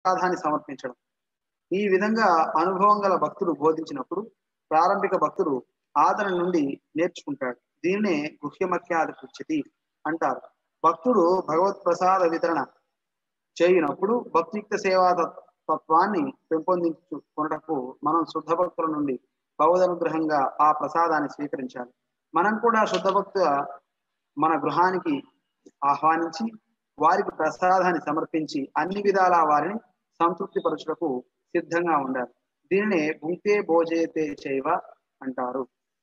ప్రసాదాన్ని సమర్పించడం ఈ విధంగా అనుభవం గల భక్తుడు బోధించినప్పుడు ప్రారంభిక భక్తుడు ఆదరణ నుండి నేర్చుకుంటాడు దీన్నే గుహ్యమఖ్యాది పృచ్చతి అంటారు భక్తుడు భగవత్ ప్రసాద వితరణ చేయనప్పుడు భక్తియుక్త సేవా తత్- తత్వాన్ని పెంపొందించుకున్నటకు మనం శుద్ధ భక్తుల నుండి భగవదనుగ్రహంగా ఆ ప్రసాదాన్ని స్వీకరించాలి మనం కూడా శుద్ధ భక్తుల మన గృహానికి ఆహ్వానించి వారికి ప్రసాదాన్ని సమర్పించి అన్ని విధాలా వారిని సంతృప్తి పరచుటకు సిద్ధంగా ఉండాలి దీనినే భుంక్తే భోజయతే చైవ అంటారు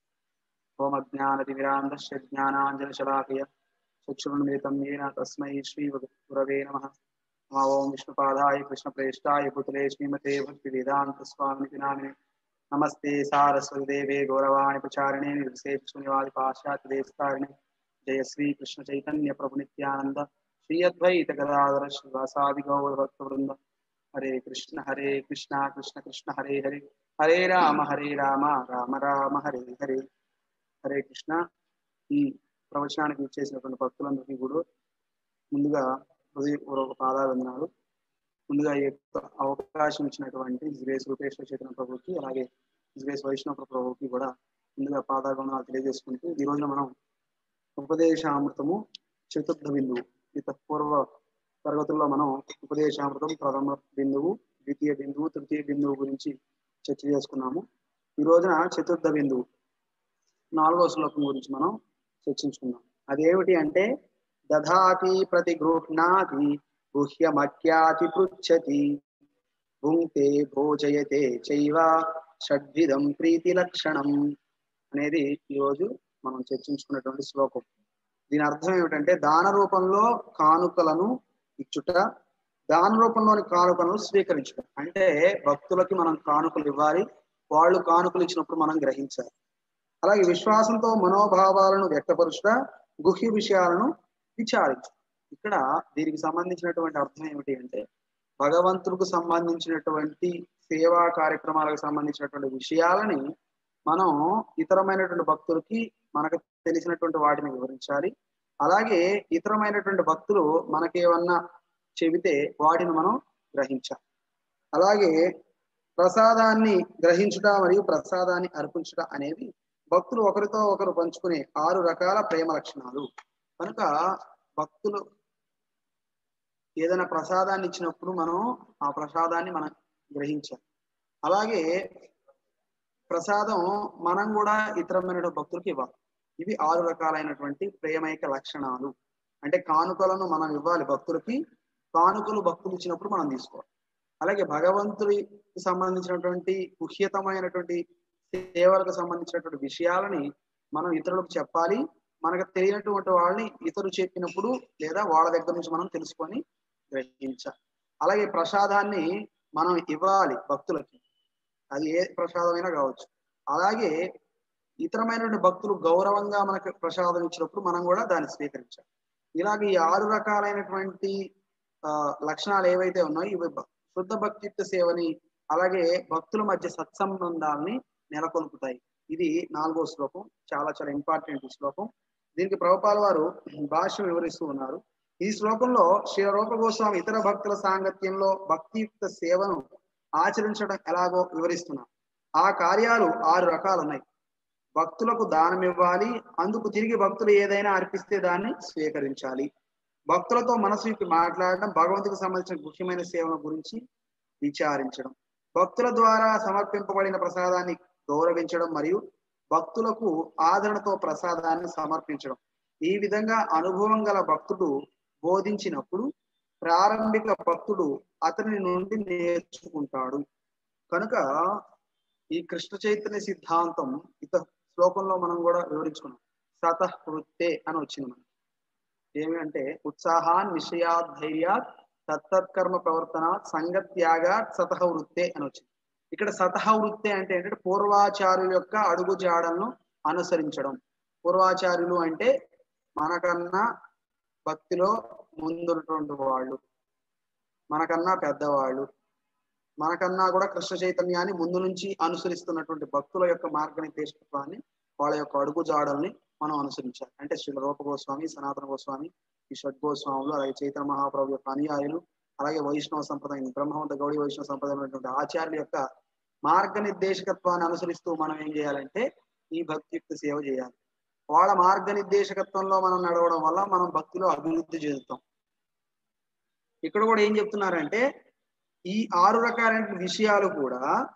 ఓమ జ్ఞాన తిమిరాంధస్య జ్ఞానాంజన శలాకయ చక్షురున్మిలితం ఏన తస్మై శ్రీ గురవే నమ నమ ఓం విష్ణుపాదాయ కృష్ణప్రేష్టాయ పుతులే శ్రీమతే భక్తి వేదాంత స్వామికి నామిని నమస్తే సారస్వతి దేవే గౌరవాణి ప్రచారిణే నిర్విశేషునివాది పాశ్చాత్య దేశకారిణి జయ శ్రీ కృష్ణ చైతన్య ప్రభు నిత్యానంద శ్రీ అద్వైత గదాధర శ్రీవాసాది గౌర భక్త వృంద హరే కృష్ణ హరే కృష్ణ కృష్ణ కృష్ణ హరే హరే హరే రామ హరే రామ రామ రామ హరే హరే హరే కృష్ణ ఈ ప్రవచనానికి ఇచ్చేసినటువంటి భక్తులందరికీ కూడా ముందుగా హృదయపూర్వక పాదాభివందనాలు ముందుగా ఈ యొక్క అవకాశం ఇచ్చినటువంటి జివేస్ రూపేశ్వర చైతన్య ప్రభుకి అలాగే జివేస్ వైష్ణవ ప్రభుకి కూడా ముందుగా పాదాభివందనాలు తెలియజేసుకుంటూ ఈ రోజున మనం ఉపదేశామృతము చతుర్థ బిందువు ఇత పూర్వ తరగతుల్లో మనం ఉపదేశామృతం ప్రథమ బిందువు ద్వితీయ బిందువు తృతీయ బిందువు గురించి చర్చ చేసుకున్నాము ఈ రోజున చతుర్థ బిందువు నాలుగో శ్లోకం గురించి మనం చర్చించుకున్నాం అదేమిటి అంటే దధాతి ప్రతిగృహ్ణాతి గుహ్యమఖ్యాతి పృచ్చతి భుంక్తే భోజయతే చైవ షడ్విధం ప్రీతి లక్షణం అనేది ఈరోజు మనం చర్చించుకున్నటువంటి శ్లోకం దీని అర్థం ఏమిటంటే దాన రూపంలో కానుకలను ఇచ్చుట దాన రూపంలోని కానుకలను స్వీకరించడం అంటే భక్తులకి మనం కానుకలు ఇవ్వాలి వాళ్ళు కానుకలు ఇచ్చినప్పుడు మనం గ్రహించాలి అలాగే విశ్వాసంతో మనోభావాలను వ్యక్తపరుచుట గుహ్య విషయాలను విచారించు ఇక్కడ దీనికి సంబంధించినటువంటి అర్థం ఏమిటి అంటే భగవంతుడికి సంబంధించినటువంటి సేవా కార్యక్రమాలకు సంబంధించినటువంటి విషయాలని మనం ఇతరమైనటువంటి భక్తులకి మనకు తెలిసినటువంటి వాటిని వివరించాలి అలాగే ఇతరమైనటువంటి భక్తులు మనకేమన్నా చెబితే వాటిని మనం గ్రహించాలి అలాగే ప్రసాదాన్ని గ్రహించుట మరియు ప్రసాదాన్ని అర్పించుట అనేవి భక్తులు ఒకరితో ఒకరు పంచుకునే ఆరు రకాల ప్రేమ లక్షణాలు కనుక భక్తులు ఏదైనా ప్రసాదాన్ని ఇచ్చినప్పుడు మనం ఆ ప్రసాదాన్ని మనం గ్రహించాలి అలాగే ప్రసాదం మనం కూడా ఇతరమైన భక్తులకు ఇవ్వాలి ఇవి ఆరు రకాలైనటువంటి ప్రేమైక లక్షణాలు అంటే కానుకలను మనం ఇవ్వాలి భక్తులకి కానుకలు భక్తులు ఇచ్చినప్పుడు మనం తీసుకోవాలి అలాగే భగవంతుడికి సంబంధించినటువంటి గుహ్యతమైనటువంటి సేవలకు సంబంధించినటువంటి విషయాలని మనం ఇతరులకు చెప్పాలి మనకు తెలియనటువంటి వాళ్ళని ఇతరులు చెప్పినప్పుడు లేదా వాళ్ళ దగ్గర నుంచి మనం తెలుసుకొని గ్రహించాలి అలాగే ప్రసాదాన్ని మనం ఇవ్వాలి భక్తులకి అది ఏ ప్రసాదమైనా కావచ్చు అలాగే ఇతరమైనటువంటి భక్తులు గౌరవంగా మనకు ప్రసాదం ఇచ్చినప్పుడు మనం కూడా దాన్ని స్వీకరించాలి ఇలాగ ఈ ఆరు రకాలైనటువంటి ఆ లక్షణాలు ఏవైతే ఉన్నాయో ఇవి భ- శుద్ధ భక్తిత్వ సేవని అలాగే భక్తుల మధ్య సత్సంబంధాలని నెలకొల్పుతాయి ఇది నాలుగో శ్లోకం చాలా చాలా ఇంపార్టెంట్ శ్లోకం దీనికి ప్రభుపాల వారు భాష్యం వివరిస్తూ ఉన్నారు ఈ శ్లోకంలో శ్రీ రూప గోస్వామి ఇతర భక్తుల సాంగత్యంలో భక్తియుక్త సేవను ఆచరించడం ఎలాగో వివరిస్తున్నారు ఆ కార్యాలు ఆరు రకాలు ఉన్నాయి భక్తులకు దానం ఇవ్వాలి అందుకు తిరిగి భక్తులు ఏదైనా అర్పిస్తే దాన్ని స్వీకరించాలి భక్తులతో మనసు విప్పి మాట్లాడడం భగవంతునికి సంబంధించిన ముఖ్యమైన సేవల గురించి విచారించడం భక్తుల ద్వారా సమర్పింపబడిన ప్రసాదాన్ని గౌరవించడం మరియు భక్తులకు ఆదరణతో ప్రసాదాన్ని సమర్పించడం ఈ విధంగా అనుభవం గల భక్తుడు బోధించినప్పుడు ప్రారంభిక భక్తుడు అతని నుండి నేర్చుకుంటాడు కనుక ఈ కృష్ణ చైతన్య సిద్ధాంతం ఇత శ్లోకంలో మనం కూడా వివరించుకున్నాం సతః వృత్తే అని వచ్చింది మనకి ఏమి అంటే ఉత్సాహాన్ విషయాధైర్యాత్ తత్తత్కర్మ ప్రవర్తన సంగత్యాగాత్ సతః వృత్తే అని వచ్చింది ఇక్కడ సతః వృత్తే అంటే ఏంటంటే పూర్వాచార్యుల యొక్క అడుగు జాడలను అనుసరించడం పూర్వాచార్యులు అంటే మనకన్నా భక్తిలో ముందున్నటువంటి వాళ్ళు మనకన్నా పెద్దవాళ్ళు మనకన్నా కూడా కృష్ణ చైతన్యాన్ని ముందు నుంచి అనుసరిస్తున్నటువంటి భక్తుల యొక్క మార్గనిర్దేశత్వాన్ని వాళ్ళ యొక్క అడుగు జాడల్ని మనం అనుసరించాలి అంటే శ్రీ రూప గోస్వామి సనాతన గోస్వామి ఈ షడ్ గోస్వాములు అలాగే చైతన్య మహాప్రభు యొక్క అనుయాయులు అలాగే వైష్ణవ సంప్రదాయం బ్రహ్మవంత గౌడి వైష్ణవ సంప్రదాయం ఉన్నటువంటి ఆచార్యుల యొక్క మార్గనిర్దేశకత్వాన్ని అనుసరిస్తూ మనం ఏం చేయాలంటే ఈ భక్తియుక్త సేవ చేయాలి వాళ్ళ మార్గనిర్దేశకత్వంలో మనం నడవడం వల్ల మనం భక్తిలో అభివృద్ధి చెందుతాం ఇక్కడ కూడా ఏం చెప్తున్నారంటే ఈ ఆరు రకాలైన విషయాలు కూడా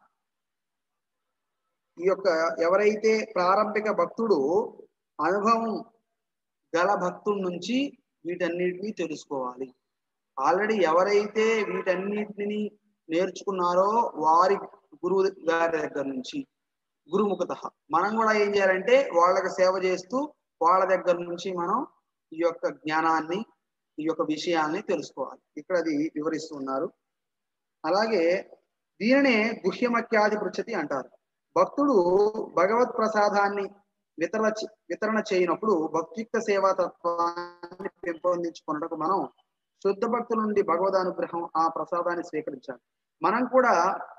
ఈ యొక్క ఎవరైతే ప్రారంభిక భక్తుడు అనుభవం గల భక్తుల నుంచి వీటన్నిటిని తెలుసుకోవాలి ఆల్రెడీ ఎవరైతే వీటన్నిటిని నేర్చుకున్నారో వారి గురువు గారి దగ్గర నుంచి గురుముఖత మనం కూడా ఏం చేయాలంటే వాళ్ళకి సేవ చేస్తూ వాళ్ళ దగ్గర నుంచి మనం ఈ యొక్క జ్ఞానాన్ని ఈ యొక్క విషయాల్ని తెలుసుకోవాలి ఇక్కడ అది వివరిస్తున్నారు అలాగే దీనినే గుహ్యమఖ్యాది పృచ్చతి అంటారు భక్తుడు భగవత్ ప్రసాదాన్ని వితరణ వితరణ చేయనప్పుడు భక్తియుక్త సేవా తత్వాన్ని పెంపొందించుకున్నటకు మనం శుద్ధ భక్తుల నుండి భగవద్ అనుగ్రహం ఆ ప్రసాదాన్ని స్వీకరించాలి మనం కూడా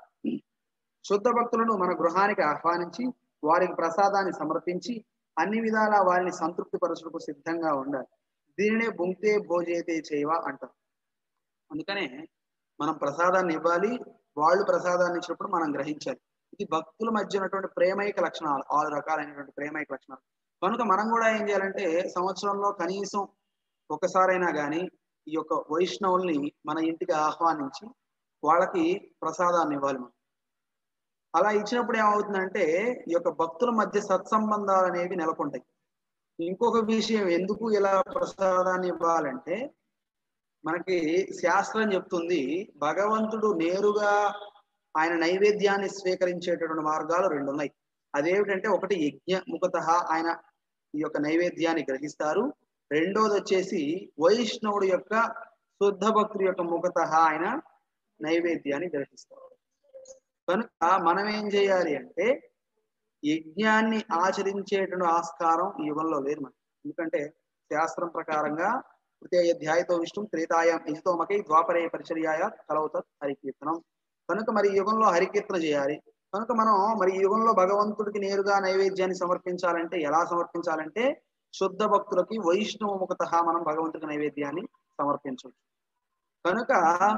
శుద్ధ భక్తులను మన గృహానికి ఆహ్వానించి వారికి ప్రసాదాన్ని సమర్పించి అన్ని విధాల వారిని సంతృప్తి పరచుటకు సిద్ధంగా ఉండాలి దీనినే బుంతే భోజేతే చేయవా అంటారు అందుకనే మనం ప్రసాదాన్ని ఇవ్వాలి వాళ్ళు ప్రసాదాన్ని ఇచ్చినప్పుడు మనం గ్రహించాలి ఇది భక్తుల మధ్య ఉన్నటువంటి ప్రేమైక లక్షణాలు ఆరు రకాలైనటువంటి ప్రేమైక లక్షణాలు కనుక మనం కూడా ఏం చేయాలంటే సంవత్సరంలో కనీసం ఒకసారైనా కానీ ఈ యొక్క వైష్ణవుల్ని మన ఇంటికి ఆహ్వానించి వాళ్ళకి ప్రసాదాన్ని ఇవ్వాలి మనం అలా ఇచ్చినప్పుడు ఏమవుతుందంటే ఈ యొక్క భక్తుల మధ్య సత్సంబంధాలు అనేవి నెలకొంటాయి ఇంకొక విషయం ఎందుకు ఇలా ప్రసాదాన్ని ఇవ్వాలంటే మనకి శాస్త్రం చెప్తుంది భగవంతుడు నేరుగా ఆయన నైవేద్యాన్ని స్వీకరించేటటువంటి మార్గాలు రెండు ఉన్నాయి అదేమిటంటే ఒకటి యజ్ఞ ముఖత ఆయన ఈ యొక్క నైవేద్యాన్ని గ్రహిస్తారు రెండోది వచ్చేసి వైష్ణవుడు యొక్క శుద్ధ భక్తుడి యొక్క ముఖత ఆయన నైవేద్యాన్ని గ్రహిస్తారు కనుక మనం ఏం చేయాలి అంటే యజ్ఞాన్ని ఆచరించేటువంటి ఆస్కారం ఈ యుగంలో లేదు మనకి ఎందుకంటే శాస్త్రం ప్రకారంగా తృతీయాధ్యాయతో విష్ణు త్రేతాయాం యజతోమకై ద్వాపరే పరిచర్యాయ కలవుత హరికీర్తనం కనుక మరి ఈ యుగంలో హరికీర్తన చేయాలి కనుక మనం మరి ఈ యుగంలో భగవంతుడికి నేరుగా నైవేద్యాన్ని సమర్పించాలంటే ఎలా సమర్పించాలంటే శుద్ధ భక్తులకి వైష్ణవ ముఖత మనం భగవంతుడికి నైవేద్యాన్ని సమర్పించవచ్చు కనుక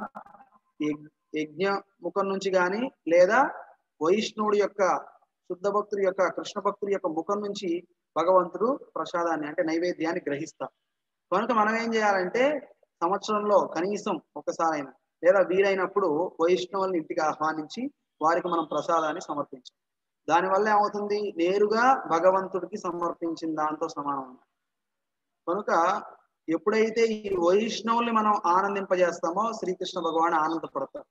యజ్ఞ ముఖం నుంచి గాని లేదా వైష్ణవుడి యొక్క శుద్ధ భక్తుడి యొక్క కృష్ణ భక్తుడి యొక్క ముఖం నుంచి భగవంతుడు ప్రసాదాన్ని అంటే నైవేద్యాన్ని గ్రహిస్తారు కనుక మనం ఏం చేయాలంటే సంవత్సరంలో కనీసం ఒకసారైనా లేదా వీలైనప్పుడు వైష్ణవుల్ని ఇంటికి ఆహ్వానించి వారికి మనం ప్రసాదాన్ని సమర్పించాలి దానివల్ల ఏమవుతుంది నేరుగా భగవంతుడికి సమర్పించిన దాంతో సమానం కనుక ఎప్పుడైతే ఈ వైష్ణవుల్ని మనం ఆనందింపజేస్తామో శ్రీకృష్ణ భగవాన్ ఆనందపడతారు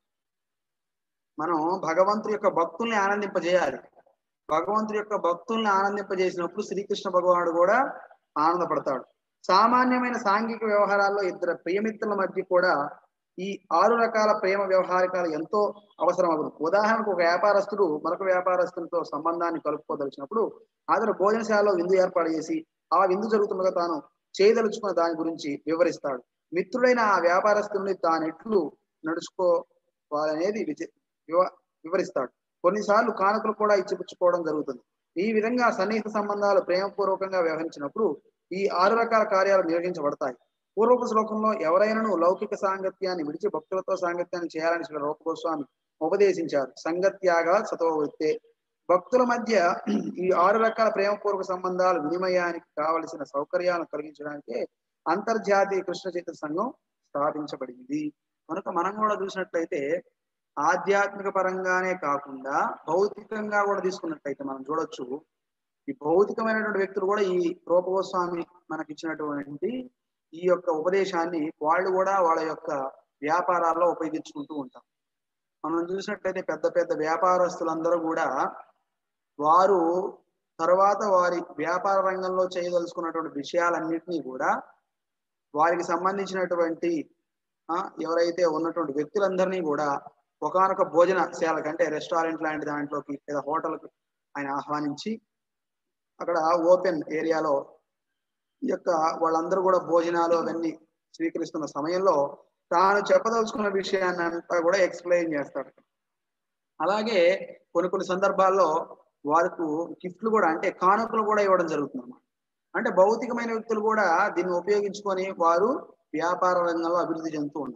మనం భగవంతుడి యొక్క భక్తుల్ని ఆనందింపజేయాలి భగవంతుడి యొక్క భక్తుల్ని ఆనందింపజేసినప్పుడు శ్రీకృష్ణ భగవానుడు కూడా ఆనందపడతాడు సామాన్యమైన సాంఘిక వ్యవహారాల్లో ఇద్దరు ప్రియమిత్రుల మధ్య కూడా ఈ ఆరు రకాల ప్రేమ వ్యవహారికాలు ఎంతో అవసరం అగును ఉదాహరణకు ఒక వ్యాపారస్తుడు మరొక వ్యాపారస్తులతో సంబంధాన్ని కలుపుకోదలిచినప్పుడు అతను భోజనశాలలో విందు ఏర్పాటు చేసి ఆ విందు జరుగుతుండగా తాను చేయదలుచుకున్న దాని గురించి వివరిస్తాడు మిత్రుడైన ఆ వ్యాపారస్తుడిని తానెట్లు నడుచుకోవాలనేది వివరిస్తాడు కొన్నిసార్లు కానుకలు కూడా ఇచ్చిపుచ్చుకోవడం జరుగుతుంది ఈ విధంగా సన్నిహిత సంబంధాలు ప్రేమపూర్వకంగా వ్యవహరించినప్పుడు ఈ ఆరు రకాల కార్యాలు నిర్వహించబడతాయి పూర్వపు శ్లోకంలో ఎవరైనాను లౌకిక సాంగత్యాన్ని విడిచి భక్తులతో సాంగత్యాన్ని చేయాలని శ్రీ రూపగోస్వామి ఉపదేశించారు సంగత్యాగా సతోవృత్తే భక్తుల మధ్య ఈ ఆరు రకాల ప్రేమపూర్వక సంబంధాలు వినిమయానికి కావలసిన సౌకర్యాలను కలిగించడానికి అంతర్జాతీయ కృష్ణ చైతన్య సంఘం స్థాపించబడింది కనుక మనం కూడా చూసినట్లయితే ఆధ్యాత్మిక పరంగానే కాకుండా భౌతికంగా కూడా తీసుకున్నట్లయితే మనం చూడొచ్చు ఈ భౌతికమైనటువంటి వ్యక్తులు కూడా ఈ రూపగోస్వామి మనకి ఇచ్చినటువంటి ఈ యొక్క ఉపదేశాన్ని వాళ్ళు కూడా వాళ్ళ యొక్క వ్యాపారాల్లో ఉపయోగించుకుంటూ ఉంటాం మనం చూసినట్లయితే పెద్ద పెద్ద వ్యాపారస్తులందరూ కూడా వారు తర్వాత వారి వ్యాపార రంగంలో చేయదలుచుకున్నటువంటి విషయాలన్నింటినీ కూడా వారికి సంబంధించినటువంటి ఎవరైతే ఉన్నటువంటి వ్యక్తులందరినీ కూడా ఒకనొక భోజనశాలకి అంటే రెస్టారెంట్ లాంటి దాంట్లోకి లేదా హోటల్కి ఆయన ఆహ్వానించి అక్కడ ఓపెన్ ఏరియాలో ఈ యొక్క వాళ్ళందరూ కూడా భోజనాలు అవన్నీ స్వీకరిస్తున్న సమయంలో తాను చెప్పదలుచుకున్న విషయాన్ని అంతా కూడా ఎక్స్ప్లెయిన్ చేస్తాడు అలాగే కొన్ని కొన్ని సందర్భాల్లో వారికి గిఫ్ట్లు కూడా అంటే కానుకలు కూడా ఇవ్వడం జరుగుతుంది అన్నమాట అంటే భౌతికమైన వ్యక్తులు కూడా దీన్ని ఉపయోగించుకొని వారు వ్యాపార రంగంలో అభివృద్ధి చెందుతూ ఉన్నారు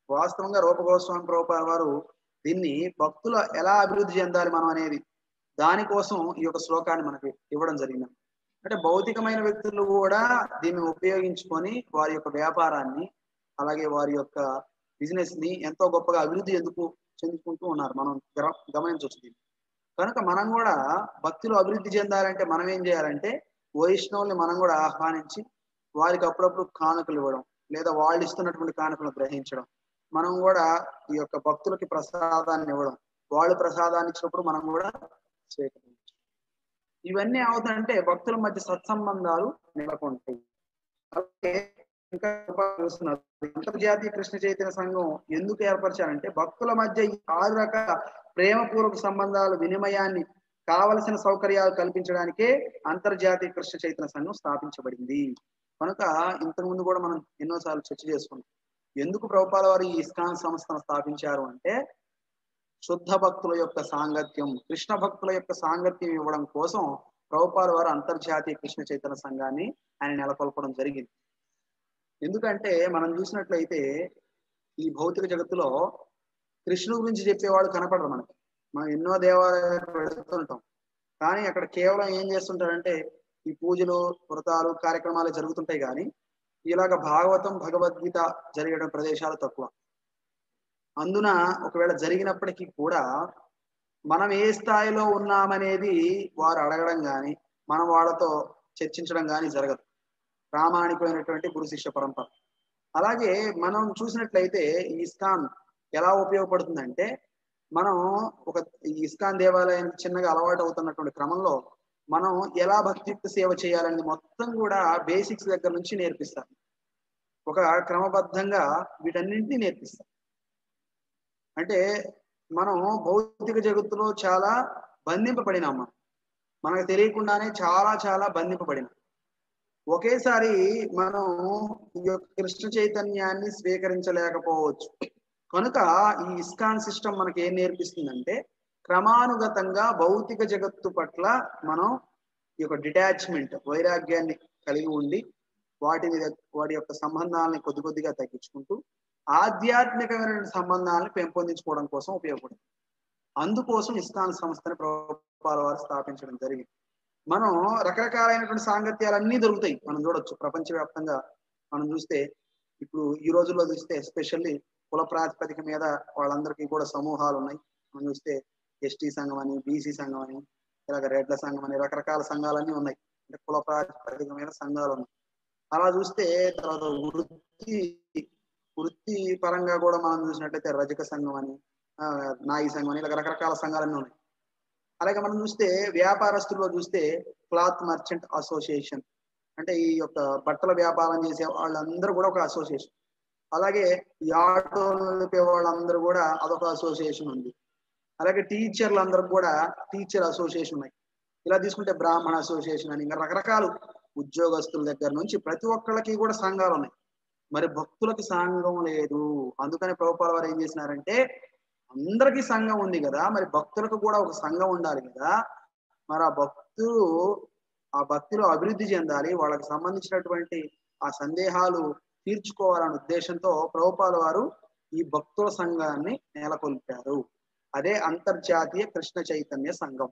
వాస్తవంగా రూపగోస్వామి ప్రభుపాద వారు దీన్ని భక్తుల ఎలా అభివృద్ధి చెందాలి మనం అనేది దానికోసం ఈ యొక్క శ్లోకాన్ని మనకి ఇవ్వడం జరిగింది అంటే భౌతికమైన వ్యక్తులు కూడా దీన్ని ఉపయోగించుకొని వారి యొక్క వ్యాపారాన్ని అలాగే వారి యొక్క బిజినెస్ ని ఎంతో గొప్పగా అభివృద్ధి ఎందుకు చెందుకుంటూ ఉన్నారు మనం గర- గమనించవచ్చు దీన్ని కనుక మనం కూడా భక్తులు అభివృద్ధి చెందాలంటే మనం ఏం చేయాలంటే వైష్ణవుల్ని మనం కూడా ఆహ్వానించి వారికి అప్పుడప్పుడు కానుకలు ఇవ్వడం లేదా వాళ్ళు ఇస్తున్నటువంటి కానుకలను గ్రహించడం మనం కూడా ఈ యొక్క భక్తులకి ప్రసాదాన్ని ఇవ్వడం వాళ్ళు ప్రసాదాన్ని ఇచ్చినప్పుడు మనం కూడా స్వీకరించాలి ఇవన్నీ అవుతాయంటే భక్తుల మధ్య సత్సంబంధాలు నెలకొంటాయి అలాగే ఇంకా చూస్తున్నారు. అంతర్జాతీయ కృష్ణ చైతన్య సంఘం ఎందుకు ఏర్పరిచారంటే భక్తుల మధ్య ఈ ఆరు రకాల ప్రేమపూర్వక సంబంధాలు వినిమయాన్ని కావలసిన సౌకర్యాలు కల్పించడానికే అంతర్జాతీయ కృష్ణ చైతన్య సంఘం స్థాపించబడింది కనుక ఇంతకు ముందు కూడా మనం ఎన్నోసార్లు చర్చ చేసుకున్నాం ఎందుకు ప్రభుపాల వారు ఈ ఇస్కాన్ సంస్థను స్థాపించారు అంటే శుద్ధ భక్తుల యొక్క సాంగత్యం కృష్ణ భక్తుల యొక్క సాంగత్యం ఇవ్వడం కోసం ప్రభుపాల వారు అంతర్జాతీయ కృష్ణ చైతన్య సంఘాన్ని ఆయన నెలకొల్పడం జరిగింది ఎందుకంటే మనం చూసినట్లయితే ఈ భౌతిక జగత్తులో కృష్ణుడు గురించి చెప్పేవాడు కనపడరు మనకి మనం ఎన్నో దేవాలయాలకు వెళుతుంటాం కానీ అక్కడ కేవలం ఏం చేస్తుంటారంటే ఈ పూజలు వ్రతాలు కార్యక్రమాలు జరుగుతుంటాయి కానీ ఇలాగ భాగవతం భగవద్గీత జరిగడం ప్రదేశాలు తక్కువ అందున ఒకవేళ జరిగినప్పటికీ కూడా మనం ఏ స్థాయిలో ఉన్నామనేది వారు అడగడం కానీ మనం వాళ్ళతో చర్చించడం కానీ జరగదు ప్రామాణికమైనటువంటి గురు శిష్య పరంపర అలాగే మనం చూసినట్లయితే ఈ ఇస్కాన్ ఎలా ఉపయోగపడుతుందంటే మనం ఒక ఈ ఇస్కాన్ దేవాలయానికి చిన్నగా అలవాటు అవుతున్నటువంటి క్రమంలో మనం ఎలా భక్తియుక్త సేవ చేయాలని మొత్తం కూడా బేసిక్స్ దగ్గర నుంచి నేర్పిస్తారు ఒక క్రమబద్ధంగా వీటన్నింటినీ నేర్పిస్తారు అంటే మనం భౌతిక జగత్తులో చాలా బంధింపబడినాం మనం మనకు తెలియకుండానే చాలా చాలా బంధింపబడినాం ఒకేసారి మనం ఈ యొక్క కృష్ణ చైతన్యాన్ని స్వీకరించలేకపోవచ్చు కనుక ఈ ఇస్కాన్ సిస్టమ్ మనకి ఏం నేర్పిస్తుందంటే క్రమానుగతంగా భౌతిక జగత్తు పట్ల మనం ఈ యొక్క డిటాచ్మెంట్ వైరాగ్యాన్ని కలిగి ఉండి వాటిని వాటి యొక్క సంబంధాలని కొద్ది కొద్దిగా తగ్గించుకుంటూ ఆధ్యాత్మికమైన సంబంధాలను పెంపొందించుకోవడం కోసం ఉపయోగపడుతుంది అందుకోసం ఇస్కాన్ సంస్థని ప్రభుత్వాల వారు స్థాపించడం జరిగింది మనం రకరకాలైనటువంటి సాంగత్యాలన్నీ దొరుకుతాయి మనం చూడొచ్చు ప్రపంచవ్యాప్తంగా మనం చూస్తే ఇప్పుడు ఈ రోజుల్లో చూస్తే ఎస్పెషల్లీ కుల ప్రాతిపదిక మీద వాళ్ళందరికీ కూడా సమూహాలు ఉన్నాయి మనం చూస్తే ఎస్టీ సంఘం అని బీసీ సంఘం అని ఇలాగ రెడ్ల సంఘం అని రకరకాల సంఘాలన్నీ ఉన్నాయి అంటే కుల ప్రాతిపదిక మీద సంఘాలు ఉన్నాయి అలా చూస్తే తర్వాత వృత్తి వృత్తి పరంగా కూడా మనం చూసినట్లయితే రజక సంఘం అని ఆ, నాయి సంఘం అని ఇలా రకరకాల సంఘాలన్నీ ఉన్నాయి అలాగే మనం చూస్తే వ్యాపారస్తుల్లో చూస్తే క్లాత్ మర్చెంట్ అసోసియేషన్ అంటే ఈ యొక్క బట్టల వ్యాపారం చేసే వాళ్ళందరూ కూడా ఒక అసోసియేషన్ అలాగే ఈ ఆటోలు నడిపే వాళ్ళందరూ కూడా అదొక అసోసియేషన్ ఉంది అలాగే టీచర్లు అందరూ కూడా టీచర్ అసోసియేషన్ ఉన్నాయి ఇలా తీసుకుంటే బ్రాహ్మణ అసోసియేషన్ అని ఇంకా రకరకాలు ఉద్యోగస్తుల దగ్గర నుంచి ప్రతి ఒక్కళ్ళకి కూడా సంఘాలు ఉన్నాయి మరి భక్తులకి సంఘం లేదు అందుకని ప్రభుపాల వారు ఏం చేసినారంటే అందరికీ సంఘం ఉంది కదా మరి భక్తులకు కూడా ఒక సంఘం ఉండాలి కదా మరి ఆ భక్తులు ఆ భక్తిలో అభివృద్ధి చెందాలి వాళ్ళకి సంబంధించినటువంటి ఆ సందేహాలు తీర్చుకోవాలనే ఉద్దేశంతో ప్రభుపాల వారు ఈ భక్తుల సంఘాన్ని నెలకొల్పారు అదే అంతర్జాతీయ కృష్ణ చైతన్య సంఘం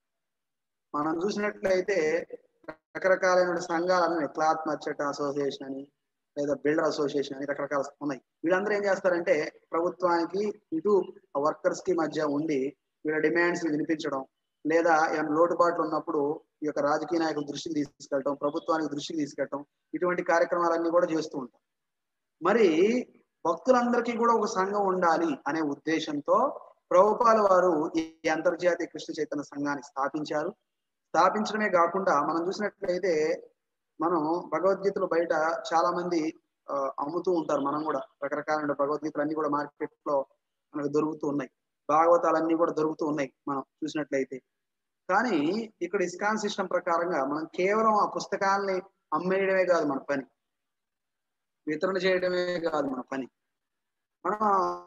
మనం చూసినట్లయితే రకరకాలైన సంఘాలు ఉన్నాయి క్లాత్ మర్చెంట్ అసోసియేషన్ అని లేదా బిల్డర్ అసోసియేషన్ అని రకరకాల ఉన్నాయి వీళ్ళందరూ ఏం చేస్తారంటే ప్రభుత్వానికి ఇటు వర్కర్స్ కి మధ్య ఉండి వీళ్ళ డిమాండ్స్ వినిపించడం లేదా ఏమైనా లోటుపాట్లు ఉన్నప్పుడు ఈ యొక్క రాజకీయ నాయకుల దృష్టికి తీసుకెళ్ళటం ప్రభుత్వానికి దృష్టికి తీసుకెళ్ళటం ఇటువంటి కార్యక్రమాలన్నీ కూడా చేస్తూ ఉంటాం మరి భక్తులందరికీ కూడా ఒక సంఘం ఉండాలి అనే ఉద్దేశంతో ప్రభుపాల వారు ఈ అంతర్జాతీయ కృష్ణ చైతన్య సంఘాన్ని స్థాపించారు స్థాపించడమే కాకుండా మనం చూసినట్లయితే మనం భగవద్గీతలు బయట చాలా మంది ఆ, అమ్ముతూ ఉంటారు మనం కూడా రకరకాల భగవద్గీతలు అన్ని కూడా మార్కెట్ లో మనకు దొరుకుతూ ఉన్నాయి భాగవతాలన్నీ కూడా దొరుకుతూ ఉన్నాయి మనం చూసినట్లయితే కానీ ఇక్కడ ఇస్కాన్ సిస్టమ్ ప్రకారంగా మనం కేవలం ఆ పుస్తకాలని అమ్మేయడమే కాదు మన పని వితరణ చేయడమే కాదు మన పని మనం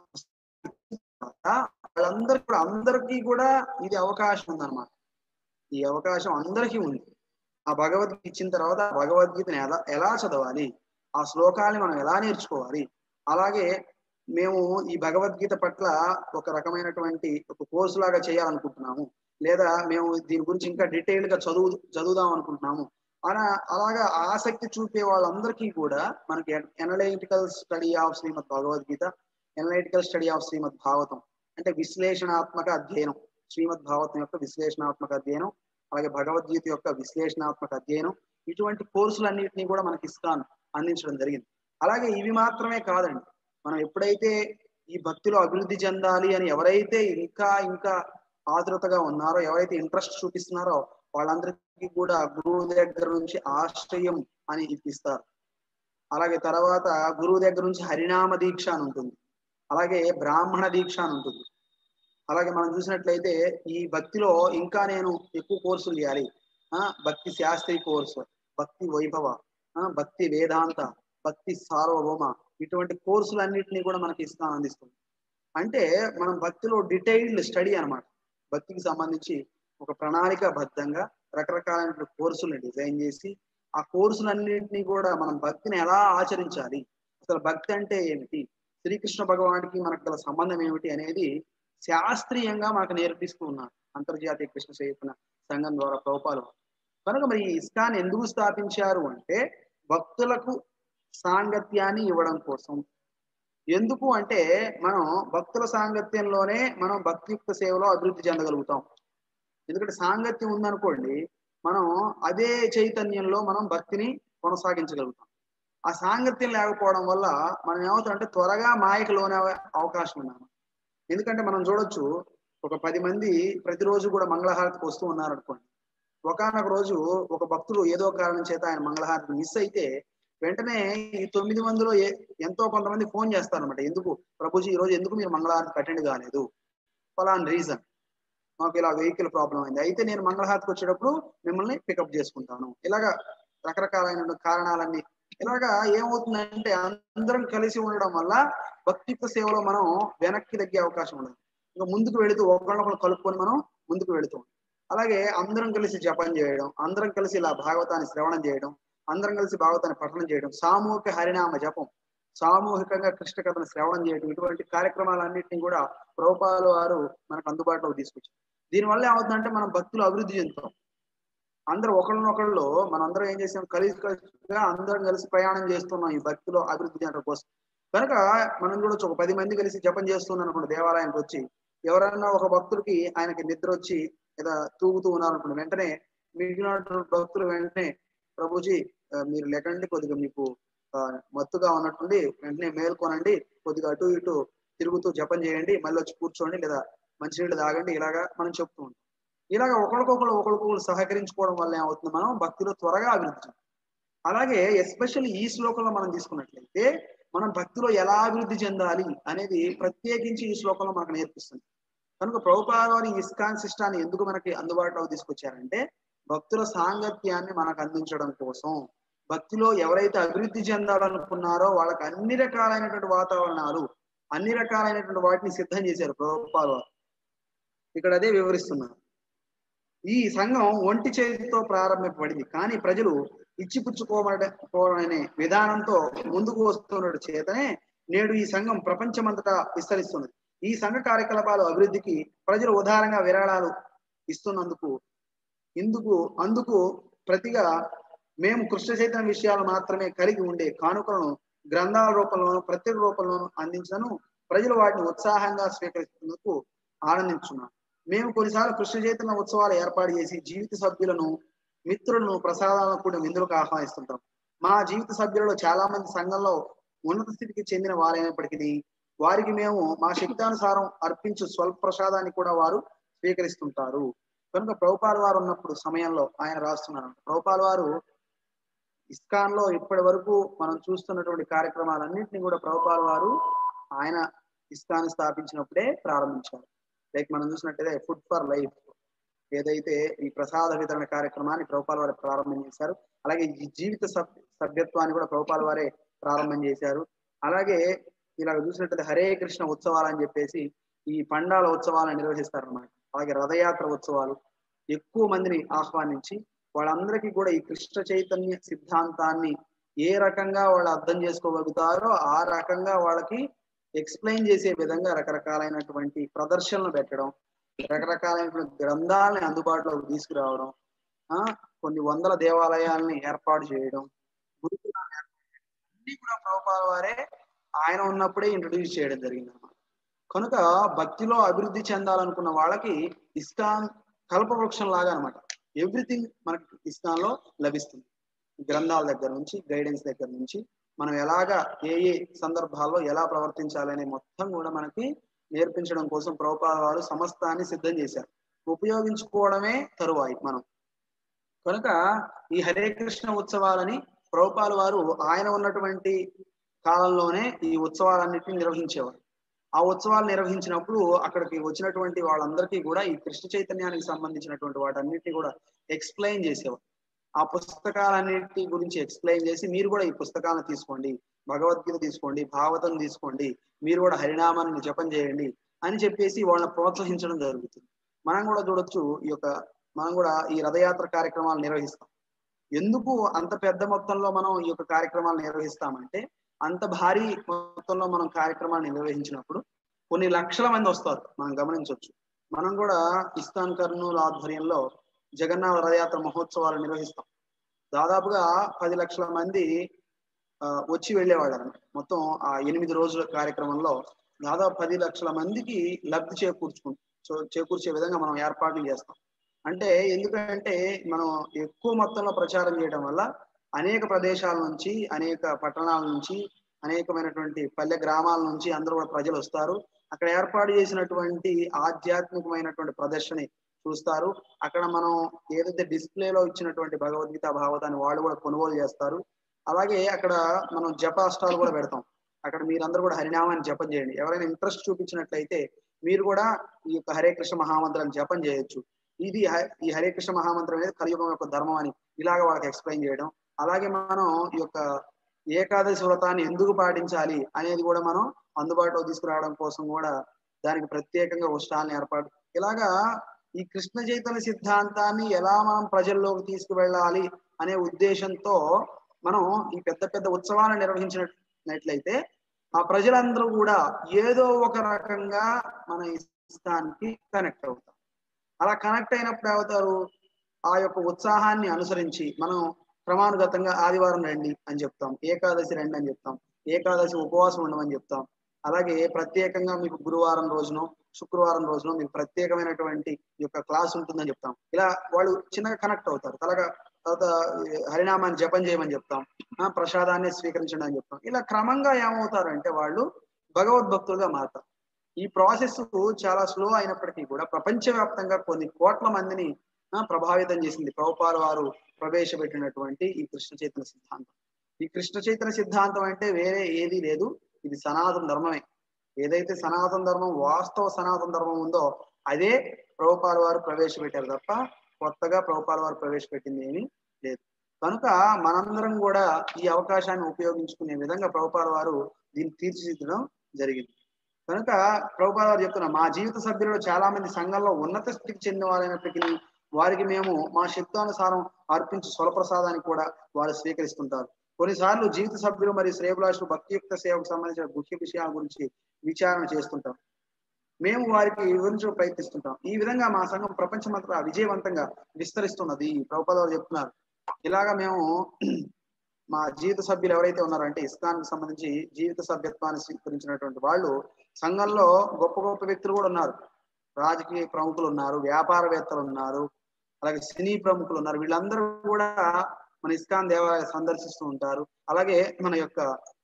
వాళ్ళందరికీ కూడా అందరికీ కూడా ఇది అవకాశం ఉందన్నమాట ఈ అవకాశం అందరికీ ఉంది ఆ భగవద్గీత ఇచ్చిన తర్వాత ఆ భగవద్గీతని ఎలా ఎలా చదవాలి ఆ శ్లోకాలని మనం ఎలా నేర్చుకోవాలి అలాగే మేము ఈ భగవద్గీత పట్ల ఒక రకమైనటువంటి ఒక కోర్సు లాగా చేయాలనుకుంటున్నాము లేదా మేము దీని గురించి ఇంకా డీటెయిల్ గా చదువు చదువుదాం అనుకుంటున్నాము అలా అలాగా ఆసక్తి చూపే వాళ్ళందరికీ కూడా మనకి analytical study of Srimad Bhagavad Gita analytical study of Srimad Bhagavatam అంటే విశ్లేషణాత్మక అధ్యయనం శ్రీమద్ భాగవతం యొక్క విశ్లేషణాత్మక అధ్యయనం అలాగే భగవద్గీత యొక్క విశ్లేషణాత్మక అధ్యయనం ఇటువంటి కోర్సులన్నింటినీ కూడా మనకి ఇస్తాను అందించడం జరిగింది అలాగే ఇవి మాత్రమే కాదండి మనం ఎప్పుడైతే ఈ భక్తిలో అభివృద్ధి చెందాలి అని ఎవరైతే ఇంకా ఇంకా ఆతృతగా ఉన్నారో ఎవరైతే ఇంట్రెస్ట్ చూపిస్తున్నారో వాళ్ళందరికీ కూడా గురువు దగ్గర నుంచి ఆశ్రయం అని ఇప్పిస్తారు అలాగే తర్వాత గురువు దగ్గర నుంచి హరినామ దీక్ష అని ఉంటుంది అలాగే బ్రాహ్మణ దీక్ష అని ఉంటుంది అలాగే మనం చూసినట్లయితే ఈ భక్తిలో ఇంకా నేను ఎక్కువ కోర్సులు చేయాలి ఆ భక్తి శాస్త్రి కోర్సు భక్తి వైభవ ఆ భక్తి వేదాంత భక్తి సార్వభౌమ ఇటువంటి కోర్సులన్నింటినీ కూడా మనకి ఇస్తాను అందిస్తుంది అంటే మనం భక్తిలో డీటెయిల్డ్ స్టడీ అన్నమాట భక్తికి సంబంధించి ఒక ప్రణాళిక బద్ధంగా రకరకాలైన కోర్సులను డిజైన్ చేసి ఆ కోర్సులన్నింటినీ కూడా మనం భక్తిని ఎలా ఆచరించాలి అసలు భక్తి అంటే ఏమిటి శ్రీకృష్ణ భగవానికి మనకు గల సంబంధం ఏమిటి అనేది శాస్త్రీయంగా మనకు నేర్పిస్తూ ఉన్నారు అంతర్జాతీయ కృష్ణ చైతన్య సంఘం ద్వారా ప్రభుపాలు కనుక మరి ఈ ఇస్కాన్ ఎందుకు స్థాపించారు అంటే భక్తులకు సాంగత్యాన్ని ఇవ్వడం కోసం ఎందుకు అంటే మనం భక్తుల సాంగత్యంలోనే మనం భక్తియుక్త సేవలో అభివృద్ధి చెందగలుగుతాం ఎందుకంటే సాంగత్యం ఉందనుకోండి మనం అదే చైతన్యంలో మనం భక్తిని కొనసాగించగలుగుతాం ఆ సాంగత్యం లేకపోవడం వల్ల మనం ఏమవుతామంటే త్వరగా మాయకు లోనే అవకాశం ఉన్నాము ఎందుకంటే మనం చూడొచ్చు ఒక పది మంది ప్రతిరోజు కూడా మంగళహారతికి వస్తూ ఉన్నారు అనుకోండి ఒకనొక రోజు ఒక భక్తుడు ఏదో కారణం చేత ఆయన మంగళహారతి మిస్ అయితే వెంటనే ఈ తొమ్మిది మందిలో ఎంతో కొంతమంది ఫోన్ చేస్తారనమాట ఎందుకు ప్రభుజీ ఈ రోజు ఎందుకు మీరు మంగళహారతికి అటెండ్ కాలేదు ఫలాన్ రీజన్ మాకు ఇలా వెహికల్ ప్రాబ్లం అయింది అయితే నేను మంగళహారతికి వచ్చేటప్పుడు మిమ్మల్ని పికప్ చేసుకుంటాను ఇలాగా రకరకాలైన కారణాలన్నీ ఇలాగా ఏమవుతుందంటే అందరం కలిసి ఉండడం వల్ల భక్తిత్వ సేవలో మనం వెనక్కి తగ్గే అవకాశం ఉండదు ఇంకా ముందుకు వెళుతూ ఒకరినొకరు కలుపుకొని మనం ముందుకు వెళుతూ అలాగే అందరం కలిసి జపం చేయడం అందరం కలిసి ఇలా భాగవతాన్ని శ్రవణం చేయడం అందరం కలిసి భాగవతాన్ని పఠనం చేయడం సామూహిక హరినామ జపం సామూహికంగా కృష్ణ కథను శ్రవణం చేయడం ఇటువంటి కార్యక్రమాలన్నింటినీ కూడా ప్రభుపాలు వారు మనకు అందుబాటులోకి తీసుకొచ్చారు దీనివల్ల ఏమవుతుందంటే మనం భక్తులు అభివృద్ధి చెందుతాం అందరూ ఒకరినొకళ్ళు మనందరం ఏం చేసాం కలిసి కలిసిగా అందరం కలిసి ప్రయాణం చేస్తున్నాం ఈ భక్తిలో అభివృద్ధి చెందడం కోసం కనుక మనం చూడొచ్చు ఒక పది మంది కలిసి జపం చేస్తున్నాం అనుకోండి దేవాలయానికి వచ్చి ఎవరైనా ఒక భక్తుడికి ఆయనకి నిద్ర వచ్చి లేదా తూగుతూ ఉన్నారనుకోండి వెంటనే మిగిలిన భక్తులు వెంటనే ప్రభుజీ మీరు లేకండి కొద్దిగా మీకు మత్తుగా ఉన్నట్టుండి వెంటనే మేల్కొనండి కొద్దిగా అటు ఇటు తిరుగుతూ జపం చేయండి మళ్ళీ వచ్చి కూర్చోండి లేదా మంచినీళ్ళు తాగండి ఇలాగా మనం చెప్తూ ఉంటాం ఇలాగ ఒకరికొకరు ఒకరికొకరు సహకరించుకోవడం వల్ల ఏమవుతుంది మనం భక్తిలో త్వరగా అభివృద్ధి అలాగే ఎస్పెషల్లీ ఈ శ్లోకంలో మనం తీసుకున్నట్లయితే మనం భక్తిలో ఎలా అభివృద్ధి చెందాలి అనేది ప్రత్యేకించి ఈ శ్లోకంలో మనకు నేర్పిస్తుంది కనుక ప్రభుపాద వారి ఇస్కాన్ సిస్టాన్ని ఎందుకు మనకి అందుబాటులోకి తీసుకొచ్చారంటే భక్తుల సాంగత్యాన్ని మనకు అందించడం కోసం భక్తిలో ఎవరైతే అభివృద్ధి చెందాలనుకున్నారో వాళ్ళకి అన్ని రకాలైనటువంటి వాతావరణాలు అన్ని రకాలైనటువంటి వాటిని సిద్ధం చేశారు ప్రభుపాద వారు ఇక్కడ అదే వివరిస్తున్నారు ఈ సంఘం ఒంటి చేతితో ప్రారంభింపబడింది కానీ ప్రజలు ఇచ్చిపుచ్చుకోవడనే విధానంతో ముందుకు వస్తున్న చేతనే నేడు ఈ సంఘం ప్రపంచమంతటా విస్తరిస్తున్నది ఈ సంఘ కార్యకలాపాలు అభివృద్ధికి ప్రజలు ఉదారంగా విరాళాలు ఇస్తున్నందుకు ఇందుకు అందుకు ప్రతిగా మేము కృష్ణ చైతన్య విషయాలు మాత్రమే కలిగి ఉండే కానుకలను గ్రంథాల రూపంలోను ప్రత్యేక రూపంలోను అందించను ప్రజలు వాటిని ఉత్సాహంగా స్వీకరిస్తున్నందుకు ఆనందించున్నాం మేము కొన్నిసార్లు కృష్ణ చైతన్య ఉత్సవాలు ఏర్పాటు చేసి జీవిత సభ్యులను మిత్రులను ప్రసాదాలను కూడా విందులకు ఆహ్వానిస్తుంటాం మా జీవిత సభ్యులలో చాలా మంది సంఘంలో ఉన్నత స్థితికి చెందిన వారైనప్పటికీ వారికి మేము మా శక్తానుసారం అర్పించు స్వల్ప ప్రసాదాన్ని కూడా వారు స్వీకరిస్తుంటారు కనుక ప్రభుపాల్ వారు ఉన్నప్పుడు సమయంలో ఆయన రాస్తున్నారు ప్రభుపాల్ వారు ఇస్కాన్ లో ఇప్పటి వరకు మనం చూస్తున్నటువంటి కార్యక్రమాలన్నింటినీ కూడా ప్రభుపాల్ వారు ఆయన ఇస్కాన్ స్థాపించినప్పుడే ప్రారంభించారు లైక్ మనం చూసినట్టయితే ఫుడ్ ఫర్ లైఫ్ ఏదైతే ఈ ప్రసాద వితరణ కార్యక్రమాన్ని ప్రభుపాల వారే ప్రారంభం చేశారు అలాగే ఈ జీవిత సభ్యత్వాన్ని కూడా ప్రభుపాల వారే ప్రారంభం చేశారు అలాగే ఇలా చూసినట్టయితే హరే కృష్ణ ఉత్సవాలు అని చెప్పేసి ఈ పండాల ఉత్సవాలను నిర్వహిస్తారు అన్నమాట అలాగే రథయాత్ర ఉత్సవాలు ఎక్కువ మందిని ఆహ్వానించి వాళ్ళందరికీ కూడా ఈ కృష్ణ చైతన్య సిద్ధాంతాన్ని ఏ రకంగా వాళ్ళు అర్థం చేసుకోగలుగుతారో ఆ రకంగా వాళ్ళకి ఎక్స్ప్లెయిన్ చేసే విధంగా రకరకాలైనటువంటి ప్రదర్శనలు పెట్టడం రకరకాలైనటువంటి గ్రంథాలని అందుబాటులోకి తీసుకురావడం ఆ కొన్ని వందల దేవాలయాల్ని ఏర్పాటు చేయడం గురుకులాన్ని ఏర్పాటు చేయడం అన్ని కూడా ప్రభుపాల వారే ఆయన ఉన్నప్పుడే ఇంట్రడ్యూస్ చేయడం జరిగింది అన్నమాట కనుక భక్తిలో అభివృద్ధి చెందాలనుకున్న వాళ్ళకి ఇస్కాన్ కల్పవృక్షం లాగా అనమాట ఎవ్రీథింగ్ మనకి ఇస్కాన్ లో లభిస్తుంది గ్రంథాల దగ్గర నుంచి గైడెన్స్ దగ్గర నుంచి మనం ఎలాగా ఏ ఏ సందర్భాల్లో ఎలా ప్రవర్తించాలనే మొత్తం కూడా మనకి నేర్పించడం కోసం ప్రభుపాద వారు సమస్తాన్ని సిద్ధం చేశారు ఉపయోగించుకోవడమే తరువాయి మనం కనుక ఈ హరే కృష్ణ ఉత్సవాలని ప్రభుపాల వారు ఆయన ఉన్నటువంటి కాలంలోనే ఈ ఉత్సవాలన్నింటినీ నిర్వహించేవారు ఆ ఉత్సవాలు నిర్వహించినప్పుడు అక్కడికి వచ్చినటువంటి వాళ్ళందరికీ కూడా ఈ కృష్ణ చైతన్యానికి సంబంధించినటువంటి వాటన్నిటిని కూడా ఎక్స్ప్లెయిన్ చేసేవారు ఆ పుస్తకాలన్నిటి గురించి ఎక్స్ప్లెయిన్ చేసి మీరు కూడా ఈ పుస్తకాలను తీసుకోండి భగవద్గీత తీసుకోండి భాగవతం తీసుకోండి మీరు కూడా హరినామాన్ని జపం చేయండి అని చెప్పేసి వాళ్ళని ప్రోత్సహించడం జరుగుతుంది మనం కూడా చూడొచ్చు ఈ యొక్క మనం కూడా ఈ రథయాత్ర కార్యక్రమాలు నిర్వహిస్తాం ఎందుకు అంత పెద్ద మొత్తంలో మనం ఈ యొక్క కార్యక్రమాలు నిర్వహిస్తామంటే అంత భారీ మొత్తంలో మనం కార్యక్రమాన్ని నిర్వహించినప్పుడు కొన్ని లక్షల మంది వస్తారు మనం గమనించవచ్చు మనం కూడా ఇస్తాన్ కర్నూలు ఆధ్వర్యంలో జగన్నాథ రథయాత్ర మహోత్సవాలు నిర్వహిస్తాం దాదాపుగా పది లక్షల మంది వచ్చి వెళ్ళేవాళ్ళు మొత్తం ఆ ఎనిమిది రోజుల కార్యక్రమంలో దాదాపు పది లక్షల మందికి లబ్ధి చేకూర్చుకు చేకూర్చే విధంగా మనం ఏర్పాట్లు చేస్తాం అంటే ఎందుకంటే మనం ఎక్కువ మొత్తంలో ప్రచారం చేయడం వల్ల అనేక ప్రదేశాల నుంచి అనేక పట్టణాల నుంచి అనేకమైనటువంటి పల్లె గ్రామాల నుంచి అందరూ కూడా ప్రజలు వస్తారు అక్కడ ఏర్పాటు చేసినటువంటి ఆధ్యాత్మికమైనటువంటి ప్రదర్శన చూస్తారు అక్కడ మనం ఏదైతే డిస్ప్లేలో ఇచ్చినటువంటి భగవద్గీత భాగవతాన్ని వాళ్ళు కూడా కొనుగోలు చేస్తారు అలాగే అక్కడ మనం జపాష్టాలు కూడా పెడతాం అక్కడ మీరందరూ కూడా హరినామాన్ని జపం చేయండి ఎవరైనా ఇంట్రెస్ట్ చూపించినట్లయితే మీరు కూడా ఈ యొక్క హరే కృష్ణ మహామంత్రాన్ని జపం చేయొచ్చు ఇది ఈ హరే కృష్ణ మహామంత్రం అనేది కలియుగం యొక్క ధర్మం అని ఇలాగ వాళ్ళకి ఎక్స్ప్లెయిన్ చేయడం అలాగే మనం ఈ యొక్క ఏకాదశి వ్రతాన్ని ఎందుకు పాటించాలి అనేది కూడా మనం అందుబాటులో తీసుకురావడం కోసం కూడా దానికి ప్రత్యేకంగా ఉష్టాలను ఏర్పాటు ఇలాగా ఈ కృష్ణ చైతన్య సిద్ధాంతాన్ని ఎలా మనం ప్రజల్లోకి తీసుకువెళ్ళాలి అనే ఉద్దేశంతో మనం ఈ పెద్ద పెద్ద ఉత్సవాలను నిర్వహించినట్లయితే ఆ ప్రజలందరూ కూడా ఏదో ఒక రకంగా మన ఇష్టానికి కనెక్ట్ అవుతారు అలా కనెక్ట్ అయినప్పుడు అవుతారు ఆ యొక్క ఉత్సాహాన్ని అనుసరించి మనం క్రమానుగతంగా ఆదివారం రండి అని చెప్తాం ఏకాదశి రండి అని చెప్తాం ఏకాదశి ఉపవాసం ఉండమని చెప్తాం అలాగే ప్రత్యేకంగా మీకు గురువారం రోజునో శుక్రవారం రోజున మీకు ప్రత్యేకమైనటువంటి యొక్క క్లాస్ ఉంటుందని చెప్తాం ఇలా వాళ్ళు చిన్నగా కనెక్ట్ అవుతారు తలగా తర్వాత హరినామాన్ని జపం చేయమని చెప్తాం ప్రసాదాన్ని స్వీకరించండి అని చెప్తాం ఇలా క్రమంగా ఏమవుతారంటే వాళ్ళు భగవద్భక్తులుగా మారుతారు ఈ ప్రాసెస్ చాలా స్లో అయినప్పటికీ కూడా ప్రపంచవ్యాప్తంగా కొన్ని కోట్ల మందిని ప్రభావితం చేసింది ప్రభుపాల వారు ప్రవేశపెట్టినటువంటి ఈ కృష్ణ చైతన్య సిద్ధాంతం ఈ కృష్ణ చైతన్య సిద్ధాంతం అంటే వేరే ఏది లేదు ఇది సనాతన ధర్మమే ఏదైతే సనాతన ధర్మం వాస్తవ సనాతన ధర్మం ఉందో అదే ప్రభుపాల వారు ప్రవేశపెట్టారు తప్ప కొత్తగా ప్రభుపాల వారు ప్రవేశపెట్టింది ఏమీ లేదు కనుక మనందరం కూడా ఈ అవకాశాన్ని ఉపయోగించుకునే విధంగా ప్రభుపాల వారు దీన్ని తీర్చిదిద్దడం జరిగింది కనుక ప్రభుపాల వారు చెప్తున్నా మా జీవిత సభ్యులలో చాలా మంది సంఘంలో ఉన్నత స్థితికి చెందిన వారైనప్పటికీ వారికి మేము మా శక్తానుసారం అర్పించు స్వలప్రసాదాన్ని కూడా వారు స్వీకరిస్తుంటారు కొన్నిసార్లు జీవిత సభ్యులు మరియు శ్రేయభిలాషులు భక్తియుక్త సేవకు సంబంధించిన ముఖ్య విషయాల గురించి విచారణ చేస్తుంటాం మేము వారికి వివరించడం ప్రయత్నిస్తుంటాం ఈ విధంగా మా సంఘం ప్రపంచమంతా విజయవంతంగా విస్తరిస్తున్నది ప్రభుపాద వారు చెప్తున్నారు ఇలాగా మేము మా జీవిత సభ్యులు ఎవరైతే ఉన్నారో అంటే ఇస్కాన్కి సంబంధించి జీవిత సభ్యత్వాన్ని స్వీకరించినటువంటి వాళ్ళు సంఘంలో గొప్ప గొప్ప వ్యక్తులు కూడా ఉన్నారు రాజకీయ ప్రముఖులు ఉన్నారు వ్యాపారవేత్తలు ఉన్నారు అలాగే సినీ ప్రముఖులు ఉన్నారు వీళ్ళందరూ కూడా మన ఇస్కాన్ దేవాలయం సందర్శిస్తూ ఉంటారు అలాగే మన యొక్క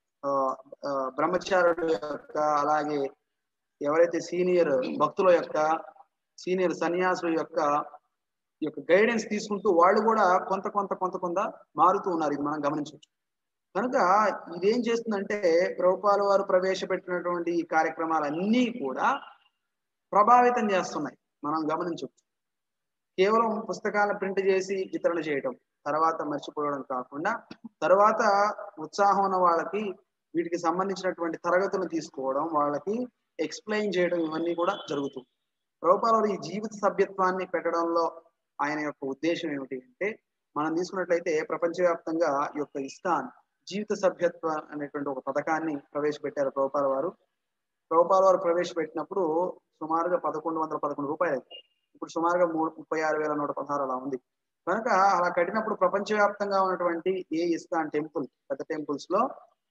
బ్రహ్మచారుల యొక్క అలాగే ఎవరైతే సీనియర్ భక్తుల యొక్క సీనియర్ సన్యాసుల యొక్క ఈ యొక్క గైడెన్స్ తీసుకుంటూ వాళ్ళు కూడా కొంత కొంత కొంత కొంత మారుతూ ఉన్నారు ఇది మనం గమనించవచ్చు కనుక ఇదేం చేస్తుందంటే ప్రభుపాల వారు ప్రవేశపెట్టినటువంటి ఈ కార్యక్రమాలన్నీ కూడా ప్రభావితం చేస్తున్నాయి మనం గమనించవచ్చు కేవలం పుస్తకాలను ప్రింట్ చేసి వితరణ చేయడం తర్వాత మర్చిపోవడం కాకుండా తర్వాత ఉత్సాహం ఉన్న వాళ్ళకి వీటికి సంబంధించినటువంటి తరగతులు తీసుకోవడం వాళ్ళకి ఎక్స్ప్లెయిన్ చేయడం ఇవన్నీ కూడా జరుగుతుంది ప్రభుపాల వారు ఈ జీవిత సభ్యత్వాన్ని పెట్టడంలో ఆయన యొక్క ఉద్దేశం ఏమిటి అంటే మనం తీసుకున్నట్లయితే ప్రపంచవ్యాప్తంగా ఈ యొక్క ఇస్కాన్ జీవిత సభ్యత్వ అనేటువంటి ఒక పథకాన్ని ప్రవేశపెట్టారు ప్రభుపాల వారు ప్రభుపాల వారు ప్రవేశపెట్టినప్పుడు సుమారుగా పదకొండు వందల పదకొండు రూపాయలు ఇప్పుడు సుమారుగా మూడు ముప్పై ఆరు వేల నూట పదహారు అలా ఉంది కనుక అలా కట్టినప్పుడు ప్రపంచవ్యాప్తంగా ఉన్నటువంటి ఏ ఇస్కాన్ టెంపుల్ పెద్ద టెంపుల్స్ లో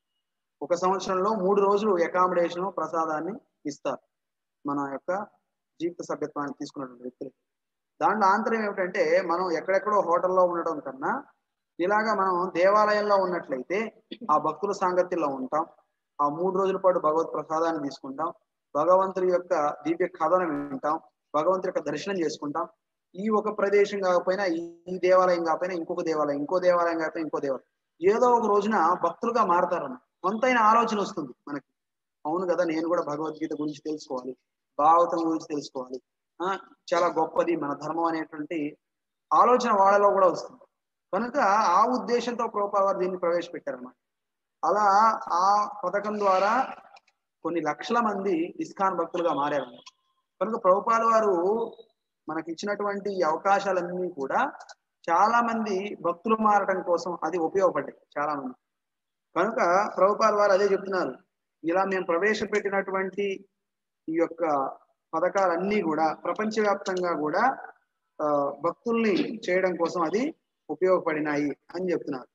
ఒక సంవత్సరంలో మూడు రోజులు అకామిడేషన్ ప్రసాదాన్ని ఇస్తారు మన యొక్క జీవిత సభ్యత్వాన్ని తీసుకున్నటువంటి వ్యక్తులు దాంట్లో ఆంతర్యం ఏమిటంటే మనం ఎక్కడెక్కడో హోటల్లో ఉండడం కన్నా ఇలాగా మనం దేవాలయంలో ఉన్నట్లయితే ఆ భక్తుల సాంగత్యంలో ఉంటాం ఆ మూడు రోజుల పాటు భగవత్ ప్రసాదాన్ని తీసుకుంటాం భగవంతుడి యొక్క దివ్య కథను వింటాం భగవంతుడి యొక్క దర్శనం చేసుకుంటాం ఈ ఒక ప్రదేశం కాకపోయినా ఈ దేవాలయం కాకపోయినా ఇంకొక దేవాలయం ఇంకో దేవాలయం కాకపోయినా ఇంకో దేవాలయం ఏదో ఒక రోజున భక్తులుగా మారతారన్న కొంతైన ఆలోచన వస్తుంది మనకి అవును కదా నేను కూడా భగవద్గీత గురించి తెలుసుకోవాలి భాగవతం గురించి తెలుసుకోవాలి ఆ చాలా గొప్పది మన ధర్మం అనేటువంటి ఆలోచన వాళ్ళలో కూడా వస్తుంది కనుక ఆ ఉద్దేశంతో ప్రభుపాద వారు దీన్ని ప్రవేశపెట్టారన్నమాట అలా ఆ పథకం ద్వారా కొన్ని లక్షల మంది ఇస్కాన్ భక్తులుగా మారారు కనుక ప్రభుపాల వారు మనకి ఇచ్చినటువంటి ఈ అవకాశాలన్నీ కూడా చాలా మంది భక్తులు మారడం కోసం అది ఉపయోగపడ్డాయి చాలా మంది కనుక ప్రభుపాల వారు అదే చెప్తున్నారు ఇలా మేము ప్రవేశపెట్టినటువంటి ఈ యొక్క పథకాలన్నీ కూడా ప్రపంచవ్యాప్తంగా కూడా ఆ భక్తుల్ని చేయడం కోసం అది ఉపయోగపడినాయి అని చెప్తున్నారు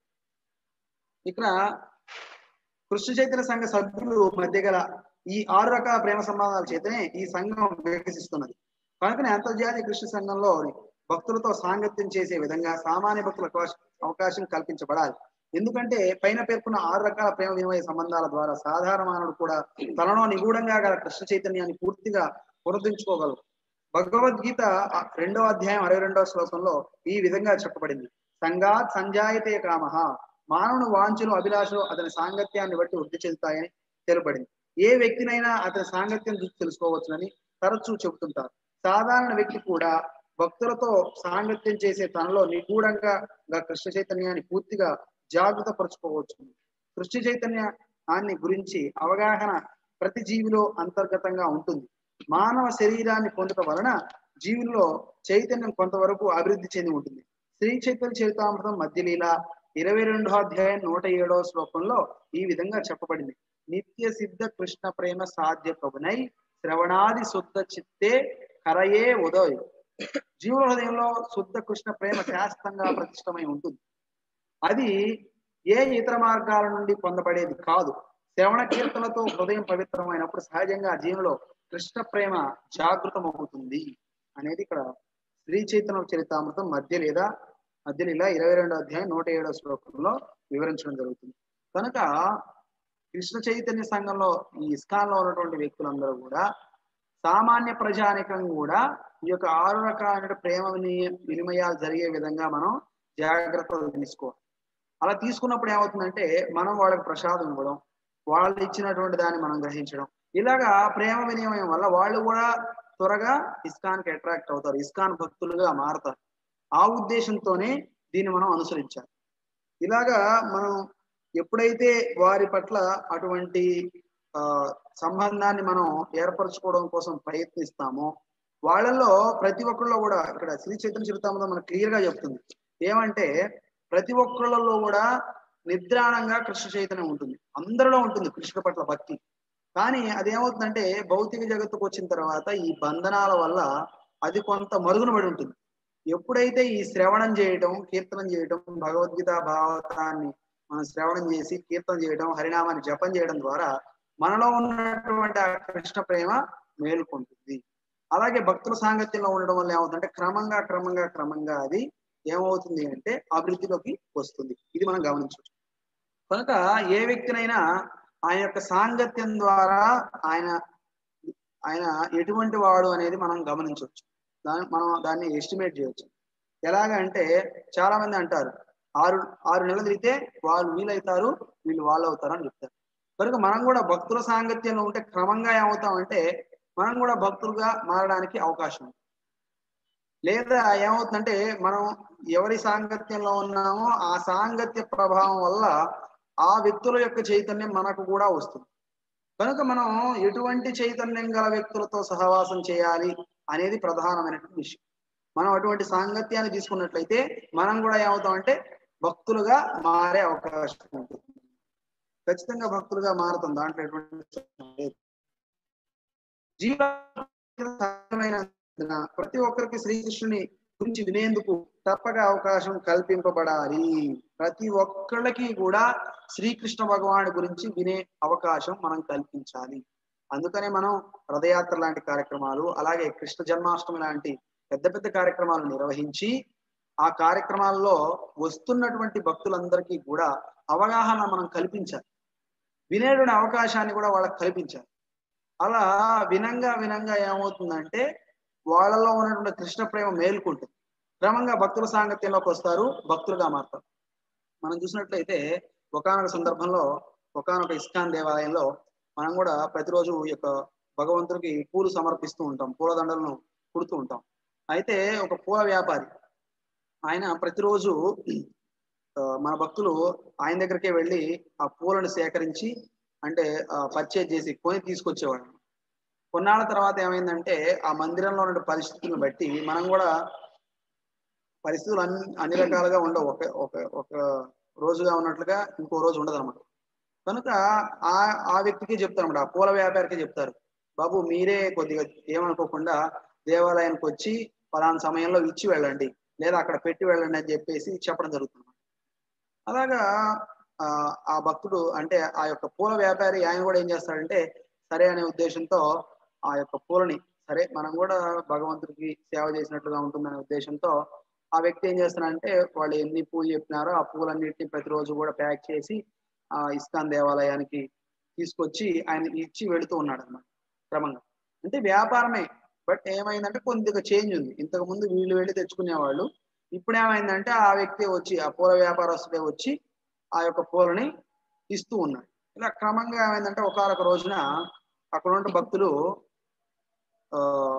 ఇక్కడ కృష్ణ చైతన్య సంఘ సభ్యులు మధ్య గల ఈ ఆరు రకాల ప్రేమ సంబంధాల చేతనే ఈ సంఘం వికసిస్తున్నది కనుకనే అంతర్జాతీయ కృష్ణ సంఘంలో భక్తులతో సాంగత్యం చేసే విధంగా సామాన్య భక్తులకు అవకాశం కల్పించబడాలి ఎందుకంటే పైన పేర్కొన్న ఆరు రకాల ప్రేమ వినిమయ సంబంధాల ద్వారా సాధారణ మానవుడు కూడా తనలో నిగూఢంగా గల కృష్ణ చైతన్యాన్ని పూర్తిగా పునరుద్ధరించుకోగలరు భగవద్గీత రెండవ అధ్యాయం అరవై రెండవ శ్లోకంలో ఈ విధంగా చెప్పబడింది సంగాత్ సంజాయతే కామ మానవుని వాంఛలు అభిలాషలు అతని సాంగత్యాన్ని బట్టి వృద్ధి చెందుతాయని తెలుపబడింది ఏ వ్యక్తినైనా అతని సాంగత్యం చూసి తెలుసుకోవచ్చునని తరచూ చెబుతుంటారు సాధారణ వ్యక్తి కూడా భక్తులతో సాంగత్యం చేసే తనలో నిగూఢంగా కృష్ణ చైతన్యాన్ని పూర్తిగా జాగృత పరుచుకోవచ్చు కృష్ణ చైతన్యాన్ని గురించి అవగాహన ప్రతి జీవిలో అంతర్గతంగా ఉంటుంది మానవ శరీరాన్ని పొందటం వలన జీవుల్లో చైతన్యం కొంతవరకు అభివృద్ధి చెంది ఉంటుంది శ్రీ చైతన్య చరితామృతం మధ్యలీల ఇరవై రెండో అధ్యాయం నూట ఏడవ శ్లోకంలో ఈ విధంగా చెప్పబడింది నిత్య సిద్ధ కృష్ణ ప్రేమ సాధ్య ప్రభునై శ్రవణాది శుద్ధ చిత్తే కరయే ఉదయ్ జీవుల హృదయంలో శుద్ధ కృష్ణ ప్రేమ శాస్త్రంగా ప్రతిష్టమై ఉంటుంది అది ఏ ఇతర మార్గాల నుండి పొందబడేది కాదు శ్రవణ కీర్తనతో హృదయం పవిత్రమైనప్పుడు సహజంగా జీవులో కృష్ణ ప్రేమ జాగృతమవుతుంది అనేది ఇక్కడ శ్రీ చైతన్య చరితామృతం మధ్య లేదా మధ్య ఇలా ఇరవై రెండో అధ్యాయం నూట ఏడో శ్లోకంలో వివరించడం జరుగుతుంది కనుక కృష్ణ చైతన్య సంఘంలో ఈ ఇస్కాన్లో ఉన్నటువంటి వ్యక్తులందరూ కూడా సామాన్య ప్రజానికం కూడా ఈ యొక్క ఆరు రకాలైన ప్రేమ వినిమయాలు జరిగే విధంగా మనం జాగ్రత్తలు తీసుకోవాలి అలా తీసుకున్నప్పుడు ఏమవుతుందంటే మనం వాళ్ళకి ప్రసాదం ఇవ్వడం వాళ్ళు ఇచ్చినటువంటి దాన్ని మనం గ్రహించడం ఇలాగా ప్రేమ వినిమయం వల్ల వాళ్ళు కూడా త్వరగా ఇస్కాన్ కి అట్రాక్ట్ అవుతారు ఇస్కాన్ భక్తులుగా మారతారు ఆ ఉద్దేశంతోనే దీన్ని మనం అనుసరించాలి ఇలాగా మనం ఎప్పుడైతే వారి పట్ల అటువంటి ఆ సంబంధాన్ని మనం ఏర్పరచుకోవడం కోసం ప్రయత్నిస్తామో వాళ్ళల్లో ప్రతి ఒక్కళ్ళలో కూడా ఇక్కడ శ్రీ చైతన్య చరితామృతం మనకు క్లియర్ గా చెప్తుంది ఏమంటే ప్రతి ఒక్కళ్ళలో కూడా నిద్రాణంగా కృష్ణ చైతన్యం ఉంటుంది అందరిలో ఉంటుంది కృష్ణ పట్ల భక్తి కానీ అదేమవుతుందంటే భౌతిక జగత్తుకు వచ్చిన తర్వాత ఈ బంధనాల వల్ల అది కొంత మరుగున పడి ఉంటుంది ఎప్పుడైతే ఈ శ్రవణం చేయటం కీర్తనం చేయటం భగవద్గీత భావతాన్ని మనం శ్రవణం చేసి కీర్తన చేయడం హరినామాన్ని జపం చేయడం ద్వారా మనలో ఉన్నటువంటి ఆ కృష్ణ ప్రేమ మేలుకుంటుంది అలాగే భక్తుల సాంగత్యంలో ఉండడం వల్ల ఏమవుతుందంటే క్రమంగా క్రమంగా క్రమంగా అది ఏమవుతుంది అంటే అభివృద్ధిలోకి వస్తుంది ఇది మనం గమనించవచ్చు కనుక ఏ వ్యక్తినైనా ఆయన యొక్క సాంగత్యం ద్వారా ఆయన ఆయన ఎటువంటి వాడు అనేది మనం గమనించవచ్చు దాన్ని మనం దాన్ని ఎస్టిమేట్ చేయొచ్చు ఎలాగంటే చాలా మంది అంటారు ఆరు ఆరు నెలలు తిరిగితే వాళ్ళు వీలవుతారు వీళ్ళు వాళ్ళు అవుతారు అని చెప్తారు కనుక మనం కూడా భక్తుల సాంగత్యంలో ఉంటే క్రమంగా ఏమవుతామంటే మనం కూడా భక్తులుగా మారడానికి అవకాశం ఉంది లేదా ఏమవుతుందంటే మనం ఎవరి సాంగత్యంలో ఉన్నామో ఆ సాంగత్య ప్రభావం వల్ల ఆ వ్యక్తుల యొక్క చైతన్యం మనకు కూడా వస్తుంది కనుక మనం ఎటువంటి చైతన్యం గల వ్యక్తులతో సహవాసం చేయాలి అనేది ప్రధానమైనటువంటి విషయం మనం అటువంటి సాంగత్యాన్ని తీసుకున్నట్లయితే మనం కూడా ఏమవుతామంటే భక్తులుగా మారే అవకాశం ఉంటుంది ఖచ్చితంగా భక్తులుగా మారుతాం దాంట్లో ఎటువంటి జీవన ప్రతి ఒక్కరికి శ్రీకృష్ణుని గురించి వినేందుకు తప్పక అవకాశం కల్పింపబడాలి ప్రతి ఒక్కళ్ళకి కూడా శ్రీకృష్ణ భగవానుడి గురించి వినే అవకాశం మనం కల్పించాలి అందుకనే మనం రథయాత్ర లాంటి కార్యక్రమాలు అలాగే కృష్ణ జన్మాష్టమి లాంటి పెద్ద పెద్ద కార్యక్రమాలు నిర్వహించి ఆ కార్యక్రమాల్లో వస్తున్నటువంటి భక్తులందరికీ కూడా అవగాహన మనం కల్పించాలి వినేటువంటి అవకాశాన్ని కూడా వాళ్ళకి కల్పించాలి అలా వినంగా వినంగా ఏమవుతుందంటే వాళ్ళలో ఉన్నటువంటి కృష్ణ ప్రేమ మేలుకుంటుంది క్రమంగా భక్తుల సాంగత్యంలోకి వస్తారు భక్తులుగా మారుతారు మనం చూసినట్లయితే ఒకనొక సందర్భంలో ఒకనొక ఇస్కాన్ దేవాలయంలో మనం కూడా ప్రతిరోజు ఈ యొక్క భగవంతుడికి పూలు సమర్పిస్తూ ఉంటాం పూలదండలను కుడుతూ ఉంటాం అయితే ఒక పూల వ్యాపారి ఆయన ప్రతిరోజు మన భక్తులు ఆయన దగ్గరికే వెళ్ళి ఆ పూలను సేకరించి అంటే పర్చేజ్ చేసి కొని తీసుకొచ్చేవాడు కొన్నాళ్ళ తర్వాత ఏమైందంటే ఆ మందిరంలో ఉన్న పరిస్థితులను బట్టి మనం కూడా పరిస్థితులు అన్ని అన్ని రకాలుగా ఉండవు ఒక ఒక ఒక రోజుగా ఉన్నట్లుగా ఇంకో రోజు ఉండదు అనమాట కనుక ఆ ఆ వ్యక్తికి చెప్తారు అనమాట ఆ పూల వ్యాపారికి చెప్తారు బాబు మీరే కొద్దిగా ఏమనుకోకుండా దేవాలయానికి వచ్చి పలానా సమయంలో ఇచ్చి వెళ్ళండి లేదా అక్కడ పెట్టి వెళ్ళండి అని చెప్పేసి చెప్పడం జరుగుతుంది అలాగా ఆ భక్తుడు అంటే ఆ యొక్క పూల వ్యాపారి ఆయన కూడా ఏం చేస్తాడంటే సరే అనే ఉద్దేశంతో ఆ యొక్క పూలని సరే మనం కూడా భగవంతుడికి సేవ చేసినట్లుగా ఉంటుందనే ఉద్దేశంతో ఆ వ్యక్తి ఏం చేస్తాడంటే వాళ్ళు ఎన్ని పూలు చెప్పినారో ఆ పూలన్నిటిని ప్రతిరోజు కూడా ప్యాక్ చేసి ఆ ఇస్కాన్ దేవాలయానికి తీసుకొచ్చి ఆయన ఇచ్చి వెళుతూ ఉన్నాడు అన్నమాట క్రమంగా అంటే వ్యాపారమే బట్ ఏమైందంటే కొద్దిగా చేంజ్ ఉంది ఇంతకు ముందు వీళ్ళు వెళ్ళి తెచ్చుకునేవాళ్ళు ఇప్పుడు ఏమైందంటే ఆ వ్యక్తి వచ్చి ఆ పూల వ్యాపారస్తుడే వచ్చి ఆ యొక్క పూలని ఇస్తూ ఉన్నాడు ఇలా క్రమంగా ఏమైందంటే ఒకనొక రోజున అక్కడ ఉన్న భక్తులు ఆ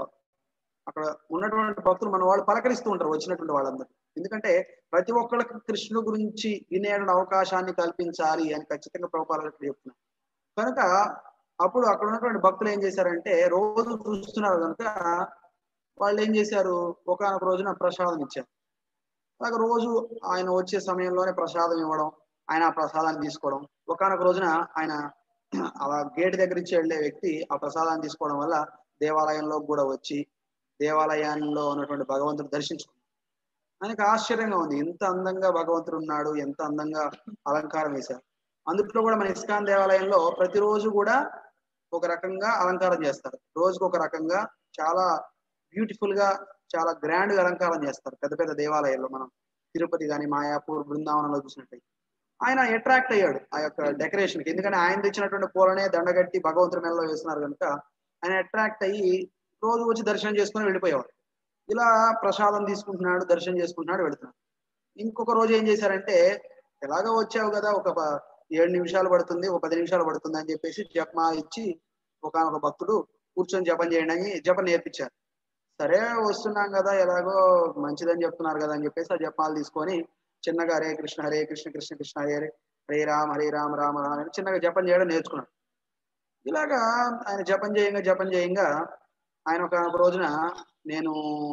అక్కడ ఉన్నటువంటి భక్తులు మన వాళ్ళు పలకరిస్తూ ఉంటారు వచ్చినటువంటి వాళ్ళందరూ ఎందుకంటే ప్రతి ఒక్కళ్ళకి కృష్ణుడు గురించి వినేటువంటి అవకాశాన్ని కల్పించాలి అని ఖచ్చితంగా ప్రభుపాలు చెప్తున్నారు కనుక అప్పుడు అక్కడ ఉన్నటువంటి భక్తులు ఏం చేశారంటే రోజు చూస్తున్నారు కనుక వాళ్ళు ఏం చేశారు ఒకనొక రోజున ప్రసాదం ఇచ్చారు అలాగే రోజు ఆయన వచ్చే సమయంలోనే ప్రసాదం ఇవ్వడం ఆయన ఆ ప్రసాదాన్ని తీసుకోవడం ఒకనొక రోజున ఆయన అలా గేట్ దగ్గర నుంచి వెళ్ళే వ్యక్తి ఆ ప్రసాదాన్ని తీసుకోవడం వల్ల దేవాలయంలో కూడా వచ్చి దేవాలయాల్లో ఉన్నటువంటి భగవంతుడు దర్శించుకున్నాడు ఆయనకు ఆశ్చర్యంగా ఉంది ఎంత అందంగా భగవంతుడు ఉన్నాడు ఎంత అందంగా అలంకారం వేశారు అందులో కూడా మన ఇస్కాన్ దేవాలయంలో ప్రతిరోజు కూడా ఒక రకంగా అలంకారం చేస్తారు రోజుకు ఒక రకంగా చాలా బ్యూటిఫుల్ గా చాలా గ్రాండ్ గా అలంకారం చేస్తారు పెద్ద పెద్ద దేవాలయాల్లో మనం తిరుపతి కానీ మాయాపూర్ బృందావనంలో చూసినట్టయితే ఆయన అట్రాక్ట్ అయ్యాడు ఆ యొక్క డెకరేషన్ కి ఎందుకంటే ఆయన తెచ్చినటువంటి పూలనే దండగట్టి భగవంతుడి మెడలో వేస్తున్నారు కనుక ఆయన అట్రాక్ట్ అయ్యి రోజు వచ్చి దర్శనం చేసుకుని వెళ్ళిపోయేవాడు ఇలా ప్రసాదం తీసుకుంటున్నాడు దర్శనం చేసుకుంటున్నాడు వెళుతున్నాడు ఇంకొక రోజు ఏం చేశారంటే ఎలాగో వచ్చావు కదా ఒక ఏడు నిమిషాలు పడుతుంది ఒక పది నిమిషాలు పడుతుంది అని చెప్పేసి జపమా ఇచ్చి ఒక ఒక భక్తుడు కూర్చొని జపం చేయండి అని జపం నేర్పించారు సరే వస్తున్నాం కదా ఎలాగో మంచిదని చెప్తున్నారు కదా అని చెప్పేసి ఆ జపాలు తీసుకొని చిన్నగా హరే కృష్ణ హరే కృష్ణ కృష్ణ కృష్ణ హరే హరే హరే రామ హరే రామ రామ రామ అని చిన్నగా జపం చేయడం నేర్చుకున్నాడు ఇలాగా ఆయన జపం చేయంగా జపం చేయంగా ఆయన ఒక రోజున నేను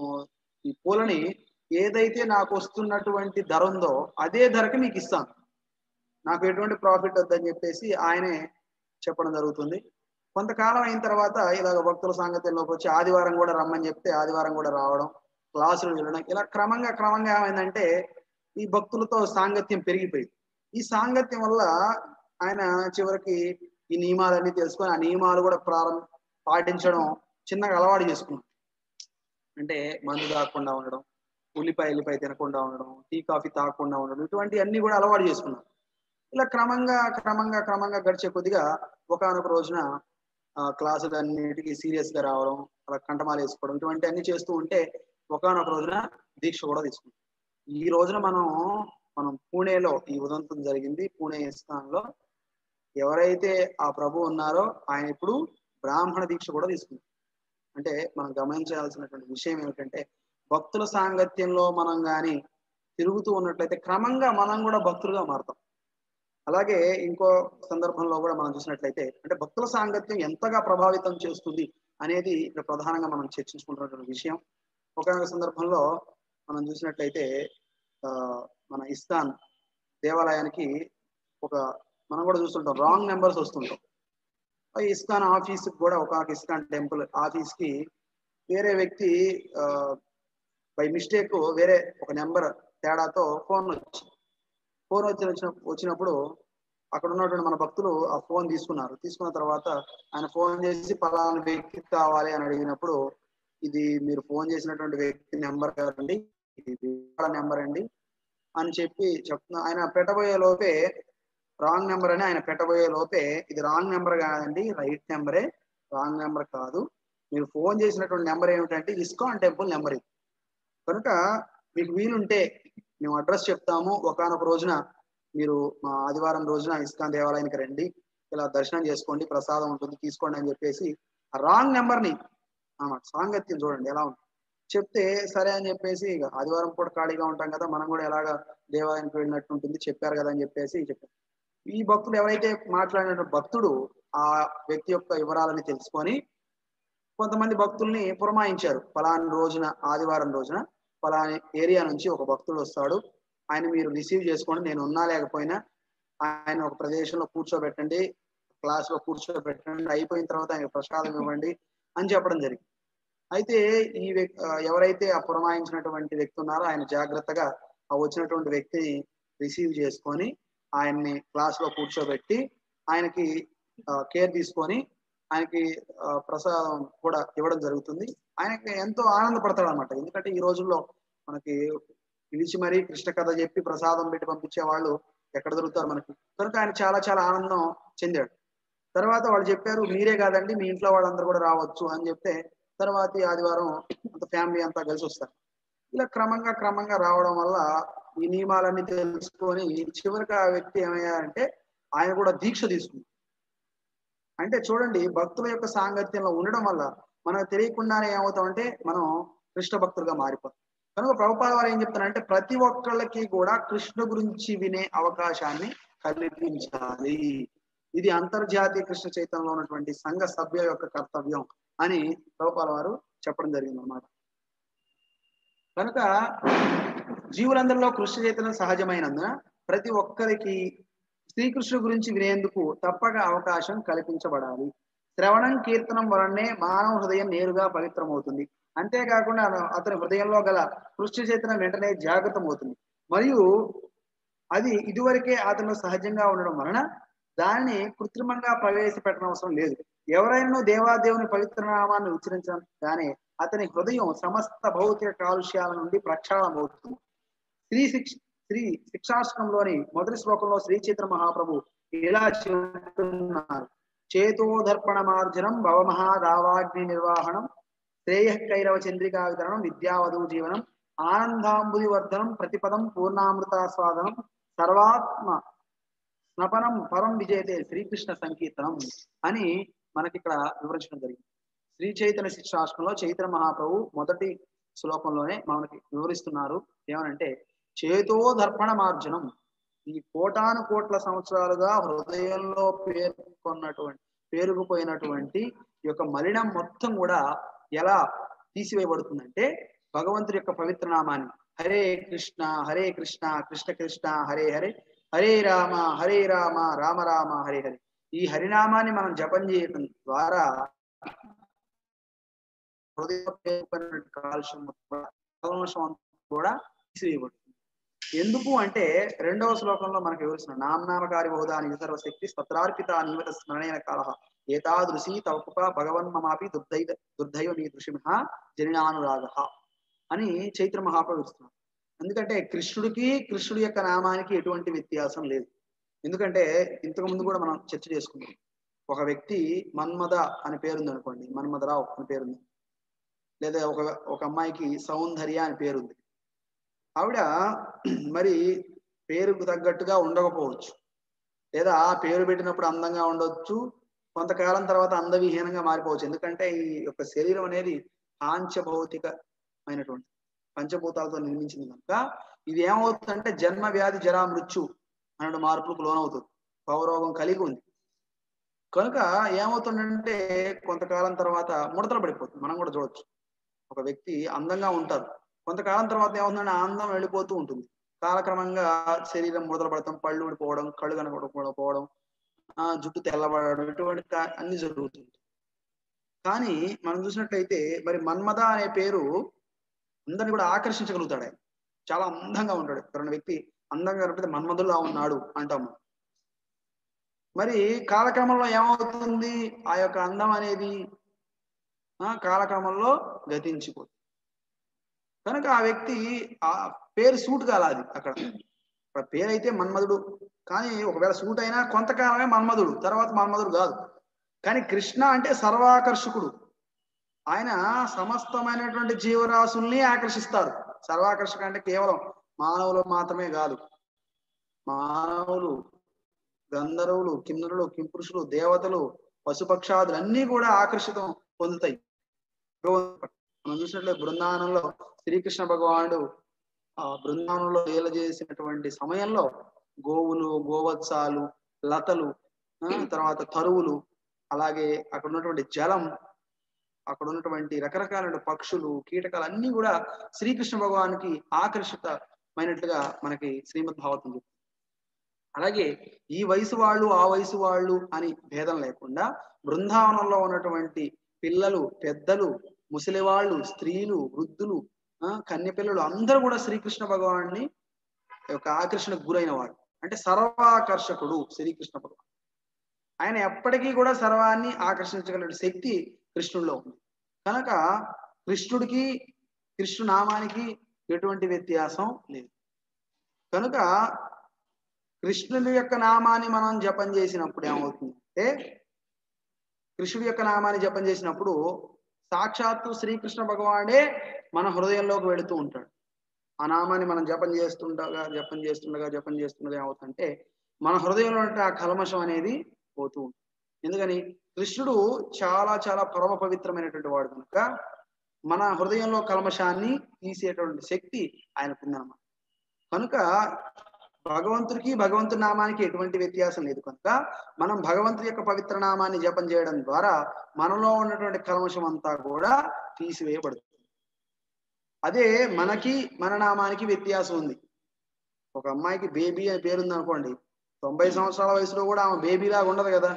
ఈ పూలని ఏదైతే నాకు వస్తున్నటువంటి ధర ఉందో అదే ధరకి మీకు ఇస్తాను నాకు ఎటువంటి ప్రాఫిట్ వద్దని చెప్పేసి ఆయనే చెప్పడం జరుగుతుంది కొంతకాలం అయిన తర్వాత ఇలాగ భక్తుల సాంగత్యంలోకి వచ్చి ఆదివారం కూడా రమ్మని చెప్తే ఆదివారం కూడా రావడం క్లాసులు వెళ్ళడం ఇలా క్రమంగా క్రమంగా ఏమైందంటే ఈ భక్తులతో సాంగత్యం పెరిగిపోయింది ఈ సాంగత్యం వల్ల ఆయన చివరికి ఈ నియమాలన్నీ తెలుసుకొని ఆ నియమాలు కూడా ప్రారంభ పాటించడం చిన్నగా అలవాటు చేసుకున్నాం అంటే మందు తాగకుండా ఉండడం ఉల్లిపాయ ఉల్లిపాయ తినకుండా ఉండడం టీ కాఫీ తాగకుండా ఉండడం ఇటువంటి అన్ని కూడా అలవాటు చేసుకున్నాం ఇలా క్రమంగా క్రమంగా క్రమంగా గడిచే కొద్దిగా ఒకనొక రోజున క్లాసులు అన్నిటికీ సీరియస్ గా రావడం అలా కంటమాలు వేసుకోవడం ఇటువంటి అన్ని చేస్తూ ఉంటే ఒకనొక రోజున దీక్ష కూడా తీసుకుంటాం ఈ రోజున మనం మనం పూణేలో ఈ ఉదంతం జరిగింది పూణే ఇస్కాన్లో ఎవరైతే ఆ ప్రభు ఉన్నారో ఆయన ఇప్పుడు బ్రాహ్మణ దీక్ష కూడా తీసుకున్నారు అంటే మనం గమనించాల్సినటువంటి విషయం ఏమిటంటే భక్తుల సాంగత్యంలో మనం కానీ తిరుగుతూ ఉన్నట్లయితే క్రమంగా మనం కూడా భక్తులుగా మారుతాం అలాగే ఇంకో సందర్భంలో కూడా మనం చూసినట్లయితే అంటే భక్తుల సాంగత్యం ఎంతగా ప్రభావితం చేస్తుంది అనేది ఇక్కడ ప్రధానంగా మనం చర్చించుకుంటున్నటువంటి విషయం ఒకనొక సందర్భంలో మనం చూసినట్లయితే ఆ మన ఇస్కాన్ దేవాలయానికి ఒక మనం కూడా చూస్తుంటాం రాంగ్ నెంబర్స్ వస్తుంటాం ఆ ఇస్కాన్ ఆఫీస్ కూడా ఒక ఇస్కాన్ టెంపుల్ ఆఫీస్ కి వేరే వ్యక్తి బై మిస్టేక్ వేరే ఒక నెంబర్ తేడాతో ఫోన్ వచ్చి ఫోన్ వచ్చి వచ్చిన వచ్చినప్పుడు అక్కడ ఉన్నటువంటి మన భక్తులు ఆ ఫోన్ తీసుకున్నారు తీసుకున్న తర్వాత ఆయన ఫోన్ చేసి పలానా వ్యక్తి కావాలి అని అడిగినప్పుడు ఇది మీరు ఫోన్ చేసినటువంటి వ్యక్తి నెంబర్ కదండి ఇది నెంబర్ అండి అని చెప్పి చెప్తున్నా ఆయన పెట్టబోయే లోపే రాంగ్ నెంబర్ అని ఆయన పెట్టబోయే లోపే ఇది రాంగ్ నెంబర్ కాదండి రైట్ నెంబరే రాంగ్ నెంబర్ కాదు మీరు ఫోన్ చేసినటువంటి నెంబర్ ఏమిటంటే ఇస్కాన్ టెంపుల్ నెంబర్ ఇది కనుక మీకు వీలుంటే మేము అడ్రస్ చెప్తాము ఒకనొక రోజున మీరు మా ఆదివారం రోజున ఇస్కాన్ దేవాలయానికి రండి ఇలా దర్శనం చేసుకోండి ప్రసాదం ఉంటుంది తీసుకోండి అని చెప్పేసి ఆ రాంగ్ నెంబర్ని అన్నమాట సాంగత్యం చూడండి ఎలా ఉంది చెప్తే సరే అని చెప్పేసి ఇక ఆదివారం పూట ఖాళీగా ఉంటాం కదా మనం కూడా ఎలాగా దేవాలయానికి వెళ్ళినట్టు ఉంటుంది చెప్పారు కదా అని చెప్పేసి చెప్పారు ఈ భక్తుడు ఎవరైతే మాట్లాడిన భక్తుడు ఆ వ్యక్తి యొక్క వివరాలని తెలుసుకొని కొంతమంది భక్తుల్ని పురమాయించారు ఫలాని రోజున ఆదివారం రోజున ఫలాని ఏరియా నుంచి ఒక భక్తుడు వస్తాడు ఆయన మీరు రిసీవ్ చేసుకోండి నేను ఉన్నా లేకపోయినా ఆయన ఒక ప్రదేశంలో కూర్చోబెట్టండి క్లాస్ లో కూర్చోబెట్టండి అయిపోయిన తర్వాత ఆయన ప్రసాదం ఇవ్వండి అని చెప్పడం జరిగింది అయితే ఈ వ్యక్తి ఎవరైతే ఆ పురమాయించినటువంటి వ్యక్తి ఉన్నారో ఆయన జాగ్రత్తగా ఆ వచ్చినటువంటి వ్యక్తిని రిసీవ్ చేసుకొని ఆయన్ని క్లాస్ లో కూర్చోబెట్టి ఆయనకి కేర్ తీసుకొని ఆయనకి ప్రసాదం కూడా ఇవ్వడం జరుగుతుంది ఆయనకి ఎంతో ఆనందపడతాడు అనమాట ఎందుకంటే ఈ రోజుల్లో మనకి పిలిచి మరీ కృష్ణ కథ చెప్పి ప్రసాదం పెట్టి పంపించే వాళ్ళు ఎక్కడ దొరుకుతారు మనకి కనుక ఆయన చాలా చాలా ఆనందం చెందాడు తర్వాత వాళ్ళు చెప్పారు మీరే కాదండి మీ ఇంట్లో వాళ్ళందరూ కూడా రావచ్చు అని చెప్తే తర్వాత ఆదివారం అంత ఫ్యామిలీ అంతా కలిసి వస్తారు ఇలా క్రమంగా క్రమంగా రావడం వల్ల ఈ నియమాలన్నీ తెలుసుకొని చివరికి ఆ వ్యక్తి ఏమయ్యారంటే ఆయన కూడా దీక్ష తీసుకుంది అంటే చూడండి భక్తుల యొక్క సాంగత్యంలో ఉండడం వల్ల మనకు తెలియకుండానే ఏమవుతామంటే మనం కృష్ణ భక్తులుగా మారిపోతాం కనుక ప్రభుపాద వారు ఏం చెప్తారంటే ప్రతి ఒక్కళ్ళకి కూడా కృష్ణ గురించి వినే అవకాశాన్ని కల్పించాలి ఇది అంతర్జాతీయ కృష్ణ చైతన్యంలో ఉన్నటువంటి సంఘ సభ్య యొక్క కర్తవ్యం అని ప్రభుపాల వారు చెప్పడం జరిగింది అన్నమాట కనుక జీవులందరిలో కృష్ణ చైతన్యం సహజమైనందున ప్రతి ఒక్కరికి శ్రీకృష్ణుడు గురించి వినేందుకు తప్పక అవకాశం కల్పించబడాలి శ్రవణం కీర్తనం వలనే మానవ హృదయం నేరుగా పవిత్రమవుతుంది అంతేకాకుండా అతని హృదయంలో గల కృష్ణ చైతన్యం వెంటనే జాగృతం అవుతుంది మరియు అది ఇదివరకే అతను సహజంగా ఉండడం వలన దానిని కృత్రిమంగా ప్రవేశపెట్టడం అవసరం లేదు ఎవరైనా దేవాదేవుని పవిత్ర నామాన్ని ఉచ్చరించడం కానీ అతని హృదయం సమస్త భౌతిక కాలుష్యాల నుండి ప్రక్షాళన అవుతుంది శ్రీ శిక్ష శ్రీ శిక్షాష్టకంలోని మొదటి శ్లోకంలో శ్రీ చైత్ర మహాప్రభు ఇలా చెప్తున్నారు చేతోదర్పణ మార్జనం భవమహాదావాగ్ని నిర్వాహణం శ్రేయకైరవ చంద్రికా వితరణం విద్యావధు జీవనం ఆనందాంబుది వర్ధనం ప్రతిపదం పూర్ణామృతాస్వాదనం సర్వాత్మ స్నపనం పరం విజయతే శ్రీకృష్ణ సంకీర్తనం అని మనకి ఇక్కడ వివరించడం జరిగింది శ్రీ చైతన్య శిక్షాష్టంలో చైతన్య మహాప్రభు మొదటి శ్లోకంలోనే మనకి వివరిస్తున్నారు ఏమనంటే చేతో దర్పణ మార్జనం ఈ కోటాను కోట్ల సంవత్సరాలుగా హృదయంలో పేర్కొన్నటువంటి పేరుకుపోయినటువంటి ఈ యొక్క మలినం మొత్తం కూడా ఎలా తీసివేయబడుతుందంటే భగవంతుడి యొక్క పవిత్ర నామాన్ని హరే కృష్ణ హరే కృష్ణ కృష్ణ కృష్ణ హరే హరే హరే రామ హరే రామ రామ రామ హరే హరే ఈ హరినామాన్ని మనం జపం చేయటం ద్వారా హృదయ కాలుష్యం కూడా తీసివేయబడుతుంది ఎందుకు అంటే రెండవ శ్లోకంలో మనకు వివరిస్తున్న నామనామకారి బహుదాని విసర్వ శక్తి స్వత్రార్పిత నియమిత స్మరణైన కాల ఏతాదృశీ తవకుప భగవన్ మమాపి దుర్దైవ దుర్దైవ మీ దృశిమిహ జనినానురాగ అని చైత్ర మహాప్రభు ఇస్తున్నారు ఎందుకంటే కృష్ణుడికి కృష్ణుడి యొక్క నామానికి ఎటువంటి వ్యత్యాసం లేదు ఎందుకంటే ఇంతకు ముందు కూడా మనం చర్చ చేసుకున్నాం ఒక వ్యక్తి మన్మద అని పేరుంది అనుకోండి మన్మధరావు అని పేరుంది లేదా ఒక ఒక అమ్మాయికి సౌందర్య అని పేరుంది ఆవిడ మరి పేరుకు తగ్గట్టుగా ఉండకపోవచ్చు లేదా ఆ పేరు పెట్టినప్పుడు అందంగా ఉండొచ్చు కొంతకాలం తర్వాత అందవిహీనంగా మారిపోవచ్చు ఎందుకంటే ఈ యొక్క శరీరం అనేది పాంచభౌతికమైనటువంటి పంచభూతాలతో నిర్మించింది కనుక ఇది ఏమవుతుందంటే జన్మ వ్యాధి జరా మృత్యు అనే మార్పులకు లోనవుతుంది పౌరోగం కలిగి ఉంది కనుక ఏమవుతుందంటే కొంతకాలం తర్వాత ముడతలు పడిపోతుంది మనం కూడా చూడొచ్చు ఒక వ్యక్తి అందంగా ఉంటారు కొంతకాలం తర్వాత ఏమవుతుందంటే అందం వెళ్ళిపోతూ ఉంటుంది కాలక్రమంగా శరీరం ముడతలు పడతాం పళ్ళు ఊడిపోవడం కళ్ళు కనపడకపోవడం ఆ జుట్టు తెల్లబడడం ఇటువంటి కా- అన్ని జరుగుతుంది కానీ మనం చూసినట్లయితే మరి మన్మథ అనే పేరు అందరిని కూడా ఆకర్షించగలుగుతాడు ఆయన చాలా అందంగా ఉంటాడు ఎవరైనా వ్యక్తి అందంగా కనిపితే మన్మధుల్లా ఉన్నాడు అంటాము మరి కాలక్రమంలో ఏమవుతుంది ఆ యొక్క అందం అనేది ఆ కాలక్రమంలో గతించిపోతుంది కనుక ఆ వ్యక్తి ఆ పేరు సూట్ కాలాది అక్కడ అక్కడ పేరు అయితే మన్మధుడు కానీ ఒకవేళ సూట్ అయినా కొంతకాలమే మన్మధుడు తర్వాత మన్మధుడు కాదు కానీ కృష్ణ అంటే సర్వాకర్షకుడు ఆయన సమస్తమైనటువంటి జీవరాశుల్ని ఆకర్షిస్తారు సర్వాకర్షక అంటే కేవలం మానవులు మాత్రమే కాదు మానవులు గంధర్వులు కిన్నరులు కింపురుషులు దేవతలు పశుపక్షాదులు అన్ని కూడా ఆకర్షితం పొందుతాయి మనం చూసినట్లయితే బృందావనంలో శ్రీకృష్ణ భగవానుడు ఆ బృందావనంలో లీల చేసినటువంటి సమయంలో గోవులు గోవత్సాలు లతలు ఆ, తర్వాత తరువులు అలాగే అక్కడ ఉన్నటువంటి జలం అక్కడ ఉన్నటువంటి రకరకాల పక్షులు కీటకాలు అన్ని కూడా శ్రీకృష్ణ భగవానికి ఆకర్షితమైనట్లుగా మనకి శ్రీమద్ భాగవతం చెప్తుంది అలాగే ఈ వయసు వాళ్ళు ఆ వయసు వాళ్ళు అని భేదం లేకుండా బృందావనంలో ఉన్నటువంటి పిల్లలు పెద్దలు ముసలివాళ్ళు స్త్రీలు వృద్ధులు ఆ, కన్య పిల్లలు అందరూ కూడా శ్రీకృష్ణ భగవాన్ని యొక్క ఆకర్షణకు గురైన వాడు అంటే సర్వాకర్షకుడు శ్రీకృష్ణ భగవాన్ ఆయన ఎప్పటికీ కూడా సర్వాన్ని ఆకర్షించగల శక్తి కృష్ణుడిలో ఉంది కనుక కృష్ణుడికి కృష్ణు నామానికి ఎటువంటి వ్యత్యాసం లేదు కనుక కృష్ణుడి యొక్క నామాన్ని మనం జపం చేసినప్పుడు ఏమవుతుందంటే కృష్ణుడి యొక్క నామాన్ని జపం చేసినప్పుడు సాక్షాత్తు శ్రీకృష్ణ భగవానుడే మన హృదయంలోకి వెళుతూ ఉంటాడు ఆ నామాన్ని మనం జపం చేస్తుండగా జపం చేస్తుండగా జపం చేస్తుండగా ఏమవుతుందంటే మన హృదయంలో ఉంటే ఆ కల్మషం అనేది పోతూ ఉంటుంది ఎందుకని కృష్ణుడు చాలా చాలా పరమ పవిత్రమైనటువంటి వాడు కనుక మన హృదయంలో కల్మషాన్ని తీసేటువంటి శక్తి ఆయనకు ఉందన్నమాట కనుక భగవంతుడికి భగవంతుడి నామానికి ఎటువంటి వ్యత్యాసం లేదు కనుక మనం భగవంతుడి యొక్క పవిత్ర నామాన్ని జపం చేయడం ద్వారా మనలో ఉన్నటువంటి కల్మషం అంతా కూడా తీసివేయబడుతుంది అదే మనకి మన నామానికి వ్యత్యాసం ఉంది ఒక అమ్మాయికి బేబీ అని పేరుంది అనుకోండి తొంభై సంవత్సరాల వయసులో కూడా ఆమె బేబీ లాగా ఉండదు కదా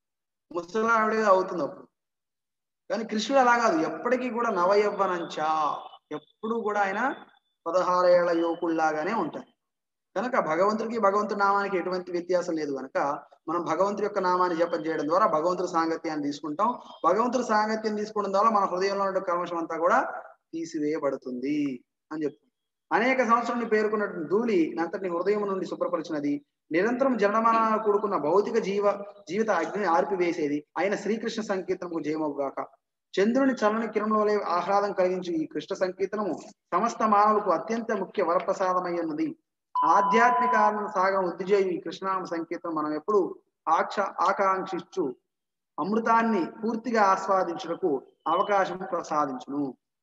ముసలి ఆవిడగా అవుతుంది అప్పుడు కానీ కృష్ణుడు అలా కాదు ఎప్పటికీ కూడా నవయవ్వనంచా ఎప్పుడు కూడా ఆయన పదహారేళ్ల యువకుల్లాగానే ఉంటారు కనుక భగవంతుడికి భగవంతుడి నామానికి ఎటువంటి వ్యత్యాసం లేదు కనుక మనం భగవంతుడి యొక్క నామాన్ని జపం చేయడం ద్వారా భగవంతుడి సాంగత్యాన్ని తీసుకుంటాం భగవంతుడి సాంగత్యం తీసుకోవడం ద్వారా మన హృదయంలో ఉన్న కల్మషం అంతా కూడా తీసివేయబడుతుంది అని చెప్తుంది అనేక సంవత్సరాలు పేర్కొన్నటువంటి ధూళి నంతటి హృదయం నుండి శుభ్రపరిచినది నిరంతరం జనమరణాలు కూడుకున్న భౌతిక జీవ జీవిత అగ్నిని ఆర్పివేసేది ఆయన శ్రీకృష్ణ సంకీర్తనకు జయమవుగాక చంద్రుని చల్లని కిరణంలో ఆహ్లాదం కలిగించు ఈ కృష్ణ సంకీర్తనము సమస్త మానవులకు అత్యంత ముఖ్య వరప్రసాదమై ఉన్నది ఆధ్యాత్మిక ఆనంద సాగరం ఉద్దిజేయు ఈ కృష్ణనామ సంకీర్తనం మనం ఎప్పుడు ఆక్ష ఆకాంక్షించు అమృతాన్ని పూర్తిగా ఆస్వాదించుటకు అవకాశం ప్రసాదించును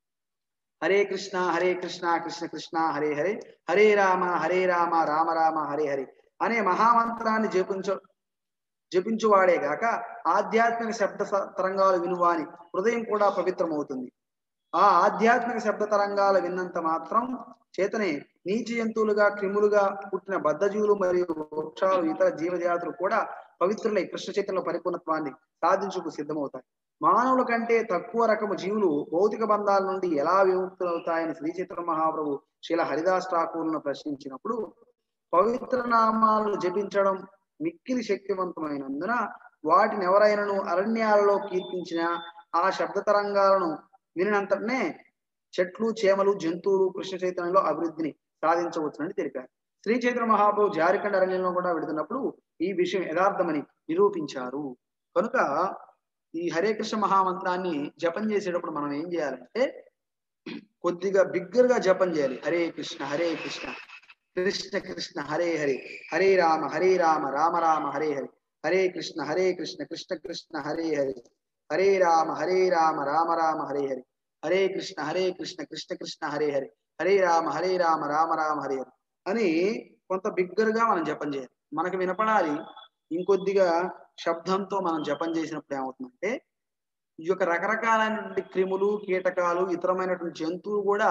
హరే కృష్ణ హరే కృష్ణ కృష్ణ కృష్ణ హరే హరే హరే రామ హరే రామ రామ రామ హరే హరే అనే మహామంత్రాన్ని జపించ జపించువాడే గాక ఆధ్యాత్మిక శబ్ద స- తరంగాలు వినువాని హృదయం కూడా పవిత్రమవుతుంది ఆ ఆధ్యాత్మిక శబ్ద తరంగాలు విన్నంత మాత్రం చేతనే నీచి జంతువులుగా క్రిములుగా పుట్టిన బద్ధజీవులు మరియు వృక్షాలు ఇతర జీవజాతులు కూడా పవిత్రులై కృష్ణ చైతన్య పరిపూర్ణత్వాన్ని సాధించుకు సిద్ధమవుతాయి మానవుల కంటే తక్కువ రకము జీవులు భౌతిక బంధాల నుండి ఎలా విముక్తులవుతాయని శ్రీ చైతన్య మహాప్రభు శీల హరిదాస్ ఠాకూర్ను ప్రశ్నించినప్పుడు పవిత్ర నామాలను జపించడం మిక్కిలి శక్తివంతమైనందున వాటిని ఎవరైనాను అరణ్యాలలో కీర్తించిన ఆ శబ్ద తరంగాలను వినినంతనే చెట్లు చేమలు జంతువులు కృష్ణ చైతన్యంలో అభివృద్ధిని సాధించవచ్చునని తెలిపారు శ్రీ చైతన్య మహాప్రభు జారికండ అరణ్యంలో కూడా వెళుతున్నప్పుడు ఈ విషయం యథార్థమని నిరూపించారు కనుక ఈ హరే కృష్ణ మహామంత్రాన్ని జపం చేసేటప్పుడు మనం ఏం చేయాలంటే కొద్దిగా బిగ్గరగా గా జపం చేయాలి హరే కృష్ణ హరే కృష్ణ కృష్ణ కృష్ణ హరే హరే హరే రామ హరే రామ రామ రామ హరే హరే హరే కృష్ణ హరే కృష్ణ కృష్ణ కృష్ణ హరే హరే హరే రామ హరే రామ రామ రామ హరే హరే హరే కృష్ణ హరే కృష్ణ కృష్ణ కృష్ణ హరే హరే హరే రామ హరే రామ రామ రామ హరే హరే అని కొంత బిగ్గరగా మనం జపం చేయాలి మనకు వినపడాలి ఇంకొద్దిగా శబ్దంతో మనం జపం చేసినప్పుడు ఏమవుతుందంటే ఈ యొక్క రకరకాలైనటువంటి క్రిములు కీటకాలు ఇతరమైనటువంటి జంతువులు కూడా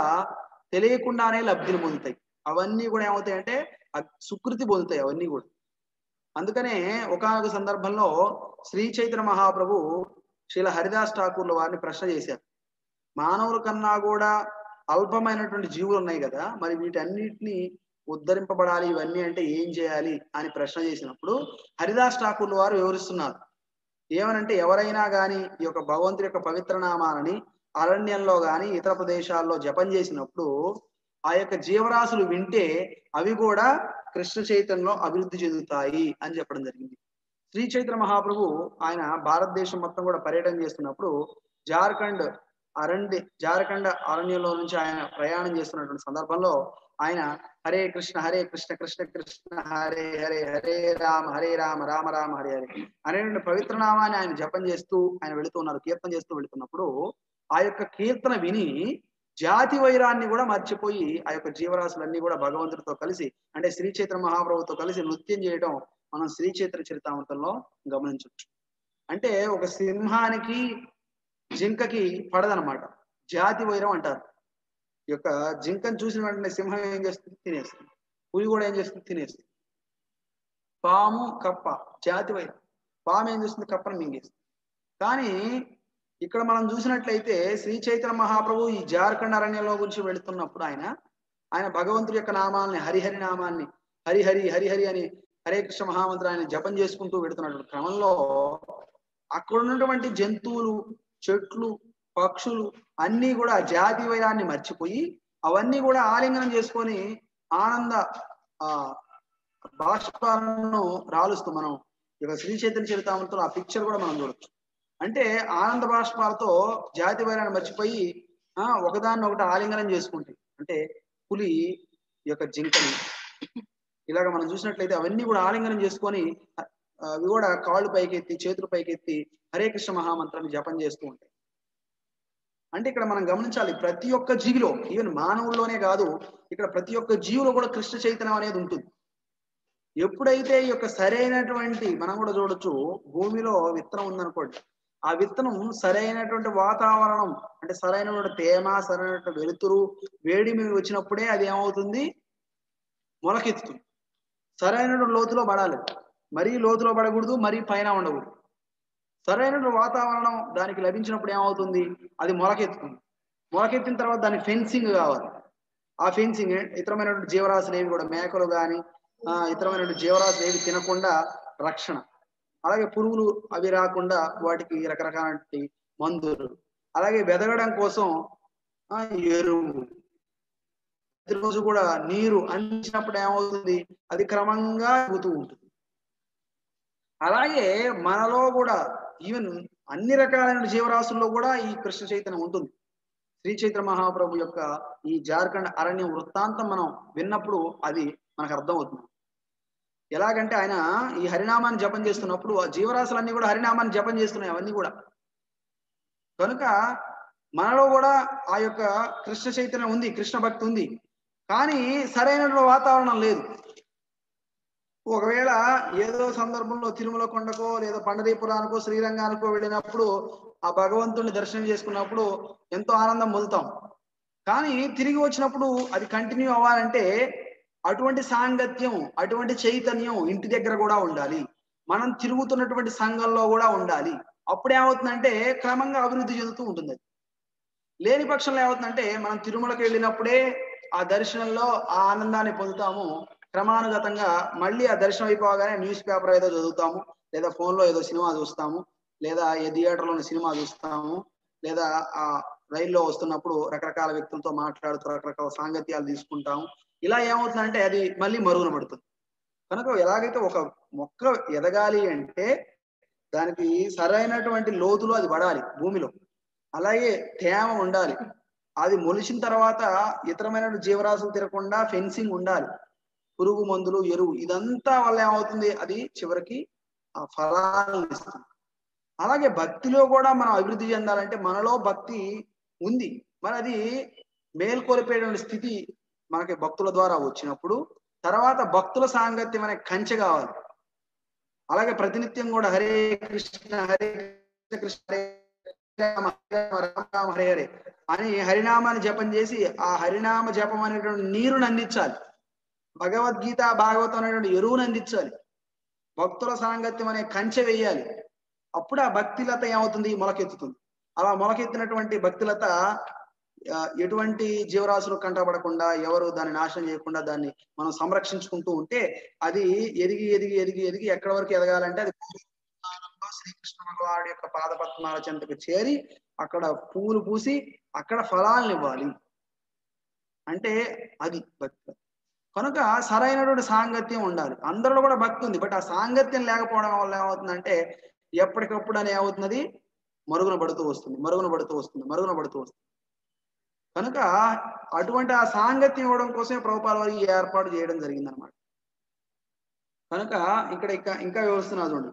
తెలియకుండానే లబ్ధిని పొందుతాయి అవన్నీ కూడా ఏమవుతాయి అంటే సుకృతి పొందుతాయి అవన్నీ కూడా అందుకనే ఒకనొక సందర్భంలో శ్రీ చైతన్య మహాప్రభు శ్రీల హరిదాస్ ఠాకూర్ల వారిని ప్రశ్న చేశారు మానవుల కన్నా కూడా అల్పమైనటువంటి జీవులు ఉన్నాయి కదా మరి వీటన్నిటిని ఉద్ధరింపబడాలి ఇవన్నీ అంటే ఏం చేయాలి అని ప్రశ్న చేసినప్పుడు హరిదాస్ ఠాకూర్ల వారు వివరిస్తున్నారు ఏమనంటే ఎవరైనా గాని ఈ యొక్క భగవంతుడి యొక్క పవిత్ర నామాలని అరణ్యంలో గాని ఇతర ప్రదేశాల్లో జపం చేసినప్పుడు ఆ యొక్క జీవరాశులు వింటే అవి కూడా కృష్ణ చైతన్యంలో అభివృద్ధి చెందుతాయి అని చెప్పడం జరిగింది శ్రీ చైత్ర మహాప్రభు ఆయన భారతదేశం మొత్తం కూడా పర్యటన చేస్తున్నప్పుడు జార్ఖండ్ అరణ్య జార్ఖండ్ అరణ్యంలో నుంచి ఆయన ప్రయాణం చేస్తున్నటువంటి సందర్భంలో ఆయన హరే కృష్ణ హరే కృష్ణ కృష్ణ కృష్ణ హరే హరే హరే రామ హరే రామ రామ రామ హరే హరే అనేటువంటి పవిత్ర నామాన్ని ఆయన జపం చేస్తూ ఆయన వెళుతూ ఉన్నారు కీర్తన చేస్తూ వెళుతున్నప్పుడు ఆ యొక్క కీర్తన విని జాతి వైరాన్ని కూడా మర్చిపోయి ఆ యొక్క జీవరాశులన్నీ కూడా భగవంతుడితో కలిసి అంటే శ్రీ చైత్ర మహాప్రభుతో కలిసి నృత్యం చేయడం మనం శ్రీ చైత్ర చరితామృతంలో గమనించవచ్చు అంటే ఒక సింహానికి జింకకి పడదనమాట జాతి వైరం అంటారు ఈ యొక్క జింకను చూసిన వెంటనే సింహం ఏం చేస్తుంది తినేస్తుంది పులి కూడా ఏం చేస్తుంది తినేస్తుంది పాము కప్ప జాతి వైరం పాము ఏం చేస్తుంది కప్పను మింగేస్తుంది కానీ ఇక్కడ మనం చూసినట్లయితే శ్రీ చైతన్య మహాప్రభు ఈ జార్ఖండ్ అరణ్యంలో గురించి వెళుతున్నప్పుడు ఆయన ఆయన భగవంతుడి యొక్క నామాల్ని హరిహరి నామాన్ని హరిహరి హరిహరి అని హరే కృష్ణ మహామంత్రి ఆయన జపం చేసుకుంటూ వెళుతున్నటువంటి క్రమంలో అక్కడ ఉన్నటువంటి జంతువులు చెట్లు పక్షులు అన్ని కూడా జాతి వైరాన్ని మర్చిపోయి అవన్నీ కూడా ఆలింగనం చేసుకొని ఆనంద ఆ బాష్పాలను రాలుస్తూ మనం ఇక శ్రీ చైతన్య చరితామృతంలో ఆ పిక్చర్ కూడా మనం చూడొచ్చు అంటే ఆనంద బాష్పాలతో జాతి వైరాన్ని మర్చిపోయి ఆ ఒకదాన్ని ఒకటి ఆలింగనం చేసుకుంటాయి అంటే పులి ఈ యొక్క జింకని ఇలాగ మనం చూసినట్లయితే అవన్నీ కూడా ఆలింగనం చేసుకొని అవి కూడా కాళ్ళు పైకెత్తి చేతులు పైకెత్తి హరే కృష్ణ మహామంత్రాన్ని జపం చేస్తూ ఉంటాయి అంటే ఇక్కడ మనం గమనించాలి ప్రతి ఒక్క జీవిలో ఈవెన్ మానవుల్లోనే కాదు ఇక్కడ ప్రతి ఒక్క జీవిలో కూడా కృష్ణ చైతన్యం అనేది ఉంటుంది ఎప్పుడైతే ఈ యొక్క సరైనటువంటి మనం కూడా చూడొచ్చు భూమిలో విత్తనం ఉందనుకోండి ఆ విత్తనం సరైనటువంటి వాతావరణం అంటే సరైనటువంటి తేమ సరైనటువంటి వెలుతురు వేడి మీద వచ్చినప్పుడే అది ఏమవుతుంది మొలకెత్తుతుంది సరైనటువంటి లోతులో పడాలి మరీ లోతులో పడకూడదు మరీ పైన ఉండకూడదు సరైన వాతావరణం దానికి లభించినప్పుడు ఏమవుతుంది అది మొలకెత్తుతుంది మొలకెత్తిన తర్వాత దానికి ఫెన్సింగ్ కావాలి ఆ ఫెన్సింగ్ ఇతరమైనటువంటి జీవరాశులు ఏవి కూడా మేకలు కానీ ఇతరమైనటువంటి జీవరాశులు ఏవి తినకుండా రక్షణ అలాగే పురుగులు అవి రాకుండా వాటికి రకరకాల మందులు అలాగే వెదగడం కోసం ఎరువు ప్రతిరోజు కూడా నీరు అందించినప్పుడు ఏమవుతుంది అది క్రమంగా ఎగుతూ ఉంటుంది అలాగే మనలో కూడా ఈవెన్ అన్ని రకాలైన జీవరాశుల్లో కూడా ఈ కృష్ణ చైతన్యం ఉంటుంది శ్రీ చైత్ర మహాప్రభు యొక్క ఈ జార్ఖండ్ అరణ్యం వృత్తాంతం మనం విన్నప్పుడు అది మనకు అర్థం అవుతుంది ఎలాగంటే ఆయన ఈ హరినామాన్ని జపం చేస్తున్నప్పుడు ఆ జీవరాశులన్నీ కూడా హరినామాన్ని జపం చేస్తున్నాయి అవన్నీ కూడా కనుక మనలో కూడా ఆ యొక్క కృష్ణ చైతన్యం ఉంది కృష్ణ భక్తి ఉంది కానీ సరైన వాతావరణం లేదు ఒకవేళ ఏదో సందర్భంలో తిరుమల కొండకో లేదా పండరీపురానికో శ్రీరంగానికో వెళ్ళినప్పుడు ఆ భగవంతుడిని దర్శనం చేసుకున్నప్పుడు ఎంతో ఆనందం పొందుతాం కానీ తిరిగి వచ్చినప్పుడు అది కంటిన్యూ అవ్వాలంటే అటువంటి సాంగత్యం అటువంటి చైతన్యం ఇంటి దగ్గర కూడా ఉండాలి మనం తిరుగుతున్నటువంటి సంఘంలో కూడా ఉండాలి అప్పుడు ఏమవుతుందంటే క్రమంగా అభివృద్ధి చెందుతూ ఉంటుంది అది లేని పక్షంలో ఏమవుతుందంటే మనం తిరుమలకి వెళ్ళినప్పుడే ఆ దర్శనంలో ఆ ఆనందాన్ని పొందుతాము క్రమానుగతంగా మళ్ళీ ఆ దర్శనం అయిపోగానే న్యూస్ పేపర్ ఏదో చదువుతాము లేదా ఫోన్లో ఏదో సినిమా చూస్తాము లేదా ఏ థియేటర్లోని సినిమా చూస్తాము లేదా ఆ రైల్లో వస్తున్నప్పుడు రకరకాల వ్యక్తులతో మాట్లాడుతూ రకరకాల సాంగత్యాలు తీసుకుంటాము ఇలా ఏమవుతుందంటే అది మళ్ళీ మరుగున పడుతుంది కనుక ఎలాగైతే ఒక మొక్క ఎదగాలి అంటే దానికి సరైనటువంటి లోతులో అది పడాలి భూమిలో అలాగే తేమ ఉండాలి అది మొలిచిన తర్వాత ఇతరమైన జీవరాశులు తిరగకుండా ఫెన్సింగ్ ఉండాలి పురుగు మందులు ఎరువు ఇదంతా వల్ల ఏమవుతుంది అది చివరికి ఆ ఫలాలను ఇస్తుంది అలాగే భక్తిలో కూడా మనం అభివృద్ధి చెందాలంటే మనలో భక్తి ఉంది మరి అది మేల్కొలిపేటువంటి స్థితి మనకి భక్తుల ద్వారా వచ్చినప్పుడు తర్వాత భక్తుల సాంగత్యం అనే కంచె కావాలి అలాగే ప్రతినిత్యం కూడా హరే కృష్ణ హరే కృష్ణ కృష్ణ హరే రామ హరే రామ రామ రామ హరే హరే అని హరినామాన్ని జపం చేసి ఆ హరినామ జపం అనేటువంటి నీరుని అందించాలి భగవద్గీత భాగవతం అనేటువంటి ఎరువును అందించాలి భక్తుల సాంగత్యం అనే కంచె వేయాలి అప్పుడు ఆ భక్తిలత ఏమవుతుంది మొలకెత్తుతుంది అలా మొలకెత్తినటువంటి భక్తిలత ఆ, ఎటువంటి జీవరాశులు కంటపడకుండా ఎవరు దాన్ని నాశనం చేయకుండా దాన్ని మనం సంరక్షించుకుంటూ ఉంటే అది ఎదిగి ఎదిగి ఎదిగి ఎదిగి ఎక్కడి వరకు ఎదగాలంటే అది పూర్వకాలంలో శ్రీకృష్ణ భగవానుడి యొక్క పాదపద్మాల చెంతకు చేరి అక్కడ పువ్వులు పూసి అక్కడ ఫలాలను ఇవ్వాలి అంటే అది భక్తి కనుక సరైనటువంటి సాంగత్యం ఉండాలి అందరిలో కూడా భక్తి ఉంది బట్ ఆ సాంగత్యం లేకపోవడం వల్ల ఏమవుతుందంటే ఎప్పటికప్పుడు అని ఏమవుతున్నది మరుగున పడుతూ వస్తుంది మరుగున పడుతూ వస్తుంది మరుగున పడుతూ వస్తుంది కనుక అటువంటి ఆ సాంగత్యం ఇవ్వడం కోసమే ప్రభుపాల వారికి ఈ ఏర్పాటు చేయడం జరిగింది అనమాట కనుక ఇక్కడ ఇంకా ఇంకా వ్యవస్థ చూడండి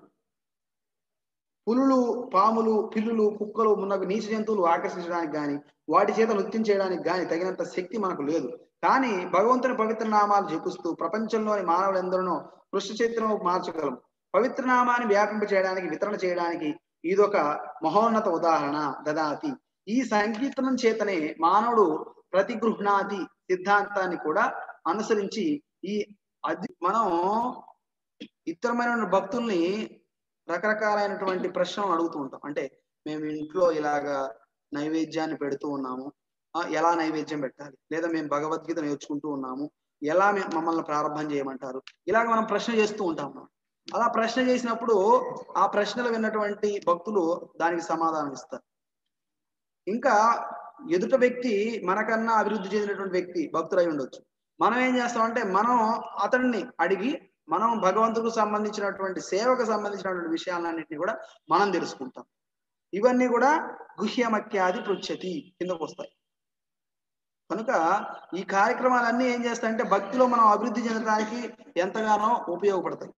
పులులు పాములు పిల్లులు కుక్కలు మున్నవి నీచ జంతువులు ఆకర్షించడానికి గాని వాటి చేత నృత్యం చేయడానికి గాని తగినంత శక్తి మనకు లేదు కానీ భగవంతుని పవిత్ర నామాలు జపిస్తూ ప్రపంచంలోని మానవులందరూ కృష్ణ చైత్రం మార్చగలం పవిత్ర నామాన్ని వ్యాపింప చేయడానికి వితరణ చేయడానికి ఇదొక మహోన్నత ఉదాహరణ దదాతి ఈ సంకీర్తనం చేతనే మానవుడు ప్రతిగృహ్ణాతి సిద్ధాంతాన్ని కూడా అనుసరించి ఈ అది మనం ఇతరమైన భక్తుల్ని రకరకాలైనటువంటి ప్రశ్నలు అడుగుతూ ఉంటాం అంటే మేము ఇంట్లో ఇలాగా నైవేద్యాన్ని పెడుతూ ఉన్నాము ఆ, ఎలా నైవేద్యం పెట్టాలి లేదా మేము భగవద్గీత నేర్చుకుంటూ ఉన్నాము ఎలా మే- మమ్మల్ని ప్రారంభం చేయమంటారు ఇలాగ మనం ప్రశ్న చేస్తూ ఉంటాం మనం. అలా ప్రశ్న చేసినప్పుడు ఆ ప్రశ్నలు విన్నటువంటి భక్తులు దానికి సమాధానం ఇస్తారు ఇంకా ఎదుట వ్యక్తి మనకన్నా అభివృద్ధి చెందినటువంటి వ్యక్తి భక్తులై ఉండొచ్చు మనం ఏం చేస్తామంటే మనం అతన్ని అడిగి మనం భగవంతుడికి సంబంధించినటువంటి సేవకు సంబంధించినటువంటి విషయాలన్నింటినీ కూడా మనం తెలుసుకుంటాం ఇవన్నీ కూడా గుహ్యమక్యాది పృచ్చతి కిందకు వస్తాయి కనుక ఈ కార్యక్రమాలన్నీ ఏం చేస్తాయంటే భక్తిలో మనం అభివృద్ధి చెందడానికి ఎంతగానో ఉపయోగపడతాయి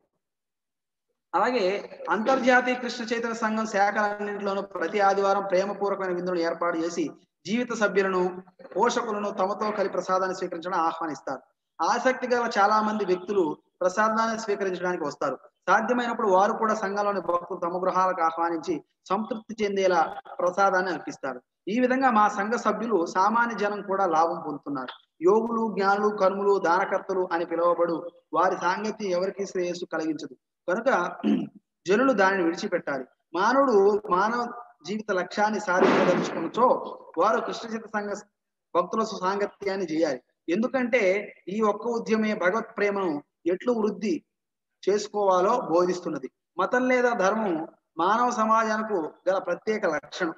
అలాగే అంతర్జాతీయ కృష్ణ చైతన్య సంఘం శాఖలన్నింటిలోనూ ప్రతి ఆదివారం ప్రేమపూర్వకమైన విందులను ఏర్పాటు చేసి జీవిత సభ్యులను పోషకులను తమతో కలిపి ప్రసాదాన్ని స్వీకరించడం ఆహ్వానిస్తారు ఆసక్తి గల చాలా మంది వ్యక్తులు ప్రసాదాన్ని స్వీకరించడానికి వస్తారు సాధ్యమైనప్పుడు వారు కూడా సంఘంలోని భక్తులు తమ గృహాలకు ఆహ్వానించి సంతృప్తి చెందేలా ప్రసాదాన్ని అర్పిస్తారు ఈ విధంగా మా సంఘ సభ్యులు సామాన్య జనం కూడా లాభం పొందుతున్నారు యోగులు జ్ఞానులు కర్ములు దానకర్తలు అని పిలువబడు వారి సాంగత్యం ఎవరికి శ్రేయస్సు కలిగించదు కనుక జనులు దానిని విడిచిపెట్టాలి మానవుడు మానవ జీవిత లక్ష్యాన్ని సాధించదలుచుకున్నచో వారు కృష్ణ చిత్త సంఘ భక్తుల సాంగత్యాన్ని చేయాలి ఎందుకంటే ఈ ఒక్క ఉద్యమే భగవత్ ప్రేమను ఎట్లు వృద్ధి చేసుకోవాలో బోధిస్తున్నది మతం లేదా ధర్మం మానవ సమాజానికి గల ప్రత్యేక లక్షణం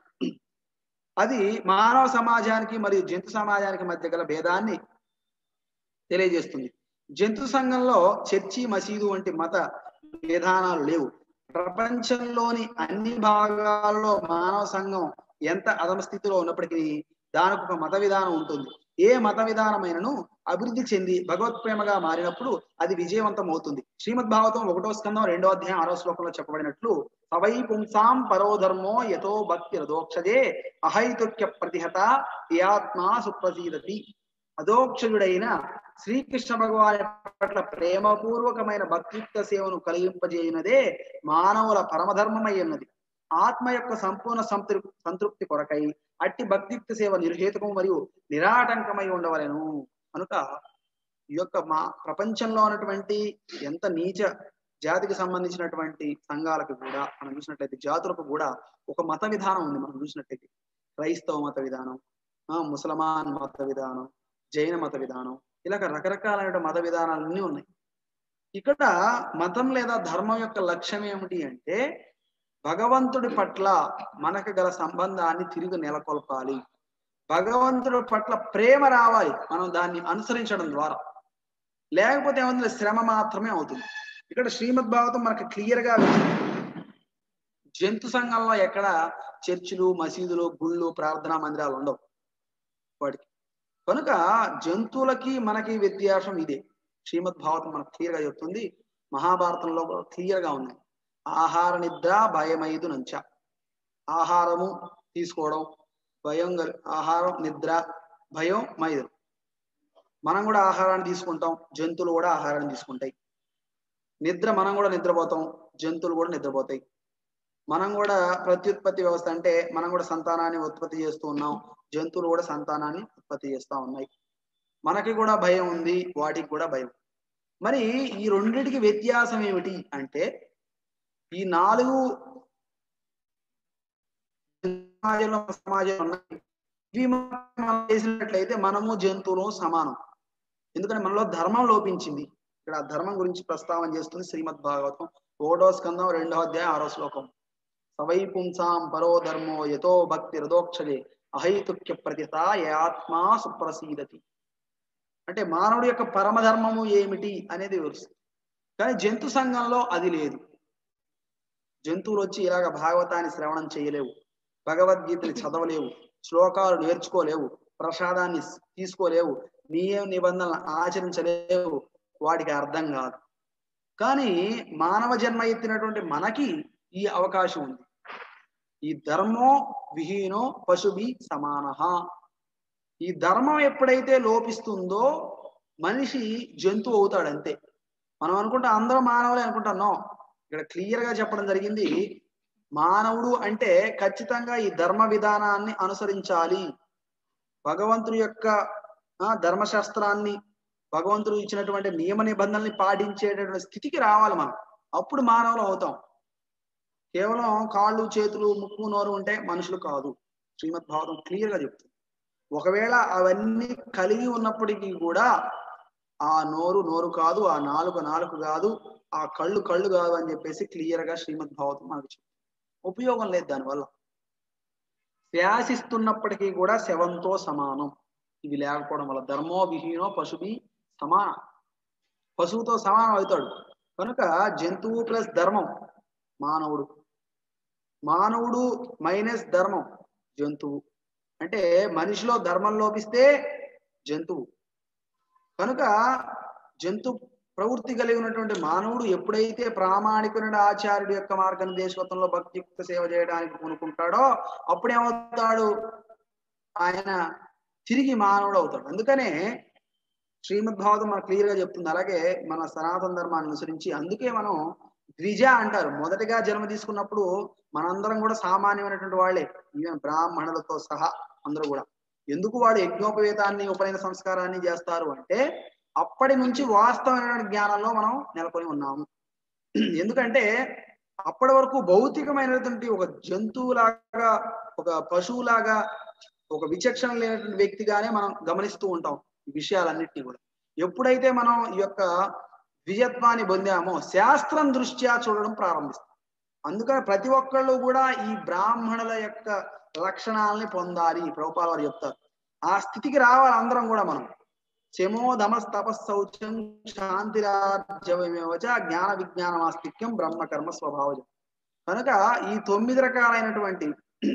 అది మానవ సమాజానికి మరియు జంతు సమాజానికి మధ్య గల భేదాన్ని తెలియజేస్తుంది జంతు సంఘంలో చర్చి మసీదు వంటి మత విధానాలు లేవు ప్రపంచంలోని అన్ని భాగాల్లో మానవ సంఘం ఎంత అధమ స్థితిలో ఉన్నప్పటికీ దానికి ఒక మత విధానం ఉంటుంది ఏ మత విధానమైనను అభివృద్ధి చెంది భగవత్ ప్రేమగా మారినప్పుడు అది విజయవంతం అవుతుంది శ్రీమద్ భాగవతం ఒకటో స్కందం రెండో అధ్యాయం ఆరో శ్లోకంలో చెప్పబడినట్లు సవై పుంసాం పరోధర్మో యతో భక్తి రథోక్షజే అహైతుక్య ప్రతిహత యాత్మా సుప్రసీదతి అధోక్షజుడైన శ్రీకృష్ణ భగవాని పట్ల ప్రేమపూర్వకమైన భక్తియుక్త సేవను కలిగింపజేయునదే మానవుల పరమధర్మమై ఉన్నది ఆత్మ యొక్క సంపూర్ణ సంతృప్తి సంతృప్తి కొరకై అట్టి భక్తియుక్త సేవ నిర్హేతుకం మరియు నిరాటంకమై ఉండవలెను కనుక ఈ యొక్క మా ప్రపంచంలో ఉన్నటువంటి ఎంత నీచ జాతికి సంబంధించినటువంటి సంఘాలకు కూడా మనం చూసినట్లయితే జాతులకు కూడా ఒక మత విధానం ఉంది మనం చూసినట్లయితే క్రైస్తవ మత విధానం ఆ ముసల్మాన్ మత విధానం జైన మత విధానం ఇలాగ రకరకాలైన మత విధానాలన్నీ ఉన్నాయి ఇక్కడ మతం లేదా ధర్మం యొక్క లక్ష్యం ఏమిటి అంటే భగవంతుడి పట్ల మనకు గల సంబంధాన్ని తిరిగి నెలకొల్పాలి భగవంతుడి పట్ల ప్రేమ రావాలి మనం దాన్ని అనుసరించడం ద్వారా లేకపోతే ఏమవుతుంది శ్రమ మాత్రమే అవుతుంది ఇక్కడ శ్రీమద్ భాగవతం మనకు క్లియర్ గా జంతు సంఘంలో ఎక్కడ చర్చిలు మసీదులు గుళ్ళు ప్రార్థనా మందిరాలు ఉండవు వాటికి కనుక జంతువులకి మనకి వ్యత్యాసం ఇదే శ్రీమద్ భాగవతం మనకు క్లియర్ గా చెప్తుంది మహాభారతంలో క్లియర్ గా ఉన్నాయి ఆహార నిద్ర భయమైదు నంచ ఆహారము తీసుకోవడం భయం గల- ఆహారం నిద్ర భయం మైదు మనం కూడా ఆహారాన్ని తీసుకుంటాం జంతువులు కూడా ఆహారాన్ని తీసుకుంటాయి నిద్ర మనం కూడా నిద్రపోతాం జంతువులు కూడా నిద్రపోతాయి మనం కూడా ప్రత్యుత్పత్తి వ్యవస్థ అంటే మనం కూడా సంతానాన్ని ఉత్పత్తి చేస్తూ ఉన్నాం జంతువులు కూడా సంతానాన్ని ఉత్పత్తి చేస్తూ ఉన్నాయి మనకి కూడా భయం ఉంది వాటికి కూడా భయం మరి ఈ రెండింటికి వ్యత్యాసం ఏమిటి అంటే ఈ నాలుగు సమాజంలో సమాజంలో ఉన్నాయి ఇవి మనం చేసినట్లయితే మనము జంతువులు సమానం ఎందుకంటే మనలో ధర్మం లోపించింది ఇక్కడ ఆ ధర్మం గురించి ప్రస్తావన చేస్తుంది శ్రీమద్ భాగవతం ఒకటో స్కందం రెండో అధ్యాయం ఆరో శ్లోకం సవై పుంసాం పరో ధర్మో యతో భక్తి హృదోక్షజే అహైతుక్య ప్రతిత ఆత్మా సుప్రసీదతి అంటే మానవుడి యొక్క పరమధర్మము ఏమిటి అనేది వివరిస్తుంది కానీ జంతు సంఘంలో అది లేదు జంతువులు వచ్చి ఇలాగ భాగవతాన్ని శ్రవణం చేయలేవు భగవద్గీతని చదవలేవు శ్లోకాలు నేర్చుకోలేవు ప్రసాదాన్ని తీసుకోలేవు నియమ నిబంధనలు ఆచరించలేవు వాటికి అర్థం కాదు కానీ మానవ జన్మ ఎత్తినటువంటి మనకి ఈ అవకాశం ఉంది ఈ ధర్మో విహీనో పశుభి సమాన ఈ ధర్మం ఎప్పుడైతే లోపిస్తుందో మనిషి జంతువు అవుతాడు అంతే మనం అనుకుంటాం అందరూ మానవులే అనుకుంటున్నాం ఇక్కడ క్లియర్ గా చెప్పడం జరిగింది మానవుడు అంటే ఖచ్చితంగా ఈ ధర్మ విధానాన్ని అనుసరించాలి భగవంతుడి యొక్క ఆ ధర్మశాస్త్రాన్ని భగవంతుడు ఇచ్చినటువంటి నియమ నిబంధనల్ని పాటించేటటువంటి స్థితికి రావాలి మనం అప్పుడు మానవులు అవుతాం కేవలం కాళ్ళు చేతులు ముక్కు నోరు ఉంటే మనుషులు కాదు శ్రీమద్ భాగవతం క్లియర్ గా చెప్తుంది ఒకవేళ అవన్నీ కలిగి ఉన్నప్పటికీ కూడా ఆ నోరు నోరు కాదు ఆ నాలుగు నాలుగు కాదు ఆ కళ్ళు కళ్ళు కాదు అని చెప్పేసి క్లియర్ గా శ్రీమద్ భాగవతం మనకు చెప్తుంది ఉపయోగం లేదు దానివల్ల శ్వాసిస్తున్నప్పటికీ కూడా శవంతో సమానం ఇవి లేకపోవడం వల్ల ధర్మో విహీనో పశువి సమాన పశువుతో సమానం అవుతాడు కనుక జంతువు ప్లస్ ధర్మం మానవుడు మానవుడు మైనస్ ధర్మం జంతువు అంటే మనిషిలో ధర్మం లోపిస్తే జంతువు కనుక జంతు ప్రవృత్తి కలిగి ఉన్నటువంటి మానవుడు ఎప్పుడైతే ప్రామాణికునుడు ఆచార్యుడి యొక్క మార్గనిర్దేశకత్వంలో భక్తియుక్త సేవ చేయడానికి కొనుక్కుంటాడో అప్పుడేమవుతాడు ఆయన తిరిగి మానవుడు అవుతాడు అందుకనే శ్రీమద్ భాగవతం మనకు క్లియర్ గా చెప్తుంది అలాగే మన సనాతన ధర్మాన్ని అనుసరించి అందుకే మనం ద్విజ అంటారు మొదటిగా జన్మ తీసుకున్నప్పుడు మనందరం కూడా సామాన్యమైనటువంటి వాళ్ళే ఈవెన్ బ్రాహ్మణులతో సహా అందరూ కూడా ఎందుకు వాడు యజ్ఞోపవేతాన్ని ఉపనయన సంస్కారాన్ని చేస్తారు అంటే అప్పటి నుంచి వాస్తవమైన జ్ఞానంలో మనం నెలకొని ఉన్నాము ఎందుకంటే అప్పటి వరకు భౌతికమైనటువంటి ఒక జంతువులాగా ఒక పశువులాగా ఒక విచక్షణ లేనటువంటి వ్యక్తిగానే మనం గమనిస్తూ ఉంటాం ఈ విషయాలన్నింటినీ కూడా ఎప్పుడైతే మనం ఈ యొక్క ద్విజత్వాన్ని పొందామో శాస్త్రం దృష్ట్యా చూడడం ప్రారంభిస్తాం అందుకని ప్రతి ఒక్కళ్ళు కూడా ఈ బ్రాహ్మణుల యొక్క లక్షణాలని పొందాలి ప్రభుపాల వారు చెప్తారు ఆ స్థితికి రావాలి అందరం కూడా మనం శమో ధమస్ తపస్సౌచ్యం శాంతిరాజ్యమేవచ జ్ఞాన విజ్ఞానమాస్తిక్యం బ్రహ్మ కర్మ స్వభావజం కనుక ఈ తొమ్మిది రకాలైనటువంటి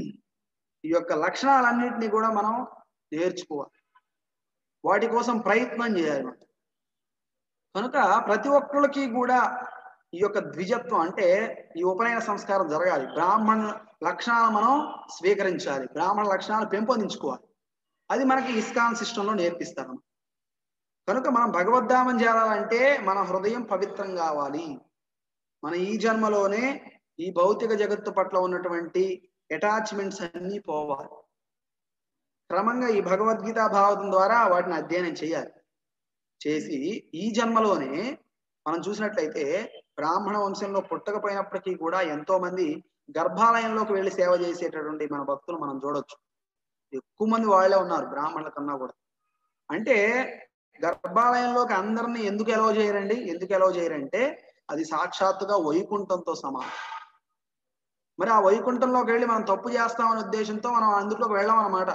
ఈ యొక్క లక్షణాలన్నింటినీ కూడా మనం నేర్చుకోవాలి వాటి కోసం ప్రయత్నం చేయాలి మనం కనుక ప్రతి ఒక్కరికి కూడా ఈ యొక్క ద్విజత్వం అంటే ఈ ఉపనయన సంస్కారం జరగాలి బ్రాహ్మణ లక్షణాలు మనం స్వీకరించాలి బ్రాహ్మణ లక్షణాలు పెంపొందించుకోవాలి అది మనకి ఇస్కాన్ సిస్టంలో నేర్పిస్తారు కనుక మనం భగవద్ధామం చేరాలంటే మన హృదయం పవిత్రం కావాలి మన ఈ జన్మలోనే ఈ భౌతిక జగత్తు పట్ల ఉన్నటువంటి అటాచ్మెంట్స్ అన్ని పోవాలి క్రమంగా ఈ భగవద్గీత భావతం ద్వారా వాటిని అధ్యయనం చేయాలి చేసి ఈ జన్మలోనే మనం చూసినట్లయితే బ్రాహ్మణ వంశంలో పుట్టకపోయినప్పటికీ కూడా ఎంతో మంది గర్భాలయంలోకి వెళ్ళి సేవ చేసేటటువంటి మన భక్తులు మనం చూడొచ్చు ఎక్కువ మంది వాళ్ళే ఉన్నారు బ్రాహ్మణుల కన్నా కూడా అంటే గర్భాలయంలోకి అందరిని ఎందుకు ఎలవ చేయరండి ఎందుకు ఎలవ చేయరంటే అది సాక్షాత్తుగా వైకుంఠంతో సమానం మరి ఆ వైకుంఠంలోకి వెళ్ళి మనం తప్పు చేస్తామనే ఉద్దేశంతో మనం అందులోకి వెళ్ళాం అన్నమాట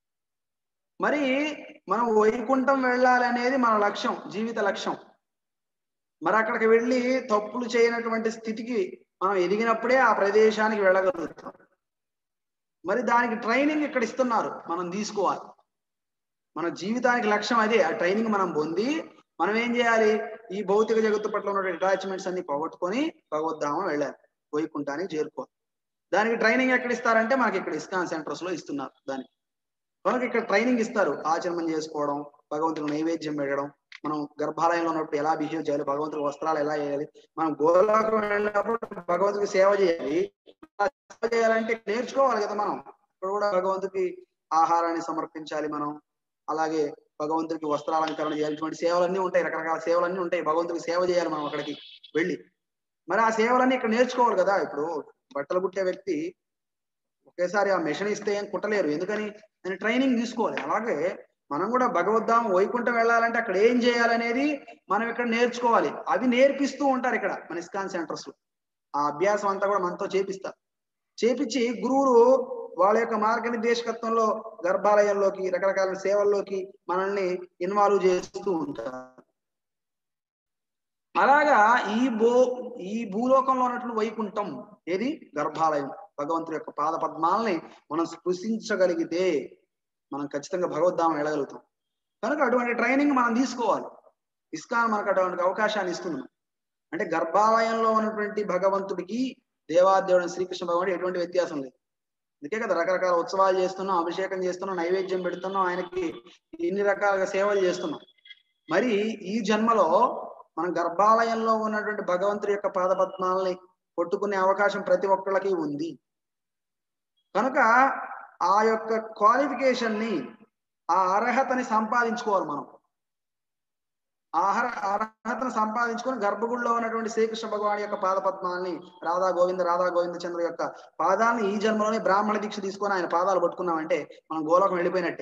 మరి మనం వైకుంఠం వెళ్ళాలి అనేది మన లక్ష్యం జీవిత లక్ష్యం మరి అక్కడికి వెళ్ళి తప్పులు చేయనటువంటి స్థితికి మనం ఎదిగినప్పుడే ఆ ప్రదేశానికి వెళ్ళగలుగుతాం మరి దానికి ట్రైనింగ్ ఇక్కడ ఇస్తున్నారు మనం తీసుకోవాలి మన జీవితానికి లక్ష్యం అదే ఆ ట్రైనింగ్ మనం పొంది మనం ఏం చేయాలి ఈ భౌతిక జగత్తు పట్ల ఉన్న అటాచ్మెంట్స్ అన్ని పోగొట్టుకొని భగవద్ధామం వెళ్ళాలి వైకుంఠానికి చేరుకోవాలి దానికి ట్రైనింగ్ ఎక్కడ ఇస్తారంటే మనకి ఇక్కడ ఇస్కాన్ సెంటర్స్ లో ఇస్తున్నారు దానికి కనుక ఇక్కడ ట్రైనింగ్ ఇస్తారు ఆచరణం చేసుకోవడం భగవంతుడు నైవేద్యం పెట్టడం మనం గర్భాలయంలో ఉన్నప్పుడు ఎలా బిహేవ్ చేయాలి భగవంతుడి వస్త్రాలు ఎలా చేయాలి మనం గోలోకం వెళ్ళినప్పుడు భగవంతుడికి సేవ చేయాలి సేవ చేయాలంటే నేర్చుకోవాలి కదా మనం ఇక్కడ కూడా భగవంతుడికి ఆహారాన్ని సమర్పించాలి మనం అలాగే భగవంతుడికి వస్త్రాలంకరణ చేయాలి ఇటువంటి సేవలన్నీ ఉంటాయి రకరకాల సేవలన్నీ ఉంటాయి భగవంతుడికి సేవ చేయాలి మనం అక్కడికి వెళ్ళి మరి ఆ సేవలన్నీ ఇక్కడ నేర్చుకోవాలి కదా ఇప్పుడు బట్టలు కుట్టే వ్యక్తి ఒకేసారి ఆ మెషిన్ ఇస్తే ఏం కుట్టలేరు ఎందుకని ఆయన ట్రైనింగ్ తీసుకోవాలి అలాగే మనం కూడా భగవద్ధాం వైకుంఠం వెళ్ళాలంటే అక్కడ ఏం చేయాలనేది మనం ఇక్కడ నేర్చుకోవాలి అవి నేర్పిస్తూ ఉంటారు ఇక్కడ మన ఇస్కాన్ సెంటర్స్ లో ఆ అభ్యాసం అంతా కూడా మనతో చేపిస్తారు చేపించి గురువులు వాళ్ళ యొక్క మార్గనిర్దేశకత్వంలో గర్భాలయంలోకి రకరకాల సేవల్లోకి మనల్ని ఇన్వాల్వ్ చేస్తూ ఉంటారు అలాగా ఈ భూ ఈ భూలోకంలో ఉన్నటువంటి వైకుంఠం ఏది గర్భాలయం భగవంతుడి యొక్క పాద పద్మాలని మనం స్పృశించగలిగితే మనం ఖచ్చితంగా భగవద్ధామం వెళ్ళగలుగుతాం కనుక అటువంటి ట్రైనింగ్ మనం తీసుకోవాలి ఇస్కాన్ మనకు అటువంటి అవకాశాన్ని ఇస్తుంది అంటే గర్భాలయంలో ఉన్నటువంటి భగవంతుడికి దేవాదేవుడు శ్రీకృష్ణ భగవానుడు ఎటువంటి వ్యత్యాసం లేదు అందుకే కదా రకరకాల ఉత్సవాలు చేస్తున్నాం అభిషేకం చేస్తున్నాం నైవేద్యం పెడుతున్నాం ఆయనకి ఇన్ని రకాలుగా సేవలు చేస్తున్నాం మరి ఈ జన్మలో మన గర్భాలయంలో ఉన్నటువంటి భగవంతుడి యొక్క పాదపద్మాలని కొట్టుకునే అవకాశం ప్రతి ఒక్కళ్ళకి ఉంది కనుక ఆ యొక్క క్వాలిఫికేషన్ ని ఆ అర్హతని సంపాదించుకోవాలి మనం ఆహార అర్హతను సంపాదించుకొని గర్భగుడిలో ఉన్నటువంటి శ్రీకృష్ణ భగవాన్ యొక్క పాద పద్మాలని రాధా గోవింద రాధా గోవింద చంద్ర యొక్క పాదాలని ఈ జన్మలోనే బ్రాహ్మణ దీక్ష తీసుకొని ఆయన పాదాలు పట్టుకున్నామంటే మనం గోలోకం వెళ్ళిపోయినట్టే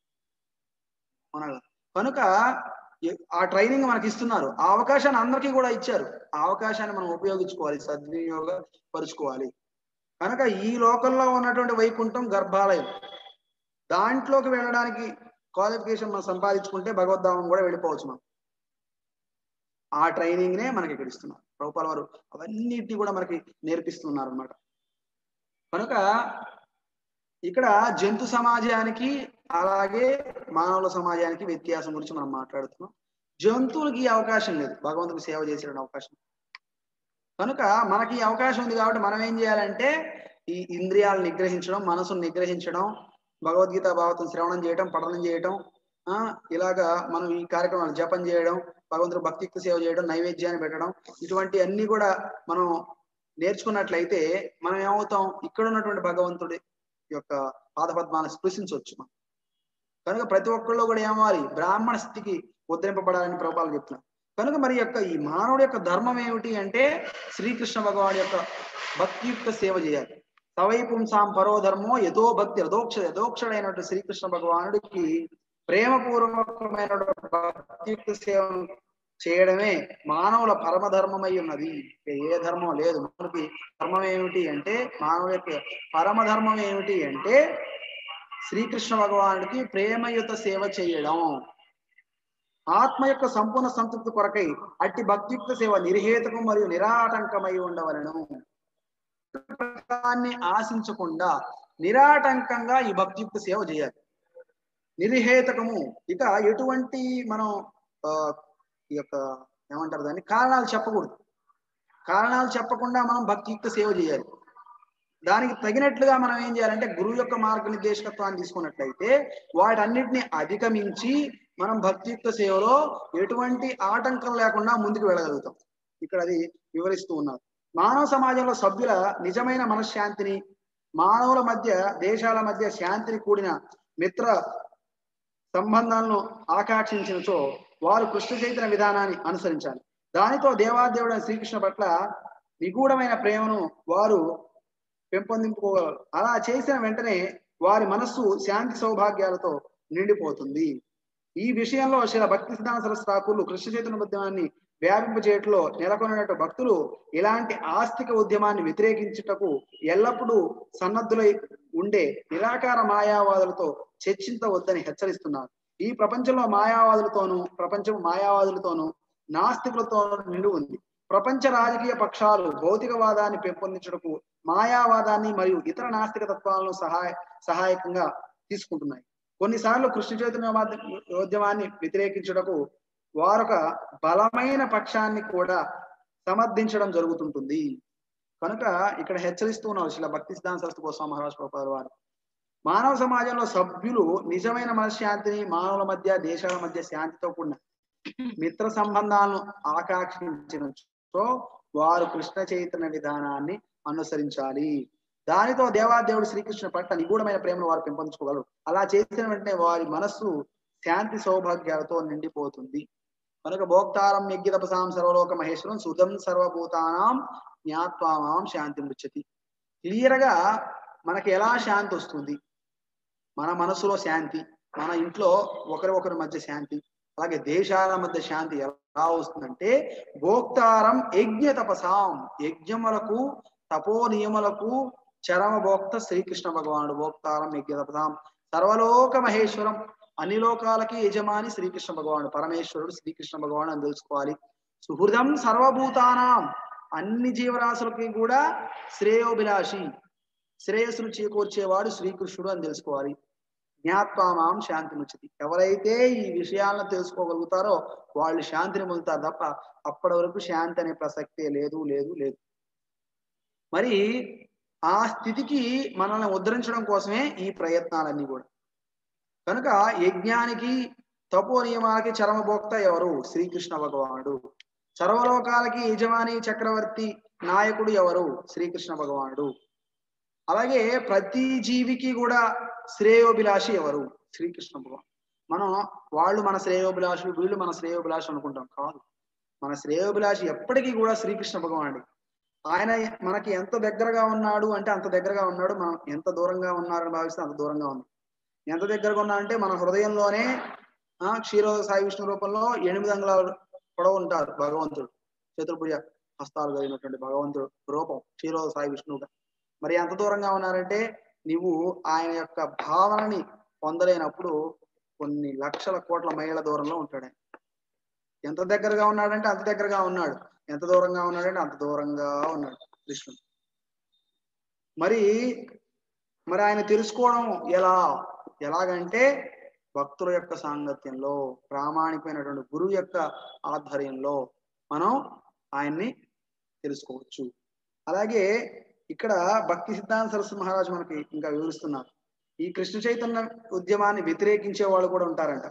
అవునా కనుక ఆ ట్రైనింగ్ మనకి ఇస్తున్నారు ఆ అవకాశాన్ని అందరికీ కూడా ఇచ్చారు ఆ అవకాశాన్ని మనం ఉపయోగించుకోవాలి సద్వినియోగ పరుచుకోవాలి కనుక ఈ లోకంలో ఉన్నటువంటి వైకుంఠం గర్భాలయం దాంట్లోకి వెళ్ళడానికి క్వాలిఫికేషన్ మనం సంపాదించుకుంటే భగవద్ధామం కూడా వెళ్ళిపోవచ్చు మనం ఆ ట్రైనింగ్ నే మనకి ఇక్కడ ఇస్తున్నారు ప్రభుపాల వారు అవన్నిటిని కూడా మనకి నేర్పిస్తున్నారు అనమాట కనుక ఇక్కడ జంతు సమాజానికి అలాగే మానవుల సమాజానికి వ్యత్యాసం గురించి మనం మాట్లాడుతున్నాం జంతువులకి ఈ అవకాశం లేదు భగవంతుడికి సేవ చేసే అవకాశం కనుక మనకి ఈ అవకాశం ఉంది కాబట్టి మనం ఏం చేయాలంటే ఈ ఇంద్రియాలను నిగ్రహించడం మనసును నిగ్రహించడం భగవద్గీత భావతం శ్రవణం చేయడం పఠనం చేయడం ఆ ఇలాగా మనం ఈ కార్యక్రమాలు జపం చేయడం భగవంతుడు భక్తియుక్త సేవ చేయడం నైవేద్యాన్ని పెట్టడం ఇటువంటి అన్ని కూడా మనం నేర్చుకున్నట్లయితే మనం ఏమవుతాం ఇక్కడ ఉన్నటువంటి భగవంతుడి యొక్క పాదపద్మాలను స్పృశించవచ్చు మనం కనుక ప్రతి ఒక్కళ్ళు కూడా ఏమవాలి బ్రాహ్మణ స్థితికి ఉద్ధరింపబడాలని ప్రభుపాలు చెప్తున్నారు కనుక మరి యొక్క ఈ మానవుడి యొక్క ధర్మం ఏమిటి అంటే శ్రీకృష్ణ భగవాన్ యొక్క భక్తియుక్త సేవ చేయాలి సవై పుంసాం పరో ధర్మో యథో భక్తి రథోక్ష యథోక్షడైనటువంటి శ్రీకృష్ణ భగవానుడికి ప్రేమపూర్వకమైన భక్తియుక్త సేవ చేయడమే మానవుల పరమధర్మమై ఉన్నది ఏ ధర్మం లేదు మనకి ధర్మం ఏమిటి అంటే మానవుల యొక్క పరమధర్మం ఏమిటి అంటే శ్రీకృష్ణ భగవానుడికి ప్రేమయుత సేవ చేయడం ఆత్మ యొక్క సంపూర్ణ సంతృప్తి కొరకై అట్టి భక్తియుక్త సేవ నిర్హేతకం మరియు నిరాటంకమై ఉండవలను దాన్ని ఆశించకుండా నిరాటంకంగా ఈ భక్తియుక్త సేవ చేయాలి నిర్హేతకము ఇక ఎటువంటి మనం ఆ ఈ యొక్క ఏమంటారు దాన్ని కారణాలు చెప్పకూడదు కారణాలు చెప్పకుండా మనం భక్తియుక్త సేవ చేయాలి దానికి తగినట్లుగా మనం ఏం చేయాలంటే గురువు యొక్క మార్గనిర్దేశకత్వాన్ని తీసుకున్నట్లయితే వాటన్నిటిని అధిగమించి మనం భక్తియుక్త సేవలో ఎటువంటి ఆటంకం లేకుండా ముందుకు వెళ్ళగలుగుతాం ఇక్కడ అది వివరిస్తూ ఉన్నారు మానవ సమాజంలో సభ్యుల నిజమైన మనశ్శాంతిని మానవుల మధ్య దేశాల మధ్య శాంతిని కూడిన మిత్ర సంబంధాలను ఆకాంక్షించినచో వారు కృష్ణ చైతన్య విధానాన్ని అనుసరించాలి దానితో దేవాదేవుడు శ్రీకృష్ణ పట్ల నిగూఢమైన ప్రేమను వారు పెంపొందింపుకోగలరు అలా చేసిన వెంటనే వారి మనస్సు శాంతి సౌభాగ్యాలతో నిండిపోతుంది ఈ విషయంలో శిల భక్తి సిద్ధాంత సరస్రాకులు కృష్ణ చైతన్య ఉద్యమాన్ని వ్యాపింపజేయట్లో నెలకొన్నట్టు భక్తులు ఇలాంటి ఆస్తిక ఉద్యమాన్ని వ్యతిరేకించుటకు ఎల్లప్పుడూ సన్నద్ధులై ఉండే నిరాకార మాయావాదులతో చర్చించవద్దని హెచ్చరిస్తున్నారు ఈ ప్రపంచంలో మాయావాదులతోనూ ప్రపంచం మాయావాదులతోనూ నాస్తికులతో నిండి ఉంది ప్రపంచ రాజకీయ పక్షాలు భౌతికవాదాన్ని పెంపొందించడకు మాయావాదాన్ని మరియు ఇతర నాస్తిక తత్వాలను సహాయ సహాయకంగా తీసుకుంటున్నాయి కొన్నిసార్లు కృష్ణ చైతన్య ఉద్యమాన్ని వ్యతిరేకించుటకు వారొక బలమైన పక్షాన్ని కూడా సమర్థించడం జరుగుతుంటుంది కనుక ఇక్కడ హెచ్చరిస్తూ ఉన్నారు శిల భక్తి సిద్ధాంత సరస్సు కోసం మహారాజ్ ప్రభుపాద వారు మానవ సమాజంలో సభ్యులు నిజమైన మనశ్శాంతిని మానవుల మధ్య దేశాల మధ్య శాంతితో కూడిన మిత్ర సంబంధాలను ఆకాంక్షించినచో వారు కృష్ణ చైతన్య విధానాన్ని అనుసరించాలి దానితో దేవాదేవుడు శ్రీకృష్ణ పట్ల నిగూఢమైన ప్రేమను వారు పెంపొందించుకోగలరు అలా చేసిన వెంటనే వారి మనస్సు శాంతి సౌభాగ్యాలతో నిండిపోతుంది కనుక భోక్తారం యజ్ఞ తపసాం సర్వలోక మహేశ్వరం సుధం సర్వభూతానాం జ్ఞాత్వామాం శాంతి ముచ్చతి క్లియర్ గా మనకి ఎలా శాంతి వస్తుంది మన మనసులో శాంతి మన ఇంట్లో ఒకరి ఒకరి మధ్య శాంతి అలాగే దేశాల మధ్య శాంతి ఎలా వస్తుందంటే భోక్తారం యజ్ఞ తపసాం యజ్ఞములకు తపో నియములకు చరమ భోక్త శ్రీకృష్ణ భగవానుడు భోక్తారం యజ్ఞ తపసాం సర్వలోక మహేశ్వరం అన్ని లోకాలకి యజమాని శ్రీకృష్ణ భగవానుడు పరమేశ్వరుడు శ్రీకృష్ణ భగవానుడు అని తెలుసుకోవాలి సుహృదం సర్వభూతానాం అన్ని జీవరాశులకి కూడా శ్రేయోభిలాషి శ్రేయస్సును చేకూర్చేవాడు శ్రీకృష్ణుడు అని తెలుసుకోవాలి జ్ఞాత్వామాం శాంతి ముచ్చతి ఎవరైతే ఈ విషయాలను తెలుసుకోగలుగుతారో వాళ్ళు శాంతిని పొందుతారు తప్ప అప్పటి వరకు శాంతి అనే ప్రసక్తే లేదు లేదు లేదు మరి ఆ స్థితికి మనల్ని ఉద్ధరించడం కోసమే ఈ ప్రయత్నాలన్నీ కూడా కనుక యజ్ఞానికి తపో నియమాలకి చరమభోక్త ఎవరు శ్రీకృష్ణ భగవానుడు సర్వలోకాలకి యజమాని చక్రవర్తి నాయకుడు ఎవరు శ్రీకృష్ణ భగవానుడు అలాగే ప్రతి జీవికి కూడా శ్రేయోభిలాషి ఎవరు శ్రీకృష్ణ భగవాన్ మనం వాళ్ళు మన శ్రేయోభిలాషులు వీళ్ళు మన శ్రేయోభిలాషి అనుకుంటాం కాదు మన శ్రేయోభిలాషి ఎప్పటికీ కూడా శ్రీకృష్ణ భగవానుడు ఆయన మనకి ఎంత దగ్గరగా ఉన్నాడు అంటే అంత దగ్గరగా ఉన్నాడు మనం ఎంత దూరంగా ఉన్నారని భావిస్తే అంత దూరంగా ఉంది ఎంత దగ్గరగా ఉన్నా అంటే మన హృదయంలోనే ఆ క్షీరోద సాయి విష్ణు రూపంలో ఎనిమిది అంగుళాలు పొడవు ఉంటారు భగవంతుడు చతుర్భుజ హస్తాలు కలిగినటువంటి భగవంతుడు రూపం క్షీరోద సాయి విష్ణువుగా మరి ఎంత దూరంగా ఉన్నారంటే నువ్వు ఆయన యొక్క భావనని పొందలేనప్పుడు కొన్ని లక్షల కోట్ల మైళ్ళ దూరంలో ఉంటాడు ఆయన ఎంత దగ్గరగా ఉన్నాడంటే అంత దగ్గరగా ఉన్నాడు ఎంత దూరంగా ఉన్నాడంటే అంత దూరంగా ఉన్నాడు కృష్ణుడు మరి మరి ఆయన తెలుసుకోవడం ఎలా ఎలాగంటే భక్తుల యొక్క సాంగత్యంలో ప్రామాణికమైనటువంటి గురువు యొక్క ఆధ్వర్యంలో మనం ఆయన్ని తెలుసుకోవచ్చు అలాగే ఇక్కడ భక్తి సిద్ధాంత సరస్వతి మహారాజు మనకి ఇంకా వివరిస్తున్నారు ఈ కృష్ణ చైతన్య ఉద్యమాన్ని వ్యతిరేకించే వాళ్ళు కూడా ఉంటారంట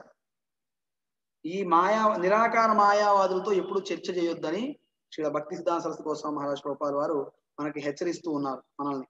ఈ మాయా నిరాకార మాయావాదులతో ఎప్పుడు చర్చ చేయొద్దని శ్రీ భక్తి సిద్ధాంత సరస్వతి గోస్వామి మహారాజ్ గోపాల్ వారు మనకి హెచ్చరిస్తూ ఉన్నారు మనల్ని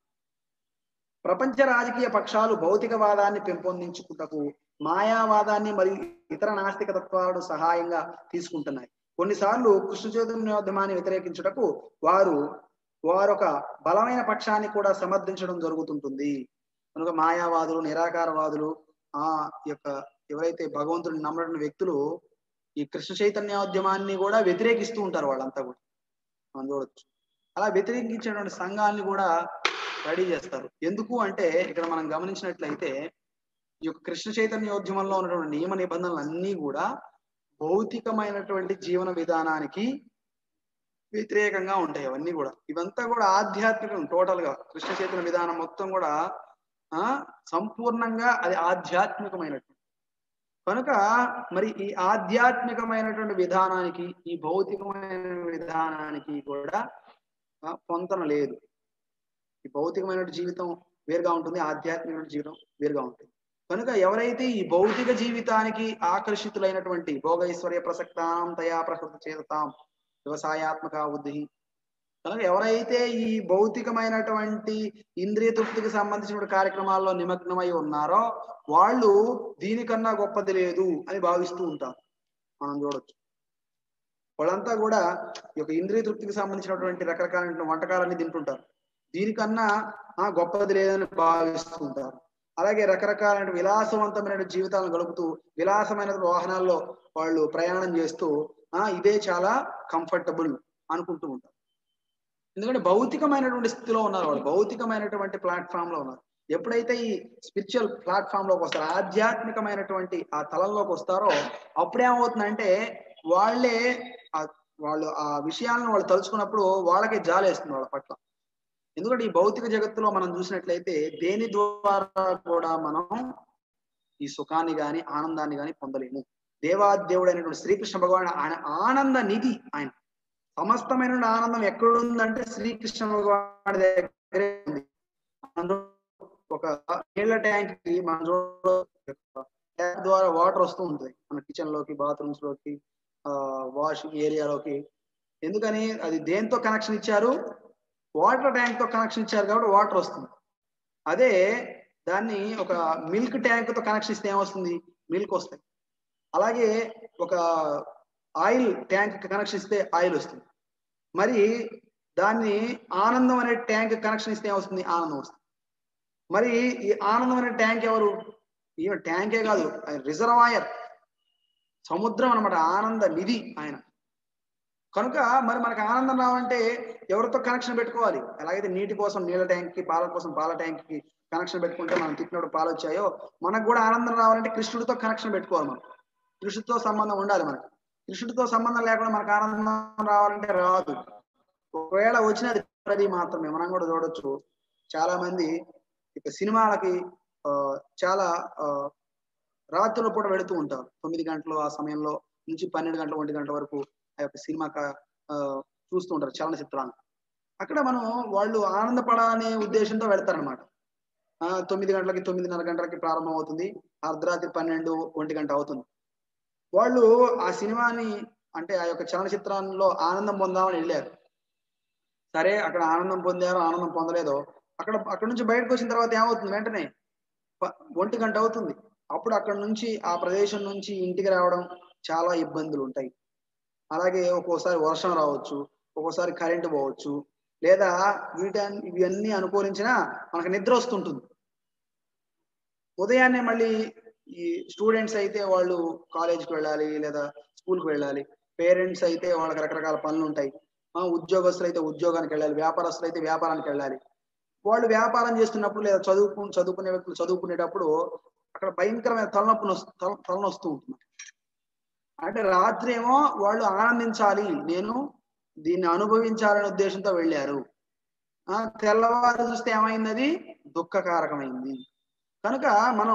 ప్రపంచ రాజకీయ పక్షాలు భౌతికవాదాన్ని పెంపొందించుకుంటకు మాయావాదాన్ని మరియు ఇతర నాస్తిక తత్వాలను సహాయంగా తీసుకుంటున్నాయి కొన్నిసార్లు కృష్ణ చైతన్యోద్యమాన్ని వ్యతిరేకించుటకు వారు వారొక బలమైన పక్షాన్ని కూడా సమర్థించడం జరుగుతుంటుంది కనుక మాయావాదులు నిరాకారవాదులు ఆ యొక్క ఎవరైతే భగవంతుడిని నమ్మడం వ్యక్తులు ఈ కృష్ణ చైతన్యోద్యమాన్ని కూడా వ్యతిరేకిస్తూ ఉంటారు వాళ్ళంతా కూడా మనం చూడొచ్చు అలా వ్యతిరేకించేటువంటి సంఘాలని కూడా రెడీ చేస్తారు ఎందుకు అంటే ఇక్కడ మనం గమనించినట్లయితే ఈ యొక్క కృష్ణ చైతన్యోద్యమంలో ఉన్నటువంటి నియమ నిబంధనలు అన్నీ కూడా భౌతికమైనటువంటి జీవన విధానానికి వ్యతిరేకంగా ఉంటాయి అవన్నీ కూడా ఇవంతా కూడా ఆధ్యాత్మికం టోటల్ గా కృష్ణ చైతన్య విధానం మొత్తం కూడా ఆ సంపూర్ణంగా అది ఆధ్యాత్మికమైనటువంటి కనుక మరి ఈ ఆధ్యాత్మికమైనటువంటి విధానానికి ఈ భౌతికమైన విధానానికి కూడా పొంతన లేదు ఈ భౌతికమైన జీవితం వేరుగా ఉంటుంది ఆధ్యాత్మికమైన జీవితం వేరుగా ఉంటుంది కనుక ఎవరైతే ఈ భౌతిక జీవితానికి ఆకర్షితులైనటువంటి భోగైశ్వర్య ప్రసక్తాం తయా ప్రకృతి చేతాం వ్యవసాయాత్మక బుద్ధి కనుక ఎవరైతే ఈ భౌతికమైనటువంటి ఇంద్రియ తృప్తికి సంబంధించిన కార్యక్రమాల్లో నిమగ్నమై ఉన్నారో వాళ్ళు దీనికన్నా గొప్పది లేదు అని భావిస్తూ ఉంటారు మనం చూడొచ్చు వాళ్ళంతా కూడా ఈ యొక్క ఇంద్రియ తృప్తికి సంబంధించినటువంటి రకరకాల వంటకాలన్నీ తింటుంటారు దీనికన్నా ఆ గొప్పది లేదని భావిస్తూ ఉంటారు అలాగే రకరకాలైన విలాసవంతమైన జీవితాలను గడుపుతూ విలాసమైన వాహనాల్లో వాళ్ళు ప్రయాణం చేస్తూ ఆ ఇదే చాలా కంఫర్టబుల్ అనుకుంటూ ఉంటారు ఎందుకంటే భౌతికమైనటువంటి స్థితిలో ఉన్నారు వాళ్ళు భౌతికమైనటువంటి ప్లాట్ఫామ్ లో ఉన్నారు ఎప్పుడైతే ఈ స్పిరిచువల్ ప్లాట్ఫామ్ లోకి వస్తారో ఆధ్యాత్మికమైనటువంటి ఆ తలంలోకి వస్తారో అప్పుడేమవుతుందంటే వాళ్ళే వాళ్ళు ఆ విషయాలను వాళ్ళు తలుచుకున్నప్పుడు వాళ్ళకే జాలేస్తుంది వాళ్ళ పట్ల ఎందుకంటే ఈ భౌతిక జగత్తులో మనం చూసినట్లయితే దేని ద్వారా కూడా మనం ఈ సుఖాన్ని గాని ఆనందాన్ని గాని పొందలేము దేవాదేవుడు అయినటువంటి శ్రీకృష్ణ భగవాన్ ఆయన ఆనంద నిధి ఆయన సమస్తమైన ఆనందం ఎక్కడుందంటే శ్రీకృష్ణ భగవాన్ దగ్గరే ఉంది ఒక నీళ్ల ట్యాంక్ కి మన ట్యాప్ ద్వారా వాటర్ వస్తూ ఉంటుంది మన కిచెన్ లోకి బాత్రూమ్స్ లోకి ఆ వాషింగ్ ఏరియాలోకి ఎందుకని అది దేంతో కనెక్షన్ ఇచ్చారు వాటర్ ట్యాంక్ తో కనెక్షన్ ఇచ్చారు కాబట్టి వాటర్ వస్తుంది అదే దాన్ని ఒక మిల్క్ ట్యాంక్ తో కనెక్షన్ ఇస్తే ఏమొస్తుంది మిల్క్ వస్తాయి అలాగే ఒక ఆయిల్ ట్యాంక్ కనెక్షన్ ఇస్తే ఆయిల్ వస్తుంది మరి దాన్ని ఆనందం అనే ట్యాంక్ కనెక్షన్ ఇస్తే ఏమొస్తుంది ఆనందం వస్తుంది మరి ఈ ఆనందం అనే ట్యాంక్ ఎవరు ఈమె ట్యాంకే కాదు రిజర్వాయర్ సముద్రం అన్నమాట ఆనంద నిధి ఆయన కనుక మరి మనకు ఆనందం రావాలంటే ఎవరితో కనెక్షన్ పెట్టుకోవాలి ఎలాగైతే నీటి కోసం నీళ్ళ ట్యాంక్ కి పాల కోసం పాల ట్యాంక్ కి కనెక్షన్ పెట్టుకుంటే మనం తిట్టినప్పుడు పాలు వచ్చాయో మనకు కూడా ఆనందం రావాలంటే కృష్ణుడితో కనెక్షన్ పెట్టుకోవాలి మనం కృష్ణుడితో సంబంధం ఉండాలి మనకి కృష్ణుడితో సంబంధం లేకుండా మనకు ఆనందం రావాలంటే రాదు ఒకవేళ వచ్చినది అది మాత్రమే మనం కూడా చూడొచ్చు చాలా మంది ఇక సినిమాలకి ఆ, చాలా ఆ, రాత్రుల పూట వెళుతూ ఉంటారు తొమ్మిది గంటలు ఆ సమయంలో నుంచి పన్నెండు గంటల ఒంటి గంటల వరకు ఆ యొక్క సినిమా క- ఆ, చూస్తూ ఉంటారు చలనచిత్రాలను అక్కడ మనం వాళ్ళు ఆనందపడాలనే ఉద్దేశంతో వెళ్తారనమాట తొమ్మిది గంటలకి తొమ్మిదిన్నర గంటలకి ప్రారంభం అవుతుంది అర్ధరాత్రి పన్నెండు ఒంటి గంట అవుతుంది వాళ్ళు ఆ సినిమాని అంటే ఆ యొక్క చలనచిత్రంలో ఆనందం పొందామని వెళ్ళారు సరే అక్కడ ఆనందం పొందారో ఆనందం పొందలేదో అక్కడ అక్కడ నుంచి బయటకు వచ్చిన తర్వాత ఏమవుతుంది వెంటనే ప- ఒంటి గంట అవుతుంది అప్పుడు అక్కడ నుంచి ఆ ప్రదేశం నుంచి ఇంటికి రావడం చాలా ఇబ్బందులు ఉంటాయి అలాగే ఒక్కోసారి వర్షం రావచ్చు ఒక్కోసారి కరెంటు పోవచ్చు లేదా వీటన్ ఇవన్నీ అనుకూలించినా మనకు నిద్ర వస్తుంటుంది ఉదయాన్నే మళ్ళీ ఈ స్టూడెంట్స్ అయితే వాళ్ళు కాలేజ్కి వెళ్ళాలి లేదా స్కూల్కి వెళ్ళాలి పేరెంట్స్ అయితే వాళ్ళకి రకరకాల పనులు ఉంటాయి ఆ, ఉద్యోగస్తులు అయితే ఉద్యోగానికి వెళ్ళాలి వ్యాపారస్తులు అయితే వ్యాపారానికి వెళ్ళాలి వాళ్ళు వ్యాపారం చేస్తున్నప్పుడు లేదా చదువుకు చదువుకునే వ్యక్తులు చదువుకునేటప్పుడు అక్కడ భయంకరమైన తలనొప్పి నొస్- తల తలనొస్తూ ఉంటుంది అంటే రాత్రి ఏమో వాళ్ళు ఆనందించాలి నేను దీన్ని అనుభవించాలనే ఉద్దేశంతో వెళ్ళారు ఆ తెల్లవారు చూస్తే ఏమైంది అది దుఃఖకారకమైంది కనుక మనం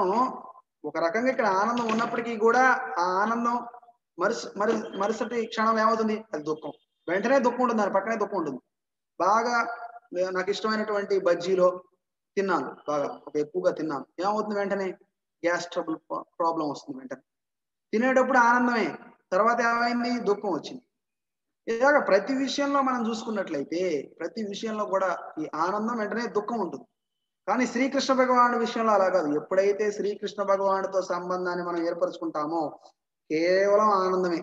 ఒక రకంగా ఇక్కడ ఆనందం ఉన్నప్పటికీ కూడా ఆ ఆనందం మరుస మరి మరుసటి క్షణంలో ఏమవుతుంది అది దుఃఖం వెంటనే దుఃఖం ఉంటుంది దాని పక్కనే దుఃఖం ఉంటుంది బాగా నే- నాకు ఇష్టమైనటువంటి బజ్జీలో తిన్నాను బాగా ఒక ఎక్కువగా తిన్నాను ఏమవుతుంది వెంటనే గ్యాస్ ట్రబుల్ ప్రాబ్లం వస్తుంది వెంటనే తినేటప్పుడు ఆనందమే తర్వాత ఏమైంది దుఃఖం వచ్చింది ఇలాగ ప్రతి విషయంలో మనం చూసుకున్నట్లయితే ప్రతి విషయంలో కూడా ఈ ఆనందం వెంటనే దుఃఖం ఉంటుంది కానీ శ్రీకృష్ణ భగవానుడి విషయంలో అలా కాదు ఎప్పుడైతే శ్రీకృష్ణ భగవానుడితో సంబంధాన్ని మనం ఏర్పరచుకుంటామో కేవలం ఆనందమే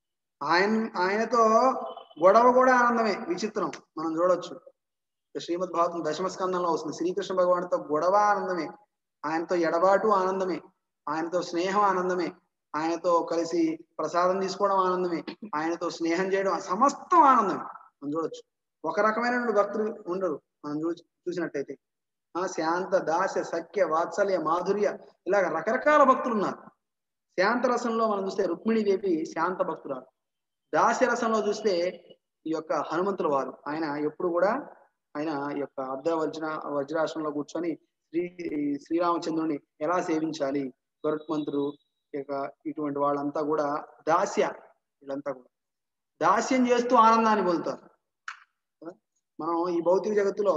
ఆయన ఆయనతో గొడవ కూడా ఆనందమే విచిత్రం మనం చూడొచ్చు శ్రీమద్ భాగవతం దశమ స్కందంలో వస్తుంది శ్రీకృష్ణ భగవానుడితో గొడవ ఆనందమే ఆయనతో ఎడబాటు ఆనందమే ఆయనతో స్నేహం ఆనందమే ఆయనతో కలిసి ప్రసాదం తీసుకోవడం ఆనందమే ఆయనతో స్నేహం చేయడం సమస్తం ఆనందమే మనం చూడొచ్చు ఒక రకమైనటువంటి భక్తులు ఉండరు మనం చూ చూసినట్టయితే ఆ శాంత దాస సఖ్య వాత్సల్య మాధుర్య ఇలాగ రకరకాల భక్తులు ఉన్నారు శాంత రసంలో మనం చూస్తే రుక్మిణీదేవి శాంత భక్తురాలు దాస్య రసంలో చూస్తే ఈ యొక్క హనుమంతుల వారు ఆయన ఎప్పుడు కూడా ఆయన ఈ యొక్క అర్ధ వజ్ర వజ్రాసనంలో కూర్చొని శ్రీ శ్రీరామచంద్రుని ఎలా సేవించాలి గరుత్మంతుడు ఇక ఇటువంటి వాళ్ళంతా కూడా దాస్య వీళ్ళంతా కూడా దాస్యం చేస్తూ ఆనందాన్ని పొందుతారు కదా? మనం ఈ భౌతిక జగత్తులో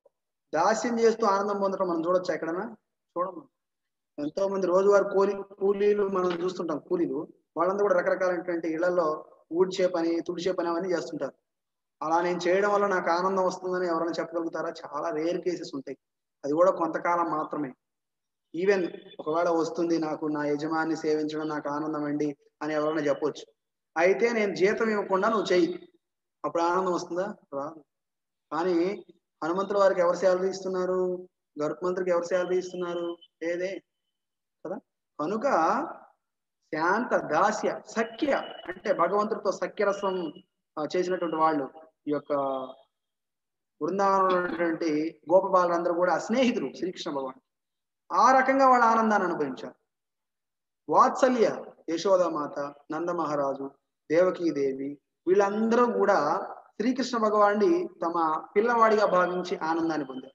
దాస్యం చేస్తూ ఆనందం పొందడం మనం చూడొచ్చా ఎక్కడన్నా చూడము ఎంతో మంది రోజువారి కూలీ కూలీలు మనం చూస్తుంటాం కూలీలు వాళ్ళంతా కూడా రకరకాలైనటువంటి ఇళ్లలో ఊడ్చే పని తుడిచే పని అవన్నీ చేస్తుంటారు అలా నేను చేయడం వల్ల నాకు ఆనందం వస్తుందని ఎవరైనా చెప్పగలుగుతారా చాలా రేర్ కేసెస్ ఉంటాయి అది కూడా కొంతకాలం మాత్రమే ఈవెన్ ఒకవేళ వస్తుంది నాకు నా యజమాని సేవించడం నాకు ఆనందం అండి అని ఎవరైనా చెప్పొచ్చు అయితే నేను జీతం ఇవ్వకుండా నువ్వు చెయ్యి అప్పుడు ఆనందం వస్తుందా రాదు కానీ హనుమంతుల వారికి ఎవరు శాలరీ ఇస్తున్నారు గరుత్మంతుడికి ఎవరు శాలరీ ఇస్తున్నారు లేదే కదా కనుక శాంత దాస్య సఖ్య అంటే భగవంతుడితో సఖ్యరసం ఆ, చేసినటువంటి వాళ్ళు ఈ యొక్క బృందావనంలో ఉన్నటువంటి గోపబాలందరూ కూడా స్నేహితులు శ్రీకృష్ణ భగవాన్ ఆ రకంగా వాళ్ళ ఆనందాన్ని అనుభవించారు వాత్సల్య యశోదామాత నంద మహారాజు దేవకీదేవి వీళ్ళందరూ కూడా శ్రీకృష్ణ భగవాన్ని తమ పిల్లవాడిగా భావించి ఆనందాన్ని పొందారు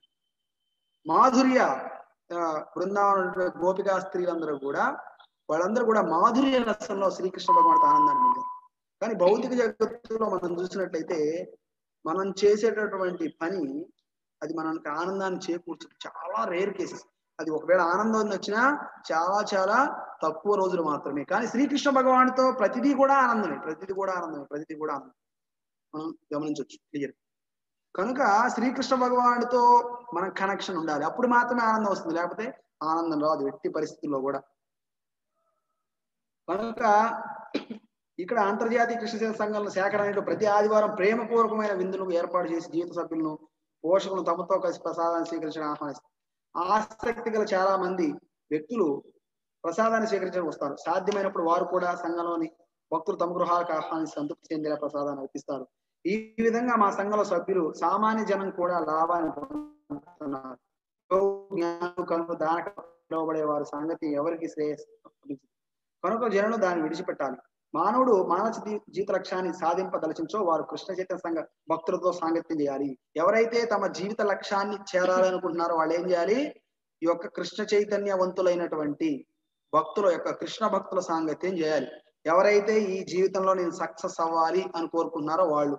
మాధుర్య ఆ, బృందావన గోపికా స్త్రీలందరూ కూడా వాళ్ళందరూ కూడా మాధుర్య రసంలో శ్రీకృష్ణ భగవానుడితో ఆనందాన్ని పొందారు కానీ భౌతిక జగత్తులో మనం చూసినట్లయితే మనం చేసేటటువంటి పని అది మనకి ఆనందాన్ని చేకూర్చదు చాలా రేర్ కేసెస్ అది ఒకవేళ ఆనందం వచ్చినా చాలా చాలా తక్కువ రోజులు మాత్రమే కానీ శ్రీకృష్ణ భగవానుడితో ప్రతిదీ కూడా ఆనందమే ప్రతిదీ కూడా ఆనందమే ప్రతిదీ కూడా ఆనందం మనం గమనించవచ్చు క్లియర్ కనుక శ్రీకృష్ణ భగవానుడితో మనం కనెక్షన్ ఉండాలి అప్పుడు మాత్రమే ఆనందం వస్తుంది లేకపోతే ఆనందం రాదు ఎట్టి పరిస్థితుల్లో కూడా కనుక ఇక్కడ అంతర్జాతీయ కృష్ణ సేవ సంఘంలో సేకరణ ప్రతి ఆదివారం ప్రేమపూర్వకమైన విందును ఏర్పాటు చేసి జీవిత సభ్యులను పోషకులను తమతో కలిసి ప్రసాదాన్ని స్వీకరించడం ఆహ్వానిస్తారు ఆసక్తి గల చాలా మంది వ్యక్తులు ప్రసాదాన్ని స్వీకరించడం వస్తారు సాధ్యమైనప్పుడు వారు కూడా సంఘంలోని భక్తులు తమ గృహాలకు ఆహ్వానించి సంతృప్తి చెందేలా ప్రసాదాన్ని అర్పిస్తారు ఈ విధంగా మా సంఘంలో సభ్యులు సామాన్య జనం కూడా లాభాన్ని పొందుతున్నారు జ్ఞానం కనుక దానక పిలువబడే వారి సంగతి ఎవరికి శ్రేయస్సు కనుక జనులు దాన్ని విడిచిపెట్టాలి మానవుడు మానవ జీ- జీవిత లక్ష్యాన్ని సాధింపదలచించో వారు కృష్ణ చైతన్య సంఘ భక్తులతో సాంగత్యం చేయాలి ఎవరైతే తమ జీవిత లక్ష్యాన్ని చేరాలనుకుంటున్నారో వాళ్ళు ఏం చేయాలి ఈ యొక్క కృష్ణ చైతన్యవంతులైనటువంటి భక్తుల యొక్క కృష్ణ భక్తుల సాంగత్యం చేయాలి ఎవరైతే ఈ జీవితంలో నేను సక్సెస్ అవ్వాలి అని కోరుకున్నారో వాళ్ళు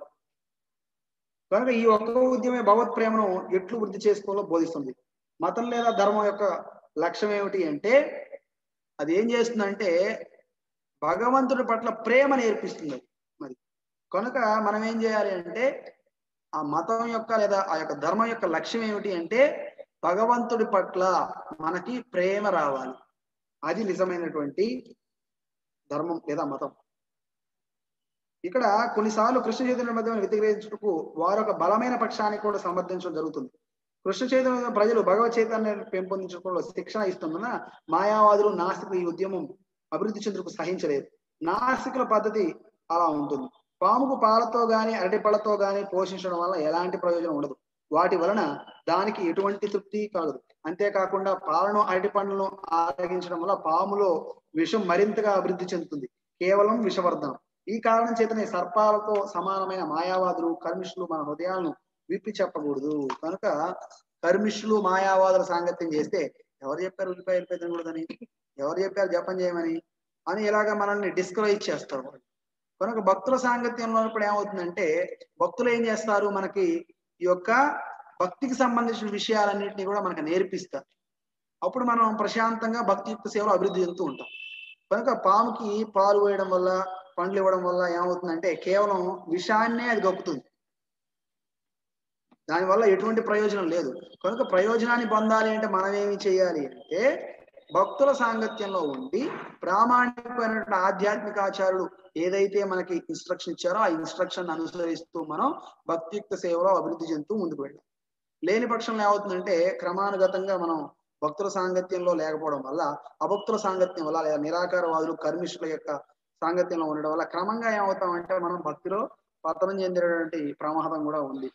కనుక ఈ ఒక్క ఉద్యమే భగవత్ ప్రేమను ఎట్లు వృద్ధి చేసుకోవాలో బోధిస్తుంది మతం లేదా ధర్మం యొక్క లక్ష్యం ఏమిటి అంటే అది ఏం చేస్తుందంటే భగవంతుడి పట్ల ప్రేమ నేర్పిస్తుంది అది మరి కనుక మనం ఏం చేయాలి అంటే ఆ మతం యొక్క లేదా ఆ యొక్క ధర్మం యొక్క లక్ష్యం ఏమిటి అంటే భగవంతుడి పట్ల మనకి ప్రేమ రావాలి అది నిజమైనటువంటి ధర్మం లేదా మతం ఇక్కడ కొన్నిసార్లు కృష్ణ చైతన్య మధ్య వ్యతిరేకించుటకు వారు ఒక బలమైన పక్షాన్ని కూడా సమర్థించడం జరుగుతుంది కృష్ణ చైతన్య ప్రజలు భగవత్ చైతన్యాన్ని పెంపొందించడంలో శిక్షణ ఇస్తున్నందున మాయావాదులు నాస్తికులు ఈ ఉద్యమం అభివృద్ధి చెందుకు సహించలేదు నాస్తికుల పద్ధతి అలా ఉంటుంది పాముకు పాలతో గాని అరటి పళ్ళతో గాని పోషించడం వల్ల ఎలాంటి ప్రయోజనం ఉండదు వాటి వలన దానికి ఎటువంటి తృప్తి కలగదు అంతేకాకుండా పాలను అరటి పండ్లను ఆరగించడం వల్ల పాములో విషం మరింతగా అభివృద్ధి చెందుతుంది కేవలం విషవర్ధనం ఈ కారణం చేతనే సర్పాలతో సమానమైన మాయావాదులు కర్మిష్లు మన హృదయాలను విప్పి చెప్పకూడదు కనుక కర్మిష్లు మాయావాదుల సాంగత్యం చేస్తే ఎవరు చెప్పారు ఉల్లిపాయ ఉల్లిపాయ తినకూడదని ఎవరు చెప్పారు జపం చేయమని అని ఇలాగ మనల్ని డిస్కరేజ్ చేస్తారు వాళ్ళు. కనుక భక్తుల సాంగత్యంలో ఇప్పుడు ఏమవుతుందంటే భక్తులు ఏం చేస్తారు మనకి ఈ యొక్క భక్తికి సంబంధించిన విషయాలన్నింటినీ కూడా మనకు నేర్పిస్తారు అప్పుడు మనం ప్రశాంతంగా భక్తియుక్త సేవలో అభివృద్ధి చెందుతూ ఉంటాం కనుక పాముకి పాలు వేయడం వల్ల పండ్లు ఇవ్వడం వల్ల ఏమవుతుందంటే కేవలం విషాన్నే అది గొప్పుతుంది దానివల్ల ఎటువంటి ప్రయోజనం లేదు కనుక ప్రయోజనాన్ని పొందాలి అంటే మనం ఏమి చేయాలి అంటే భక్తుల సాంగత్యంలో ఉండి ప్రామాణికమైనటువంటి ఆధ్యాత్మిక ఆచారులు ఏదైతే మనకి ఇన్స్ట్రక్షన్ ఇచ్చారో ఆ ఇన్స్ట్రక్షన్ అనుసరిస్తూ మనం భక్తియుక్త సేవలో అభివృద్ధి చెందుతూ ముందుకు వెళ్ళాం లేని పక్షంలో ఏమవుతుందంటే క్రమానుగతంగా మనం భక్తుల సాంగత్యంలో లేకపోవడం వల్ల అభక్తుల సాంగత్యం వల్ల లేదా నిరాకారవాదులు కర్మిష్ల యొక్క సాంగత్యంలో ఉండడం వల్ల క్రమంగా ఏమవుతామంటే మనం భక్తిలో పతనం చెందినటువంటి ప్రమాదం కూడా ఉంది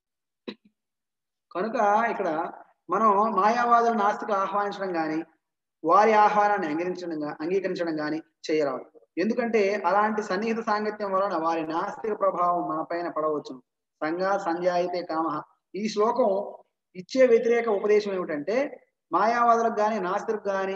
కనుక ఇక్కడ మనం మాయావాదుల నాస్తిక ఆహ్వానించడం కానీ వారి ఆహ్వానాన్ని అంగీకరించడం గా- అంగీకరించడం కానీ చేయరాదు ఎందుకంటే అలాంటి సన్నిహిత సాంగత్యం వలన వారి నాస్తిక ప్రభావం మన పైన పడవచ్చు సంఘ సంధ్యాయితే కామ ఈ శ్లోకం ఇచ్చే వ్యతిరేక ఉపదేశం ఏమిటంటే మాయావాదులకు కానీ నాస్తికు కానీ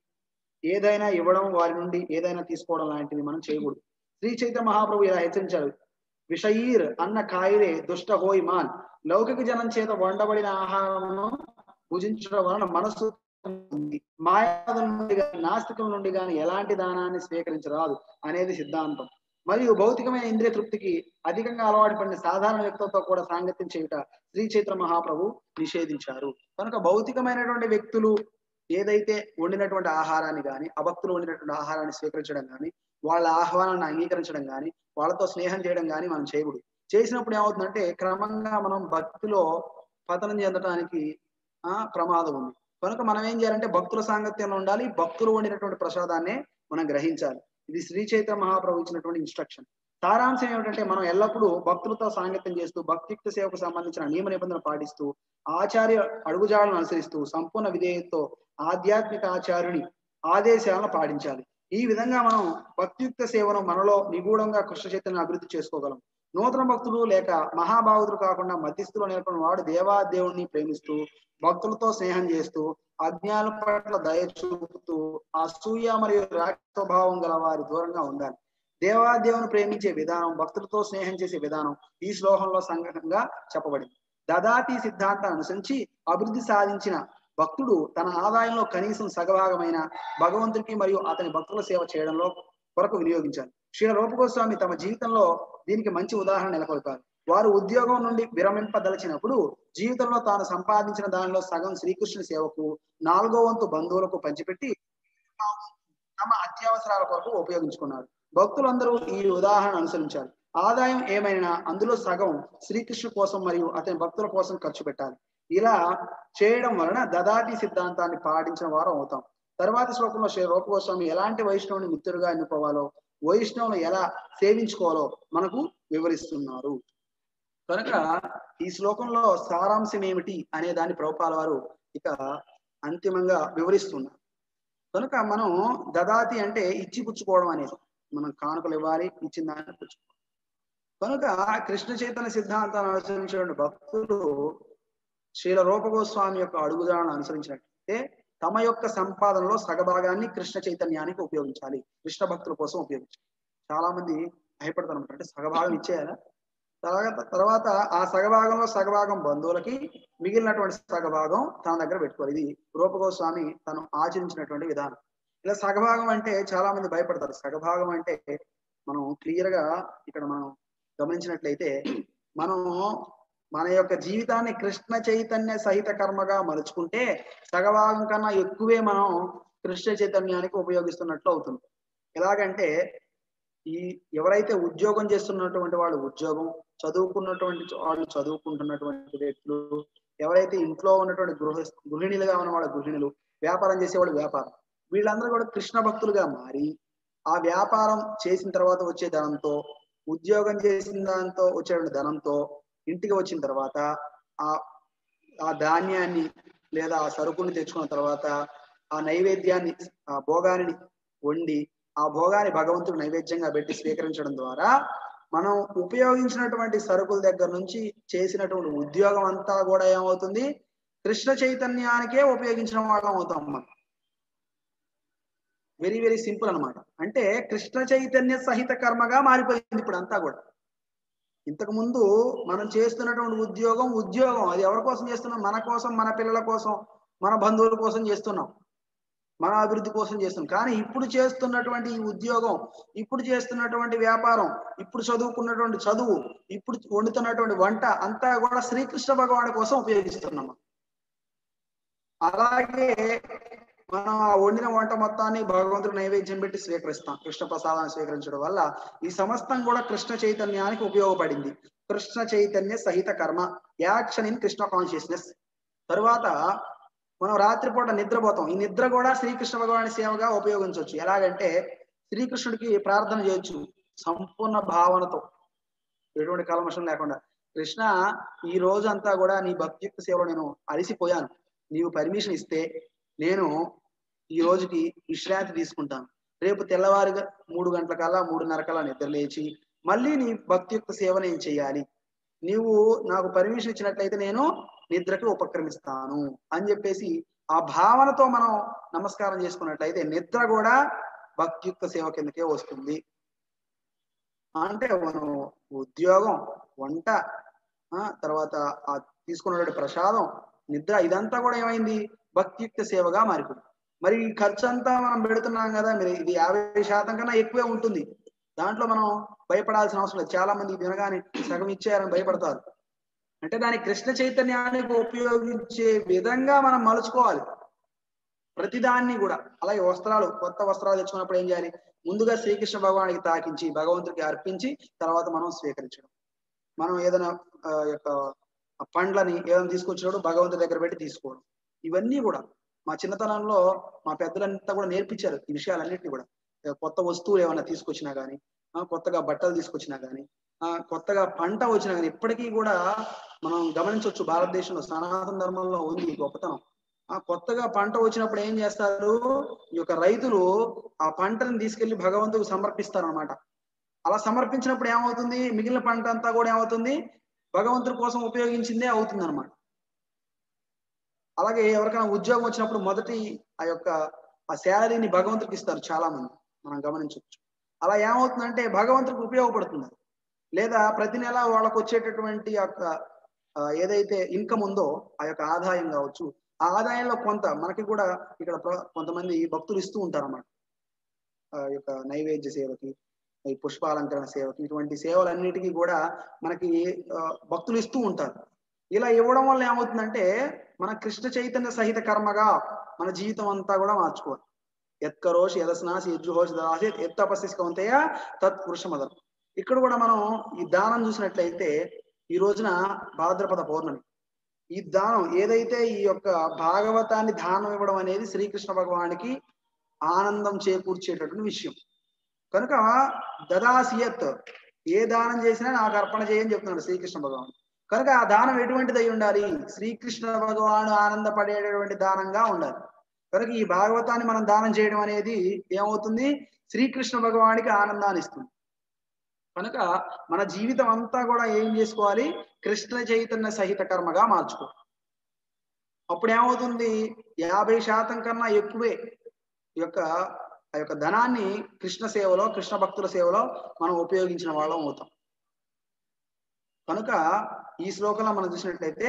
ఏదైనా ఇవ్వడం వారి నుండి ఏదైనా తీసుకోవడం లాంటివి మనం చేయకూడదు శ్రీ చైతన్య మహాప్రభు ఇలా హెచ్చరించారు విషయీర్ అన్న కాయిరే దుష్ట హోయ్ మాన్ లౌకిక జనం చేత వండబడిన ఆహారమును భుజించడం వలన మనస్సు ఉంది. మాయావాదుల నుండి గాని నాస్తికుల నుండి గాని ఎలాంటి దానాన్ని స్వీకరించరాదు అనేది సిద్ధాంతం మరియు భౌతికమైన ఇంద్రియ తృప్తికి అధికంగా అలవాటు పడిన సాధారణ వ్యక్తులతో కూడా సాంగత్యం చేయుట శ్రీ చైత్ర మహాప్రభు నిషేధించారు కనుక భౌతికమైనటువంటి వ్యక్తులు ఏదైతే వండినటువంటి ఆహారాన్ని కానీ అభక్తులు వండినటువంటి ఆహారాన్ని స్వీకరించడం కానీ వాళ్ళ ఆహ్వానాన్ని అంగీకరించడం కానీ వాళ్ళతో స్నేహం చేయడం కానీ మనం చేయకూడదు చేసినప్పుడు ఏమవుతుందంటే క్రమంగా మనం భక్తిలో పతనం చెందడానికి ఆ ప్రమాదం ఉంది కనుక మనం ఏం చేయాలంటే భక్తుల సాంగత్యంలో ఉండాలి భక్తులు వండినటువంటి ప్రసాదాన్నే మనం గ్రహించాలి ఇది శ్రీ చైతన్య మహాప్రభు ఇచ్చినటువంటి ఇన్స్ట్రక్షన్ సారాంశం ఏమిటంటే మనం ఎల్లప్పుడూ భక్తులతో సాంగత్యం చేస్తూ భక్తియుక్త సేవకు సంబంధించిన నియమ నిబంధనలు పాటిస్తూ ఆచార్య అడుగుజాడలను అనుసరిస్తూ సంపూర్ణ విధేయతతో ఆధ్యాత్మిక ఆచార్యుని ఆదేశాలను పాటించాలి ఈ విధంగా మనం భక్తియుక్త సేవను మనలో నిగూఢంగా కృష్ణ చైతన్య అభివృద్ధి చేసుకోగలం నూతన భక్తులు లేక మహాభావుతులు కాకుండా మధ్యస్థులు నేర్పడిన వాడు దేవాదేవుణ్ణి ప్రేమిస్తూ భక్తులతో స్నేహం చేస్తూ అజ్ఞానుల పట్ల దయ చూపుతూ అసూయ మరియు రాక్ష స్వభావం గల వారి దూరంగా ఉండాలి దేవాదేవుని ప్రేమించే విధానం భక్తులతో స్నేహం చేసే విధానం ఈ శ్లోకంలో సంగ్రహంగా చెప్పబడింది దదాతి సిద్ధాంతాన్ని అనుసరించి అభివృద్ధి సాధించిన భక్తుడు తన ఆదాయంలో కనీసం సగభాగమైన భగవంతుడికి మరియు అతని భక్తుల సేవ చేయడంలో కొరకు వినియోగించాలి శ్రీ రూపగోస్వామి తమ జీవితంలో దీనికి మంచి ఉదాహరణ నెలకొల్పారు వారు ఉద్యోగం నుండి విరమింపదలిచినప్పుడు జీవితంలో తాను సంపాదించిన దానిలో సగం శ్రీకృష్ణుని సేవకు నాలుగో వంతు బంధువులకు పంచిపెట్టి తమ అత్యవసరాల కొరకు ఉపయోగించుకున్నారు భక్తులందరూ ఈ ఉదాహరణ అనుసరించారు ఆదాయం ఏమైనా అందులో సగం శ్రీకృష్ణు కోసం మరియు అతని భక్తుల కోసం ఖర్చు పెట్టాలి ఇలా చేయడం వలన దదాతి సిద్ధాంతాన్ని పాటించిన వారు అవుతాం తర్వాత శ్లోకంలో శ్రీ రూపగోస్వామి ఎలాంటి వైష్ణవుని మిత్రుడుగా ఎన్నుకోవాలో వైష్ణవులు ఎలా సేవించుకోవాలో మనకు వివరిస్తున్నారు కనుక ఈ శ్లోకంలో సారాంశం ఏమిటి అనే దాన్ని ప్రభుపాల వారు ఇక అంతిమంగా వివరిస్తున్నారు కనుక మనం దదాతి అంటే ఇచ్చి పుచ్చుకోవడం అనేది మనం కానుకలు ఇవ్వాలి ఇచ్చిన దాన్ని పుచ్చుకోవాలి కనుక కృష్ణ చైతన్య సిద్ధాంతాన్ని అనుసరించిన భక్తులు శ్రీల రూపగోస్వామి యొక్క అడుగుదాలను అనుసరించినట్లయితే తమ యొక్క సంపాదనలో సగభాగాన్ని కృష్ణ చైతన్యానికి ఉపయోగించాలి కృష్ణ భక్తుల కోసం ఉపయోగించాలి చాలా మంది భయపడతారు అనమాట అంటే సగభాగం ఇచ్చేయాలా తర్వాత తర్వాత ఆ సగభాగంలో సగభాగం బంధువులకి మిగిలినటువంటి సగభాగం తన దగ్గర పెట్టుకోవాలి ఇది రూపగోస్వామి తను ఆచరించినటువంటి విధానం ఇలా సగభాగం అంటే చాలా మంది భయపడతారు సగభాగం అంటే మనం క్లియర్ గా ఇక్కడ మనం గమనించినట్లయితే మనం మన యొక్క జీవితాన్ని కృష్ణ చైతన్య సహిత కర్మగా మలుచుకుంటే సగభాగం కన్నా ఎక్కువే మనం కృష్ణ చైతన్యానికి ఉపయోగిస్తున్నట్లు అవుతుంది ఎలాగంటే ఈ ఎవరైతే ఉద్యోగం చేస్తున్నటువంటి వాళ్ళు ఉద్యోగం చదువుకున్నటువంటి వాళ్ళు చదువుకుంటున్నటువంటి వ్యక్తులు ఎవరైతే ఇంట్లో ఉన్నటువంటి గృహ గృహిణులుగా ఉన్న వాళ్ళ గృహిణులు వ్యాపారం చేసేవాళ్ళు వ్యాపారం వీళ్ళందరూ కూడా కృష్ణ భక్తులుగా మారి ఆ వ్యాపారం చేసిన తర్వాత వచ్చే ధనంతో ఉద్యోగం చేసిన దాంతో వచ్చేటువంటి ధనంతో ఇంటికి వచ్చిన తర్వాత ఆ ఆ ధాన్యాన్ని లేదా ఆ సరుకుని తెచ్చుకున్న తర్వాత ఆ నైవేద్యాన్ని ఆ భోగాన్ని వండి ఆ భోగాన్ని భగవంతుడు నైవేద్యంగా పెట్టి స్వీకరించడం ద్వారా మనం ఉపయోగించినటువంటి సరుకుల దగ్గర నుంచి చేసినటువంటి ఉద్యోగం అంతా కూడా ఏమవుతుంది కృష్ణ చైతన్యానికే ఉపయోగించిన వాళ్ళం అవుతాం మనం వెరీ వెరీ సింపుల్ అన్నమాట అంటే కృష్ణ చైతన్య సహిత కర్మగా మారిపోయింది ఇప్పుడు అంతా కూడా ఇంతకు ముందు మనం చేస్తున్నటువంటి ఉద్యోగం ఉద్యోగం అది ఎవరి కోసం చేస్తున్నాం మన కోసం మన పిల్లల కోసం మన బంధువుల కోసం చేస్తున్నాం మన అభివృద్ధి కోసం చేస్తున్నాం కానీ ఇప్పుడు చేస్తున్నటువంటి ఈ ఉద్యోగం ఇప్పుడు చేస్తున్నటువంటి వ్యాపారం ఇప్పుడు చదువుకున్నటువంటి చదువు ఇప్పుడు వండుతున్నటువంటి వంట అంతా కూడా శ్రీకృష్ణ భగవాని కోసం ఉపయోగిస్తున్నాం అలాగే మనం ఆ వండిన వంట మొత్తాన్ని భగవంతుడు నైవేద్యం పెట్టి స్వీకరిస్తాం కృష్ణ ప్రసాదాన్ని స్వీకరించడం వల్ల ఈ సమస్తం కూడా కృష్ణ చైతన్యానికి ఉపయోగపడింది కృష్ణ చైతన్య సహిత కర్మ యాక్షన్ ఇన్ కృష్ణ కాన్షియస్నెస్ తరువాత మనం రాత్రిపూట నిద్రపోతాం ఈ నిద్ర కూడా శ్రీకృష్ణ భగవాని సేవగా ఉపయోగించవచ్చు ఎలాగంటే శ్రీకృష్ణుడికి ప్రార్థన చేయొచ్చు సంపూర్ణ భావనతో ఎటువంటి కల్మషం లేకుండా కృష్ణ ఈ రోజు అంతా కూడా నీ భక్తియుక్త సేవలో నేను అలసిపోయాను నీవు పర్మిషన్ ఇస్తే నేను ఈ రోజుకి విశ్రాంతి తీసుకుంటాను రేపు తెల్లవారుగా మూడు గంటల కల్లా మూడున్నర కల్లా నిద్ర లేచి మళ్ళీ నీ భక్తియుక్త సేవ నేను చేయాలి నీవు నాకు పర్మిషన్ ఇచ్చినట్లయితే నేను నిద్రకి ఉపక్రమిస్తాను అని చెప్పేసి ఆ భావనతో మనం నమస్కారం చేసుకున్నట్లయితే నిద్ర కూడా భక్తియుక్త సేవ కిందకే వస్తుంది అంటే మనం ఉద్యోగం వంట ఆ తర్వాత ఆ తీసుకున్నటువంటి ప్రసాదం నిద్ర ఇదంతా కూడా ఏమైంది భక్తియుక్త సేవగా మారిపోయింది మరి ఈ ఖర్చు అంతా మనం పెడుతున్నాం కదా మీరు ఇది యాభై శాతం కన్నా ఎక్కువే ఉంటుంది దాంట్లో మనం భయపడాల్సిన అవసరం లేదు చాలా మంది వినగానే సగం ఇచ్చారని భయపడతారు అంటే దాని కృష్ణ చైతన్యానికి ఉపయోగించే విధంగా మనం మలుచుకోవాలి ప్రతిదాన్ని కూడా అలాగే వస్త్రాలు కొత్త వస్త్రాలు తెచ్చుకున్నప్పుడు ఏం చేయాలి ముందుగా శ్రీకృష్ణ భగవానికి తాకించి భగవంతుడికి అర్పించి తర్వాత మనం స్వీకరించడం మనం ఏదైనా ఆ, యొక్క ఆ పండ్లని ఏదైనా తీసుకొచ్చినప్పుడు భగవంతుడి దగ్గర పెట్టి తీసుకోవడం ఇవన్నీ కూడా మా చిన్నతనంలో మా పెద్దలంతా కూడా నేర్పించారు ఈ విషయాలన్నింటినీ కూడా ఏ కొత్త వస్తువులు ఏమైనా తీసుకొచ్చినా గానీ ఆ, కొత్తగా బట్టలు తీసుకొచ్చినా గానీ ఆ, కొత్తగా పంట వచ్చినా కానీ ఇప్పటికీ కూడా మనం గమనించవచ్చు భారతదేశంలో సనాతన ధర్మంలో ఉంది ఈ గొప్పతనం ఆ కొత్తగా పంట వచ్చినప్పుడు ఏం చేస్తారు ఈ యొక్క రైతులు ఆ పంటను తీసుకెళ్లి భగవంతుకు సమర్పిస్తారు అనమాట అలా సమర్పించినప్పుడు ఏమవుతుంది మిగిలిన పంట అంతా కూడా ఏమవుతుంది భగవంతుడి కోసం ఉపయోగించిందే అవుతుంది అనమాట అలాగే ఎవరికైనా ఉద్యోగం వచ్చినప్పుడు మొదటి ఆ యొక్క ఆ శాలరీని భగవంతుడికి ఇస్తారు చాలా మంది మనం గమనించవచ్చు అలా ఏమవుతుందంటే భగవంతుడికి ఉపయోగపడుతుంది అది. లేదా ప్రతి నెల వాళ్ళకు వచ్చేటటువంటి యొక్క ఆ, ఏదైతే ఇన్కమ్ ఉందో ఆ యొక్క ఆదాయం కావచ్చు ఆ ఆదాయంలో కొంత మనకి కూడా ఇక్కడ ప్ర- కొంతమంది భక్తులు ఇస్తూ ఉంటారు అన్నమాట ఆ యొక్క నైవేద్య సేవకి ఈ పుష్పాలంకరణ సేవకి ఇటువంటి సేవలన్నిటికీ కూడా మనకి ఆ, భక్తులు ఇస్తూ ఉంటారు ఇలా ఇవ్వడం వల్ల ఏమవుతుందంటే మన కృష్ణ చైతన్య సహిత కర్మగా మన జీవితం అంతా కూడా మార్చుకోవాలి ఎత్కరోషి యదస్నాసి యజ్జుహోషి దదాసి ఎత్ తపస్సి కౌంతేయ తత్ పురుషమదం ఇక్కడ కూడా మనం ఈ దానం చూసినట్లయితే ఈ రోజున భాద్రపద పౌర్ణమి ఈ దానం ఏదైతే ఈ యొక్క భాగవతాన్ని దానం ఇవ్వడం అనేది శ్రీకృష్ణ భగవానికి ఆనందం చేకూర్చేటటువంటి విషయం కనుక దదాసియత్ ఏ దానం చేసినా నాకు అర్పణ చేయని చెప్తున్నాడు శ్రీకృష్ణ భగవాన్ కనుక ఆ దానం ఎటువంటిది అయి ఉండాలి శ్రీకృష్ణ భగవాను ఆనందపడేటటువంటి దానంగా ఉండాలి కనుక ఈ భాగవతాన్ని మనం దానం చేయడం అనేది ఏమవుతుంది శ్రీకృష్ణ భగవానికి ఆనందాన్ని ఇస్తుంది కనుక మన జీవితం అంతా కూడా ఏం చేసుకోవాలి కృష్ణ చైతన్య సహిత కర్మగా మార్చుకో అప్పుడు ఏమవుతుంది యాభై శాతం కన్నా ఎక్కువే ఈ యొక్క ఆ యొక్క ధనాన్ని కృష్ణ సేవలో కృష్ణ భక్తుల సేవలో మనం ఉపయోగించిన వాళ్ళం అవుతాం కనుక ఈ శ్లోకంలో మనం చూసినట్లయితే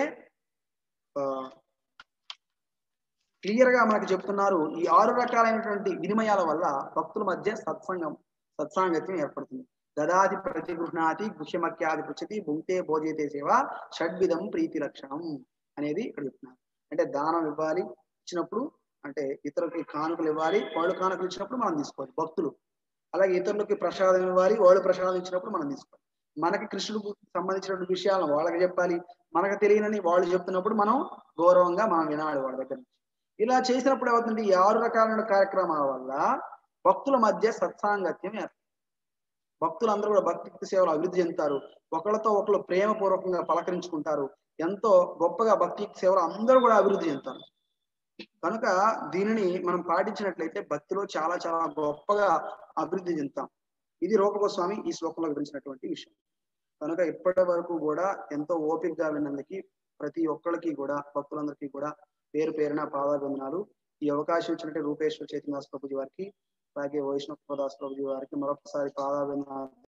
క్లియర్ గా మనకు చెప్తున్నారు ఈ ఆరు రకాలైనటువంటి వినిమయాల వల్ల భక్తుల మధ్య సత్సంగం సత్సాంగత్యం ఏర్పడుతుంది దదాది ప్రతిగృహ్ణాతి గుహ్యమక్యాది పృచ్చతి భుంక్తే భోజయతే సేవ షడ్విధం ప్రీతి లక్షణం అనేది ఇక్కడ చెప్తున్నారు అంటే దానం ఇవ్వాలి ఇచ్చినప్పుడు అంటే ఇతరులకి కానుకలు ఇవ్వాలి వాళ్ళు కానుకలు ఇచ్చినప్పుడు మనం తీసుకోవాలి భక్తులు అలాగే ఇతరులకి ప్రసాదం ఇవ్వాలి వాళ్ళు ప్రసాదం ఇచ్చినప్పుడు మనం తీసుకోవాలి మనకి కృష్ణుడికి సంబంధించినటువంటి విషయాలను వాళ్ళకి చెప్పాలి మనకు తెలియనని వాళ్ళు చెప్తున్నప్పుడు మనం గౌరవంగా మనం వినాలి వాళ్ళ దగ్గర నుంచి ఇలా చేసినప్పుడు ఏమవుతుంది ఈ ఆరు రకాలైన కార్యక్రమాల వల్ల భక్తుల మధ్య సత్సాంగత్యం ఏర్పడుతుంది భక్తులందరూ కూడా భక్తి సేవలు అభివృద్ధి చెందుతారు ఒకళ్ళతో ఒకళ్ళు ప్రేమపూర్వకంగా పలకరించుకుంటారు ఎంతో గొప్పగా భక్తి సేవలు అందరూ కూడా అభివృద్ధి చెందుతారు కనుక దీనిని మనం పాటించినట్లయితే భక్తిలో చాలా చాలా గొప్పగా అభివృద్ధి చెందుతాం ఇది రూపగోస్వామి ఈ శ్లోకంలో వివరించినటువంటి విషయం కనుక ఇప్పటి వరకు కూడా ఎంతో ఓపికగా విన్నందుకు ప్రతి ఒక్కరికి కూడా భక్తులందరికీ కూడా పేరు పేరున పాదాభివందనాలు ఈ అవకాశం ఇచ్చినట్టు రూపేశ్వర చైతన్యదాస్ ప్రభుజీ వారికి అలాగే వైష్ణవ దాస్ ప్రభుజీ వారికి మరొకసారి పాదాభివందనాలు